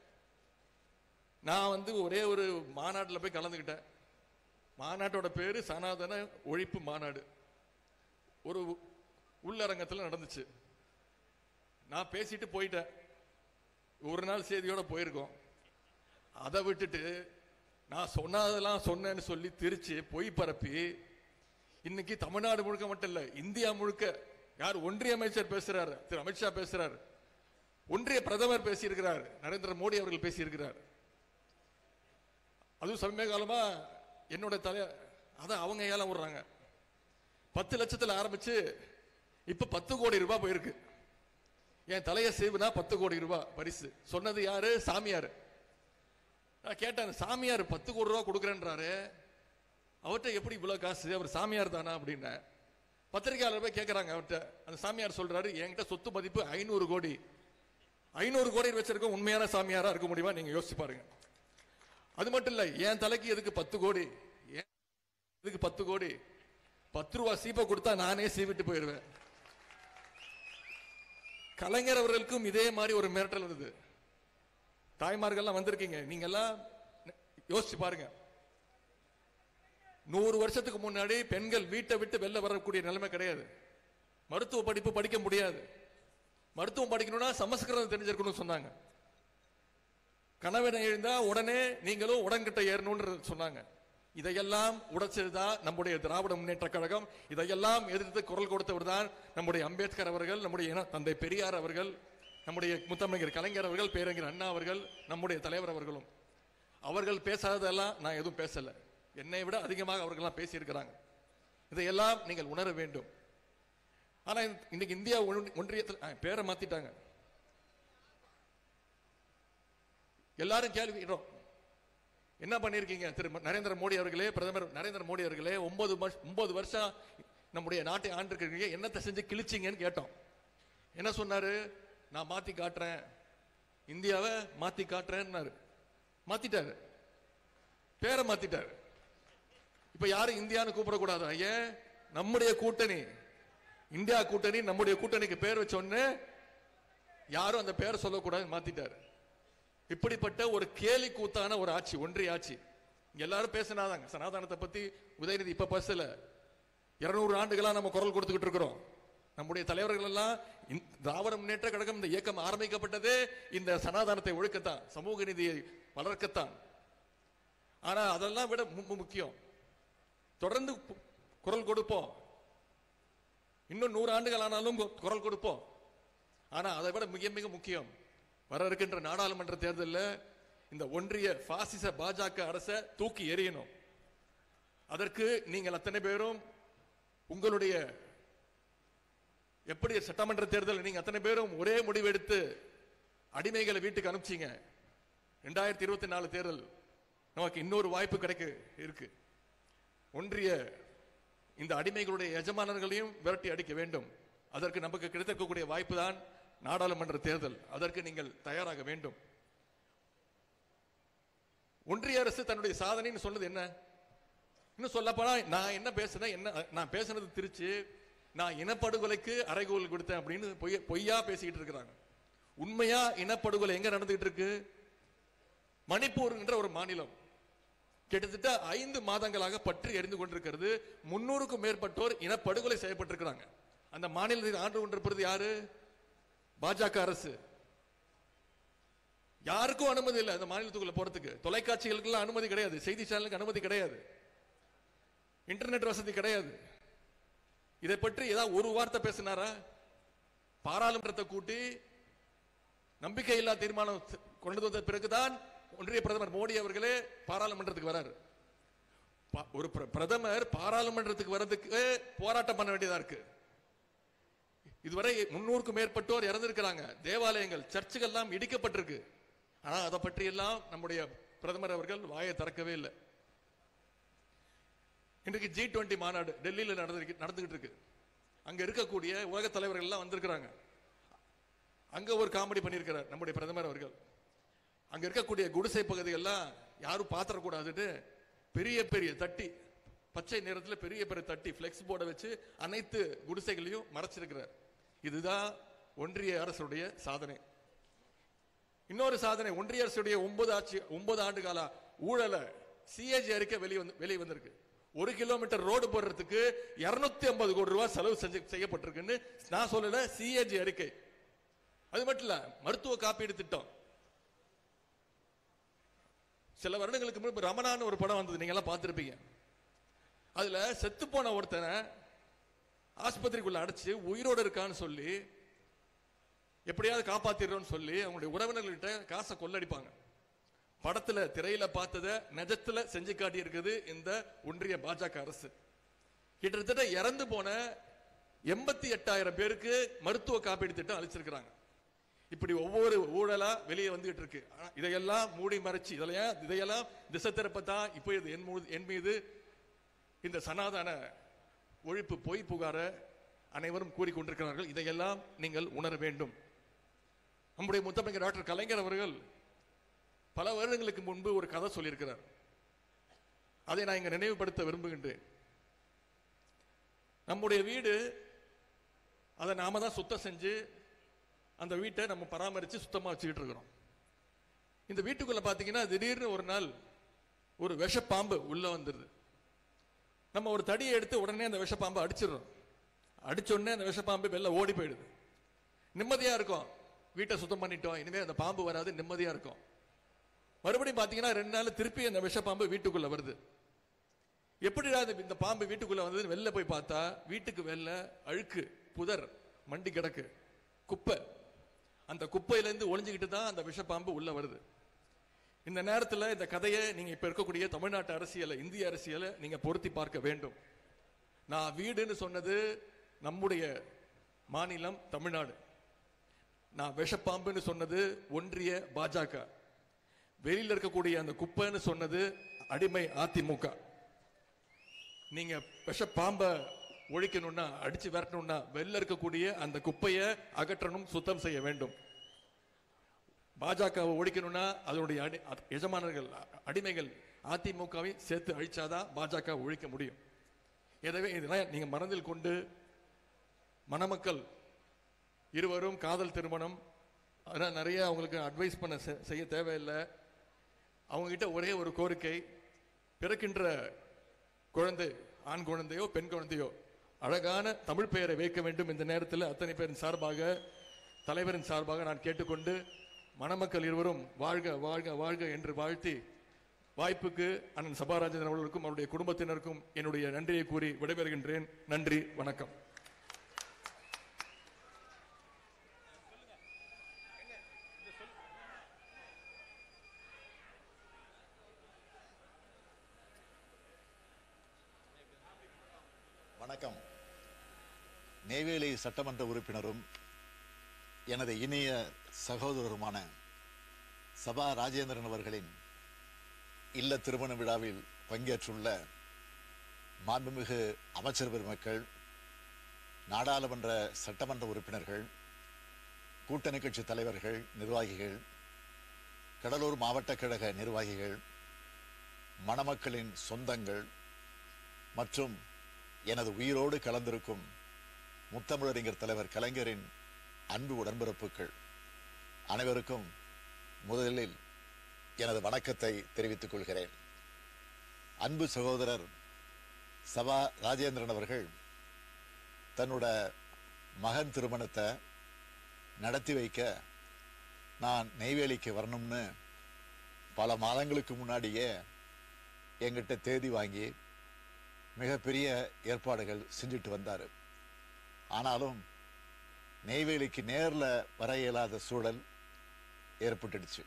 நான் வந்து ஒரே ஒரு மாநாட்டில் போய் கலந்துக்கிட்டேன் மாநாட்டோட பேரு சனாதன ஒழிப்பு மாநாடு ஒரு உள்ளரங்கத்தில் நடந்துச்சு நான் பேசிட்டு போயிட்டேன் ஒரு நாள் செய்தியோட போயிருக்கோம் அதை விட்டுட்டு நான் சொன்னதெல்லாம் சொன்னேன்னு சொல்லி திரிச்சு பொய் பரப்பி இன்னைக்கு தமிழ்நாடு முழுக்க மட்டும் இல்ல இந்தியா முழுக்க யார் ஒன்றிய அமைச்சர் பேசுறாரு திரு அமித்ஷா பேசுறாரு ஒன்றிய பிரதமர் பேசியிருக்கிறார் நரேந்திர மோடி அவர்கள் பேசியிருக்கிறார் அதுவும் சமீப காலமா என்னோட தலை அதான் அவங்க ஏலம் விடுறாங்க பத்து லட்சத்துல ஆரம்பிச்சு இப்ப பத்து கோடி ரூபாய் போயிருக்கு என் தலைய சேவுனா பத்து கோடி ரூபாய் பரிசு சொன்னது யாரு சாமியார் நான் கேட்டேன் சாமியார் பத்து கோடி ரூபாய் கொடுக்குறேன்றாரு அவர்கிட்ட எப்படி இவ்வளவு காசு அவர் சாமியார் தானா அப்படின்னு பத்திரிகையாளர் போய் கேட்கறாங்க அவர்கிட்ட அந்த சாமியார் சொல்றாரு என்கிட்ட சொத்து மதிப்பு ஐநூறு கோடி ஐநூறு கோடி வச்சிருக்க உண்மையான சாமியாரா இருக்க முடியுமா நீங்க யோசிச்சு பாருங்க அது மட்டும் இல்ல என் தலைக்கு எதுக்கு பத்து கோடி ஏன் எதுக்கு பத்து கோடி பத்து ரூபா சீப்பை கொடுத்தா நானே சீவிட்டு போயிருவேன் கலைஞர் அவர்களுக்கும் இதே மாதிரி ஒரு மிரட்டல் இருந்தது தாய்மார்கள்லாம் வந்திருக்கீங்க நீங்க எல்லாம் யோசிச்சு பாருங்க நூறு வருஷத்துக்கு முன்னாடி பெண்கள் வீட்டை விட்டு வெளில வரக்கூடிய நிலைமை கிடையாது மருத்துவ படிப்பு படிக்க முடியாது மருத்துவம் படிக்கணும்னா சமஸ்கிருதம் தெரிஞ்சிருக்கணும்னு சொன்னாங்க கணவனை எழுந்தா உடனே நீங்களும் உடன்கிட்ட ஏறணும்னு சொன்னாங்க இதையெல்லாம் உடைச்சதுதான் நம்முடைய திராவிட முன்னேற்ற கழகம் இதையெல்லாம் எதிர்த்து குரல் கொடுத்தவர் தான் நம்முடைய அம்பேத்கர் அவர்கள் நம்முடைய இன- தந்தை பெரியார் அவர்கள் நம்முடைய முத்தமிழர் கலைஞர் அவர்கள் பேரறிஞர் அண்ணா அவர்கள் நம்முடைய தலைவர் அவர்களும் அவர்கள் பேசாததெல்லாம் நான் எதுவும் பேசல என்னை விட அதிகமாக அவர்கள்லாம் பேசியிருக்கிறாங்க இதையெல்லாம் நீங்கள் உணர வேண்டும் ஆனா இந்த- இன்னைக்கு இந்தியா ஒன்- ஒன்றியத்தில் ஆ, பேரை மாத்திட்டாங்க எல்லாரும் கேள்வி கேட்கிறோம். என்ன பண்ணிருக்கீங்க திரு ம- நரேந்திர மோடி அவர்களே பிரதமர் நரேந்திர மோடி அவர்களே ஒன்பது வருஷம் ஒன்பது வருஷம் நம்முடைய நாட்டை ஆண்டிருக்கீங்க என்னத்தை செஞ்சு கிழிச்சிங்கன்னு கேட்டோம் என்ன சொன்னாரு நான் மாத்தி காட்டுறேன் இந்தியாவை மாத்தி காட்டுறேன்னாரு மாத்திட்டாரு பேரை மாத்திட்டாரு இப்ப யாரும் இந்தியான்னு கூப்பிடக்கூடாது ஏன் நம்முடைய கூட்டணி இந்தியா கூட்டணி நம்முடைய கூட்டணிக்கு பேர் வச்ச உடனே யாரும் அந்த பேரை சொல்லக்கூடாது மாத்திட்டாரு இப்படிப்பட்ட ஒரு கேலி கூத்தான ஒரு ஆட்சி ஒன்றிய ஆட்சி இங்க எல்லாரும் பேசினாதாங்க சனாதனத்தை பத்தி உதயநிதி இப்ப பேசல இருநூறு ஆண்டுகளா நம்ம குரல் கொடுத்துக்கிட்டு இருக்கிறோம் நம்முடைய தலைவர்கள் எல்லாம் இந்த திராவிட முன்னேற்ற கழகம் இந்த இயக்கம் ஆரம்பிக்கப்பட்டதே இந்த சனாதனத்தை ஒழுக்கத்தான் சமூக நீதியை வளர்க்கத்தான் ஆனா அதெல்லாம் விட மு- மு- முக்கியம் தொடர்ந்து கு- குரல் கொடுப்போம் இன்னும் நூறு ஆண்டுகள் ஆனாலும் கு- குரல் கொடுப்போம் ஆனா அதை விட மிக மிக முக்கியம் வர இருக்கின்ற நாடாளுமன்ற தேர்தலில் இந்த ஒன்றிய பாசிச பாஜக அரசை தூக்கி எறியணும் அதற்கு நீங்கள் அத்தனை பேரும் உங்களுடைய எப்படி சட்டமன்ற தேர்தல் நீங்க அத்தனை பேரும் ஒரே முடிவெடுத்து அடிமைகளை வீட்டுக்கு அனுப்பிச்சீங்க ரெண்டாயிரத்தி இருபத்தி நாலு தேர்தல் நமக்கு இன்னொரு வாய்ப்பு கிடைக்க இருக்கு ஒன்றிய இந்த அடிமைகளுடைய எஜமானர்களையும் விரட்டி அடிக்க வேண்டும் அதற்கு நமக்கு கிடைத்திருக்கக்கூடிய வாய்ப்பு தான் நாடாளுமன்ற தேர்தல் அதற்கு நீங்கள் தயாராக வேண்டும் ஒன்றிய அரசு தன்னுடைய சாதனைன்னு சொன்னது என்ன இன்னும் சொல்ல போனா நான் என்ன பேசுனேன் என்ன நான் பேசுனது திருச்சி நான் இனப்படுகொலைக்கு அறைகோல் கொடுத்தேன் அப்படின்னு பொய்ய பொய்யா பேசிக்கிட்டு இருக்கிறாங்க உண்மையா இனப்படுகொலை எங்க நடந்துகிட்டு இருக்கு மணிப்பூர் என்ற ஒரு மாநிலம் கிட்டத்தட்ட ஐந்து மாதங்களாக பற்றி எரிந்து கொண்டிருக்கிறது முன்னூறுக்கும் மேற்பட்டோர் இனப்படுகொலை செய்யப்பட்டிருக்கிறாங்க அந்த மாநிலத்தில் ஆண்டு கொண்டிருப்பது யாரு பாஜக அரசு யாருக்கும் அனுமதி இல்லை அந்த மாநிலத்துக்குள்ள போறதுக்கு தொலைக்காட்சிகளுக்கெல்லாம் அனுமதி கிடையாது செய்தி சேனலுக்கு அனுமதி கிடையாது இன்டர்நெட் வசதி கிடையாது இதை பற்றி ஏதாவது ஒரு வார்த்தை பேசினாரா பாராளுமன்றத்தை கூட்டி நம்பிக்கையில்லா தீர்மானம் கொண்டு வந்த பிறகுதான் ஒன்றிய பிரதமர் மோடி அவர்களே பாராளுமன்றத்துக்கு வராரு பா- ஒரு பிர- பிரதமர் பாராளுமன்றத்துக்கு வர்றதுக்கு போராட்டம் பண்ண வேண்டியதா இருக்கு இதுவரை முன்னூறுக்கும் மேற்பட்டோர் இறந்திருக்கிறாங்க தேவாலயங்கள் சர்ச்சுகள் எல்லாம் இடிக்கப்பட்டிருக்கு ஆனா அதை பற்றி எல்லாம் நம்முடைய பிரதமர் அவர்கள் வாயை திறக்கவே இல்லை இன்றைக்கு ஜி டுவெண்ட்டி மாநாடு டெல்லியில் நடந்து நடந்துகிட்டு இருக்கு அங்க இருக்கக்கூடிய உலக தலைவர்கள் எல்லாம் வந்திருக்கிறாங்க அங்க ஒரு காமெடி பண்ணியிருக்கிறார் நம்முடைய பிரதமர் அவர்கள் அங்க இருக்கக்கூடிய குடிசை பகுதியெல்லாம் யாரும் பாத்திரக்கூடாதுன்னு பெரிய பெரிய தட்டி பச்சை நிறத்துல பெரிய பெரிய தட்டி ஃபிளெக்ஸ் போர்டை வச்சு அனைத்து குடிசைகளையும் மறைச்சிருக்கிறார் இதுதான் ஒன்றிய அரசுடைய சாதனை இன்னொரு சாதனை ஒன்றிய அரசுடைய ஒன்பது ஆட்சி ஒன்பது ஆண்டு கால ஊழலை சிஏஜி அறிக்கை வெளியே வந்து வெளியே வந்திருக்கு ஒரு கிலோமீட்டர் ரோடு போடுறதுக்கு 250 ஐம்பது கோடி ரூபாய் செலவு செஞ்சு செய்யப்பட்டிருக்குன்னு நான் சொல்லல சிஏஜி அறிக்கை அது மட்டும் இல்ல மருத்துவ காப்பீடு திட்டம் சில வருடங்களுக்கு முன்பு ரமணான்னு ஒரு படம் வந்தது நீங்க எல்லாம் பார்த்திருப்பீங்க அதுல செத்து போன ஒருத்தனை ஆஸ்பத்திரிக்குள்ள அடைச்சு உயிரோட இருக்கான்னு சொல்லி எப்படியாவது காப்பாத்திடுறோம்னு சொல்லி அவங்களுடைய உறவினர்கள்கிட்ட காசை கொள்ளடிப்பாங்க படத்துல திரையில பார்த்தத நிஜத்துல செஞ்சு காட்டி இருக்குது இந்த ஒன்றிய பாஜக அரசு கிட்டத்தட்ட இறந்து போன எண்பத்தி எட்டாயிரம் பேருக்கு மருத்துவ காப்பீடு திட்டம் அளிச்சிருக்கிறாங்க இப்படி ஒவ்வொரு ஊழலா வெளியே வந்துகிட்டு இருக்கு ஆனா இதையெல்லாம் மூடி மறைச்சு இதெல்லாம் இதையெல்லாம் திசை திருப்பத்தான் இப்போ இது என் மீது என் மீது இந்த சனாதன ஒழிப்பு பொய் புகார அனைவரும் கூறிக்கொண்டிருக்கிறார்கள் இதையெல்லாம் நீங்கள் உணர வேண்டும் நம்முடைய முத்தமிழர் டாக்டர் கலைஞர் அவர்கள் பல வருடங்களுக்கு முன்பு ஒரு கதை சொல்லியிருக்கிறார் அதை நான் இங்க நினைவுபடுத்த விரும்புகின்றேன் நம்முடைய வீடு அதை நாம தான் சுத்தம் செஞ்சு அந்த வீட்டை நம்ம பராமரித்து சுத்தமாக வச்சுக்கிட்டு இருக்கிறோம் இந்த வீட்டுக்குள்ள பார்த்தீங்கன்னா திடீர்னு ஒரு நாள் ஒரு விஷப்பாம்பு உள்ள வந்துடுது நம்ம ஒரு தடியை எடுத்து உடனே அந்த விஷப்பாம்பை அடிச்சிடுறோம் அடிச்ச உடனே அந்த விஷப்பாம்பு வெளில ஓடி போயிடுது நிம்மதியா இருக்கும் வீட்டை சுத்தம் பண்ணிட்டோம் இனிமே அந்த பாம்பு வராது நிம்மதியா இருக்கும் மறுபடியும் பார்த்தீங்கன்னா ரெண்டு நாள் திருப்பி அந்த விஷப்பாம்பு வீட்டுக்குள்ள வருது எப்படிடா இந்த- இந்த பாம்பு வீட்டுக்குள்ள வந்தது வெளில போய் பார்த்தா வீட்டுக்கு வெளில அழுக்கு புதர் மண்டி கிடக்கு குப்பை அந்த குப்பையில இருந்து ஒளிஞ்சுக்கிட்டு தான் அந்த விஷப்பாம்பு உள்ள வருது இந்த நேரத்துல இந்த கதையை நீங்க இப்ப இருக்கக்கூடிய தமிழ்நாட்டு அரசியலை இந்திய அரசியலை நீங்க பொருத்தி பார்க்க வேண்டும் நான் வீடுன்னு சொன்னது நம்முடைய மாநிலம் தமிழ்நாடு நான் விஷப்பாம்புன்னு சொன்னது ஒன்றிய பாஜக வெளியில இருக்கக்கூடிய அந்த குப்பைன்னு சொன்னது அடிமை அதிமுக நீங்க விஷப்பாம்பை ஒழிக்கணும்னா அடிச்சு விரட்டணும்னா வெளில இருக்கக்கூடிய அந்த குப்பையை அகற்றணும் சுத்தம் செய்ய வேண்டும் பாஜகவை ஒழிக்கணும்னா அதனுடைய அடி அ- எஜமானர்கள் அ- அடிமைகள் அதிமுகவை சேர்த்து அழிச்சாதான் பாஜக ஒழிக்க முடியும் எனவே இதெல்லாம் நீங்க மனதில் கொண்டு மணமக்கள் இருவரும் காதல் திருமணம் அதெல்லாம் நிறைய அவங்களுக்கு அட்வைஸ் பண்ண செ- செய்ய தேவையில்லை அவங்க கிட்ட ஒரே ஒரு கோரிக்கை பிறக்கின்ற குழந்தை ஆண் குழந்தையோ பெண் குழந்தையோ அழகான தமிழ் பெயரை வைக்க வேண்டும் இந்த நேரத்தில் அத்தனை பேரின் சார்பாக தலைவரின் சார்பாக நான் கேட்டுக்கொண்டு மணமக்கள் இருவரும் வாழ்க வாழ்க வாழ்க என்று வாழ்த்தி வாய்ப்புக்கு அண்ணன் சபாராஜன் அவர்களுக்கும் அவருடைய குடும்பத்தினருக்கும் என்னுடைய நன்றியை கூறி விடைபெறுகின்றேன் நன்றி வணக்கம் நெய்வேலி சட்டமன்ற உறுப்பினரும் எனது இனிய சகோதரருமான சபா ராஜேந்திரன் அவர்களின் இல்ல திருமண விழாவில் பங்கேற்றுள்ள மாண்புமிகு அமைச்சர் பெருமக்கள் நாடாளுமன்ற சட்டமன்ற உறுப்பினர்கள் கூட்டணி கட்சி தலைவர்கள் நிர்வாகிகள் கடலூர் மாவட்ட கழக நிர்வாகிகள் மணமக்களின் சொந்தங்கள் மற்றும் எனது உயிரோடு கலந்திருக்கும் முத்தமிழறிஞர் தலைவர் கலைஞரின் அன்பு உடன்பிறப்புகள் அனைவருக்கும் முதலில் எனது வணக்கத்தை தெரிவித்துக் கொள்கிறேன் அன்பு சகோதரர் சபா ராஜேந்திரன் அவர்கள் தன்னோட மகன் திருமணத்தை நடத்தி வைக்க நான் நெய்வேலிக்கு வரணும்னு பல மாதங்களுக்கு முன்னாடியே எங்கிட்ட தேதி வாங்கி மிகப்பெரிய ஏற்பாடுகள் செஞ்சுட்டு வந்தார் ஆனாலும் நெய்வேலிக்கு நேரில் வர இயலாத சூழல் ஏற்பட்டுடுச்சு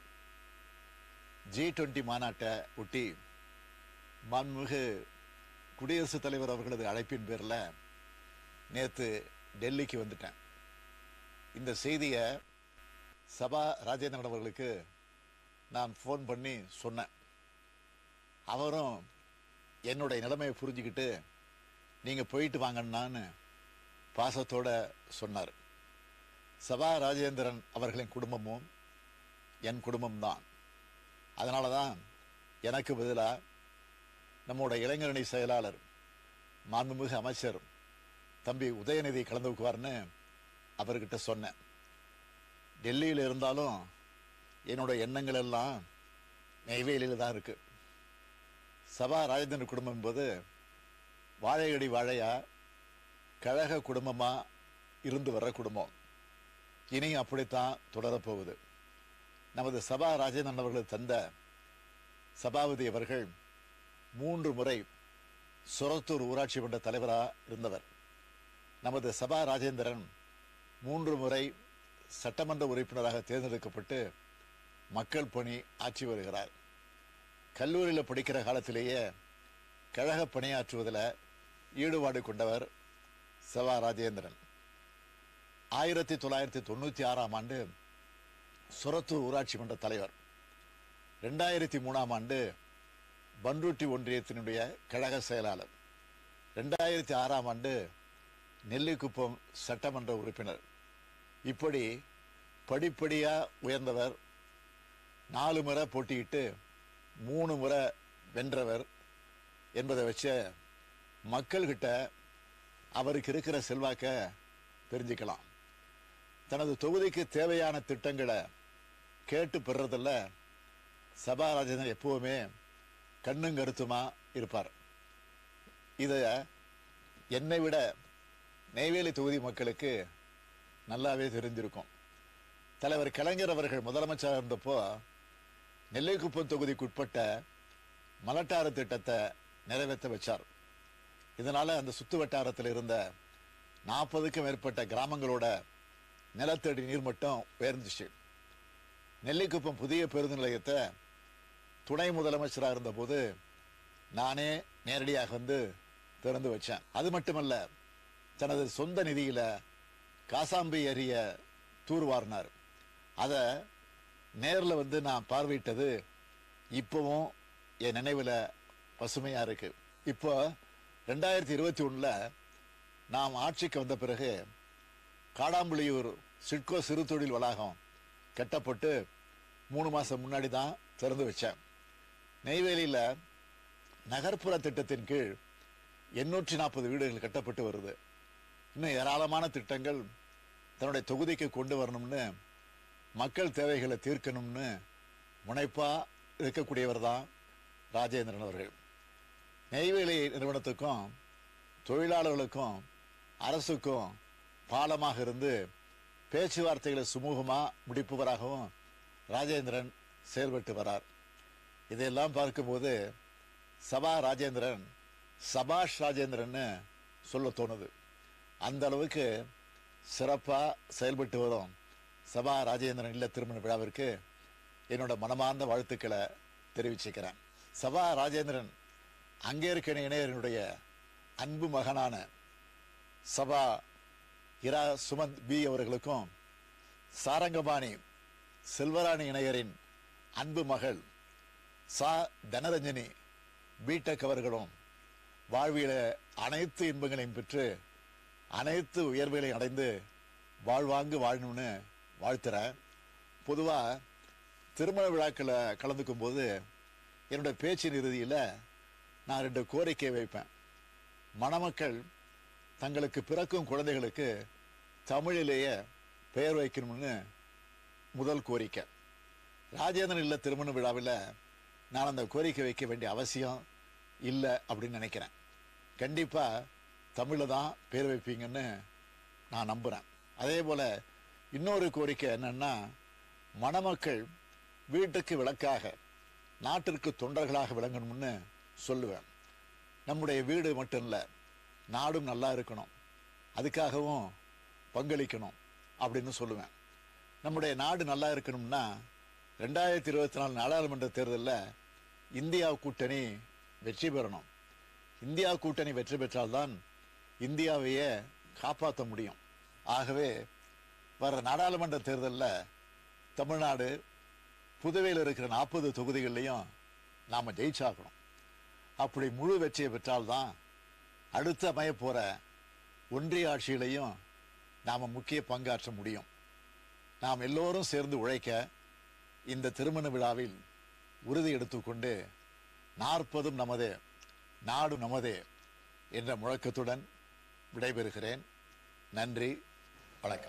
ஜி டுவெண்ட்டி மாநாட்டை ஒட்டி மாண்புமிகு குடியரசுத் தலைவர் அவர்களது அழைப்பின் பேரில் நேற்று டெல்லிக்கு வந்துட்டேன் இந்த செய்தியை சபா ராஜேந்திரன் அவர்களுக்கு நான் ஃபோன் பண்ணி சொன்னேன் அவரும் என்னுடைய நிலைமையை புரிஞ்சுக்கிட்டு நீங்கள் போயிட்டு வாங்கன்னான்னு பாசத்தோட சொன்னார் சபா ராஜேந்திரன் அவர்களின் குடும்பமும் என் குடும்பம்தான் அதனால தான் எனக்கு பதிலாக நம்முடைய இளைஞரணி செயலாளர் மாண்புமிகு அமைச்சர் தம்பி உதயநிதி கலந்துக்குவார்னு அவர்கிட்ட சொன்னேன் டெல்லியில் இருந்தாலும் என்னோட எண்ணங்கள் எல்லாம் நெய்வேலியில் தான் இருக்கு சபா ராஜேந்திரன் குடும்பம் என்பது வாழையடி வாழையா கழக குடும்பமா இருந்து வர்ற குடும்பம் இனியும் அப்படித்தான் தொடரப்போகுது நமது சபா ராஜேந்திரன் அவர்கள் தந்த சபாபதி அவர்கள் மூன்று முறை சுரத்தூர் ஊராட்சி மன்ற தலைவராக இருந்தவர் நமது சபா ராஜேந்திரன் மூன்று முறை சட்டமன்ற உறுப்பினராக தேர்ந்தெடுக்கப்பட்டு மக்கள் பணி ஆற்றி வருகிறார் கல்லூரியில் படிக்கிற காலத்திலேயே கழக பணியாற்றுவதில் ஈடுபாடு கொண்டவர் சபா ராஜேந்திரன் ஆயிரத்தி தொள்ளாயிரத்தி தொண்ணூற்றி ஆறாம் ஆண்டு சுரத்தூர் ஊராட்சி மன்ற தலைவர் ரெண்டாயிரத்தி மூணாம் ஆண்டு பன்ருட்டி ஒன்றியத்தினுடைய கழக செயலாளர் ரெண்டாயிரத்தி ஆறாம் ஆண்டு நெல்லிக்குப்பம் சட்டமன்ற உறுப்பினர் இப்படி படிப்படியாக உயர்ந்தவர் நாலு முறை போட்டியிட்டு மூணு முறை வென்றவர் என்பதை வச்ச மக்கள்கிட்ட அவருக்கு இருக்கிற செல்வாக்க தெரிஞ்சுக்கலாம் தனது தொகுதிக்கு தேவையான திட்டங்களை கேட்டு பெறுறதில்ல சபா ராஜேந்திரன் எப்பவுமே கண்ணும் கருத்துமா இருப்பார் இதை என்னை விட நெய்வேலி தொகுதி மக்களுக்கு நல்லாவே தெரிஞ்சிருக்கும் தலைவர் கலைஞர் அவர்கள் முதலமைச்சராக இருந்தப்போ நெல்லைக்குப்பம் தொகுதிக்குட்பட்ட மலட்டாறு திட்டத்தை நிறைவேற்ற வச்சார் இதனால அந்த சுத்து வட்டாரத்தில் இருந்த நாற்பதுக்கும் மேற்பட்ட கிராமங்களோட நிலத்தடி நீர்மட்டம் உயர்ந்துச்சு நெல்லிக்குப்பம் புதிய பேருந்து நிலையத்தை துணை முதலமைச்சராக இருந்தபோது நானே நேரடியாக வந்து திறந்து வச்சேன் அது மட்டுமல்ல தனது சொந்த நிதியில காசாம்பி ஏரிய தூர்வாரினார் அதை நேரில் வந்து நான் பார்வையிட்டது இப்போவும் என் நினைவில் பசுமையாக இருக்கு இப்போ ரெண்டாயிரத்தி இருபத்தி ஒன்றில் நாம் ஆட்சிக்கு வந்த பிறகு காடாம்புளியூர் சிட்கோ சிறு தொழில் வளாகம் கட்டப்பட்டு மூணு மாதம் முன்னாடி தான் திறந்து வச்சேன் நெய்வேலியில் நகர்ப்புற திட்டத்தின் கீழ் எண்ணூற்றி நாற்பது வீடுகள் கட்டப்பட்டு வருது இன்னும் ஏராளமான திட்டங்கள் தன்னுடைய தொகுதிக்கு கொண்டு வரணும்னு மக்கள் தேவைகளை தீர்க்கணும்னு முனைப்பா இருக்கக்கூடியவர் தான் ராஜேந்திரன் அவர்கள் நெய்வேலி நிறுவனத்துக்கும் தொழிலாளர்களுக்கும் அரசுக்கும் பாலமாக இருந்து பேச்சுவார்த்தைகளை சுமூகமா முடிப்பவராகவும் ராஜேந்திரன் செயல்பட்டு வரார் இதையெல்லாம் பார்க்கும்போது சபா ராஜேந்திரன் சபாஷ் ராஜேந்திரன்னு சொல்ல தோணுது அந்த அளவுக்கு சிறப்பாக செயல்பட்டு வரும் சபா ராஜேந்திரன் இல்ல திருமண விழாவிற்கு என்னோட மனமார்ந்த வாழ்த்துக்களை தெரிவிச்சுக்கிறேன் சபா ராஜேந்திரன் அங்கே இருக்கிற இணையரினுடைய அன்பு மகனான சபா இரா சுமந்த் பி அவர்களுக்கும் சாரங்கபாணி செல்வராணி இணையரின் அன்பு மகள் சா தனரஞ்சனி பிடெக் அவர்களும் வாழ்வியல அனைத்து இன்பங்களையும் பெற்று அனைத்து உயர்வுகளையும் அடைந்து வாழ்வாங்கு வாழணும்னு வாழ்த்துறேன் பொதுவா திருமண விழாக்களில் கலந்துக்கும் போது என்னோட பேச்சின் இறுதியில் நான் ரெண்டு கோரிக்கை வைப்பேன் மணமக்கள் தங்களுக்கு பிறக்கும் குழந்தைகளுக்கு தமிழிலேயே பெயர் வைக்கணும்னு முதல் கோரிக்கை ராஜேந்திரன் இல்ல திருமண விழாவில் நான் அந்த கோரிக்கை வைக்க வேண்டிய அவசியம் இல்லை அப்படின்னு நினைக்கிறேன் கண்டிப்பா தமிழில் தான் பேர் வைப்பீங்கன்னு நான் நம்புறேன் அதே போல இன்னொரு கோரிக்கை என்னன்னா மணமக்கள் வீட்டுக்கு விளக்காக நாட்டிற்கு தொண்டர்களாக விளங்கணும்னு சொல்லுவேன் நம்முடைய வீடு மட்டும் இல்லை நாடும் நல்லா இருக்கணும் அதுக்காகவும் பங்களிக்கணும் அப்படின்னு சொல்லுவேன் நம்முடைய நாடு நல்லா இருக்கணும்னா ரெண்டாயிரத்தி இருபத்தி நாலு நாடாளுமன்ற தேர்தலில் இந்தியா கூட்டணி வெற்றி பெறணும் இந்தியா கூட்டணி வெற்றி பெற்றால்தான் இந்தியாவையே காப்பாற்ற முடியும் ஆகவே வர நாடாளுமன்ற தேர்தலில் தமிழ்நாடு புதுவையில் இருக்கிற நாற்பது தொகுதிகள்லையும் நாம் ஜெயிச்சாகணும் அப்படி முழு வெற்றியை பெற்றால்தான் அடுத்து அமைய போற ஒன்றிய ஆட்சியிலையும் நாம முக்கிய பங்காற்ற முடியும் நாம் எல்லோரும் சேர்ந்து உழைக்க இந்த திருமண விழாவில் உறுதி எடுத்துக்கொண்டு நாற்பதும் நமதே நாடு நமதே என்ற முழக்கத்துடன் விடைபெறுகிறேன் நன்றி வணக்கம்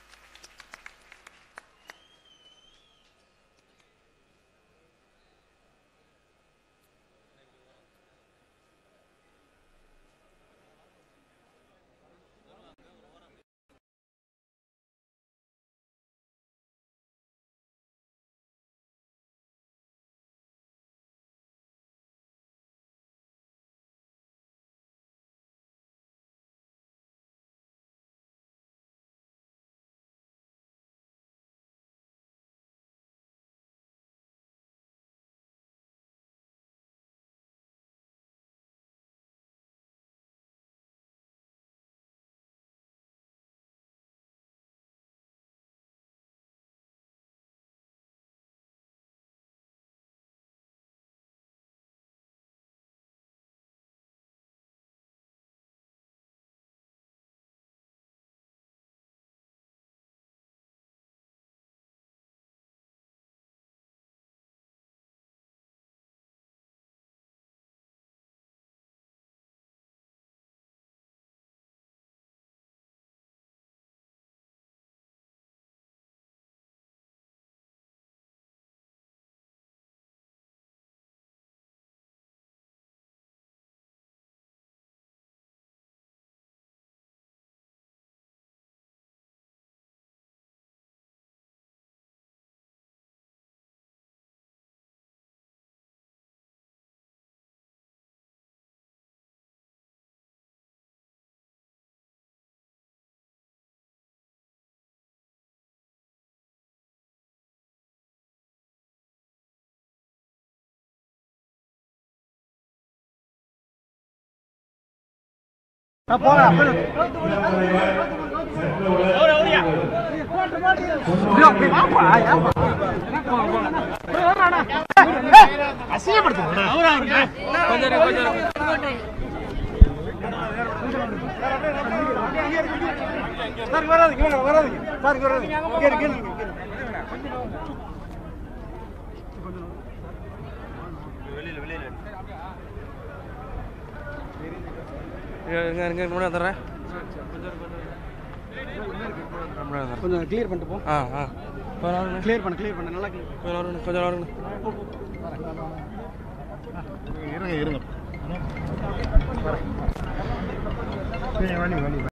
இருங்க இருங்க முன்னாடி தர்றேன் கொஞ்சம் கிளியர் பண்ணிட்டு போ ஆ ஆ கிளியர் பண்ணு கிளியர் பண்ணு நல்லா கிளியர் கொஞ்சம் வருங்க கொஞ்சம் வருங்க இருங்க இருங்க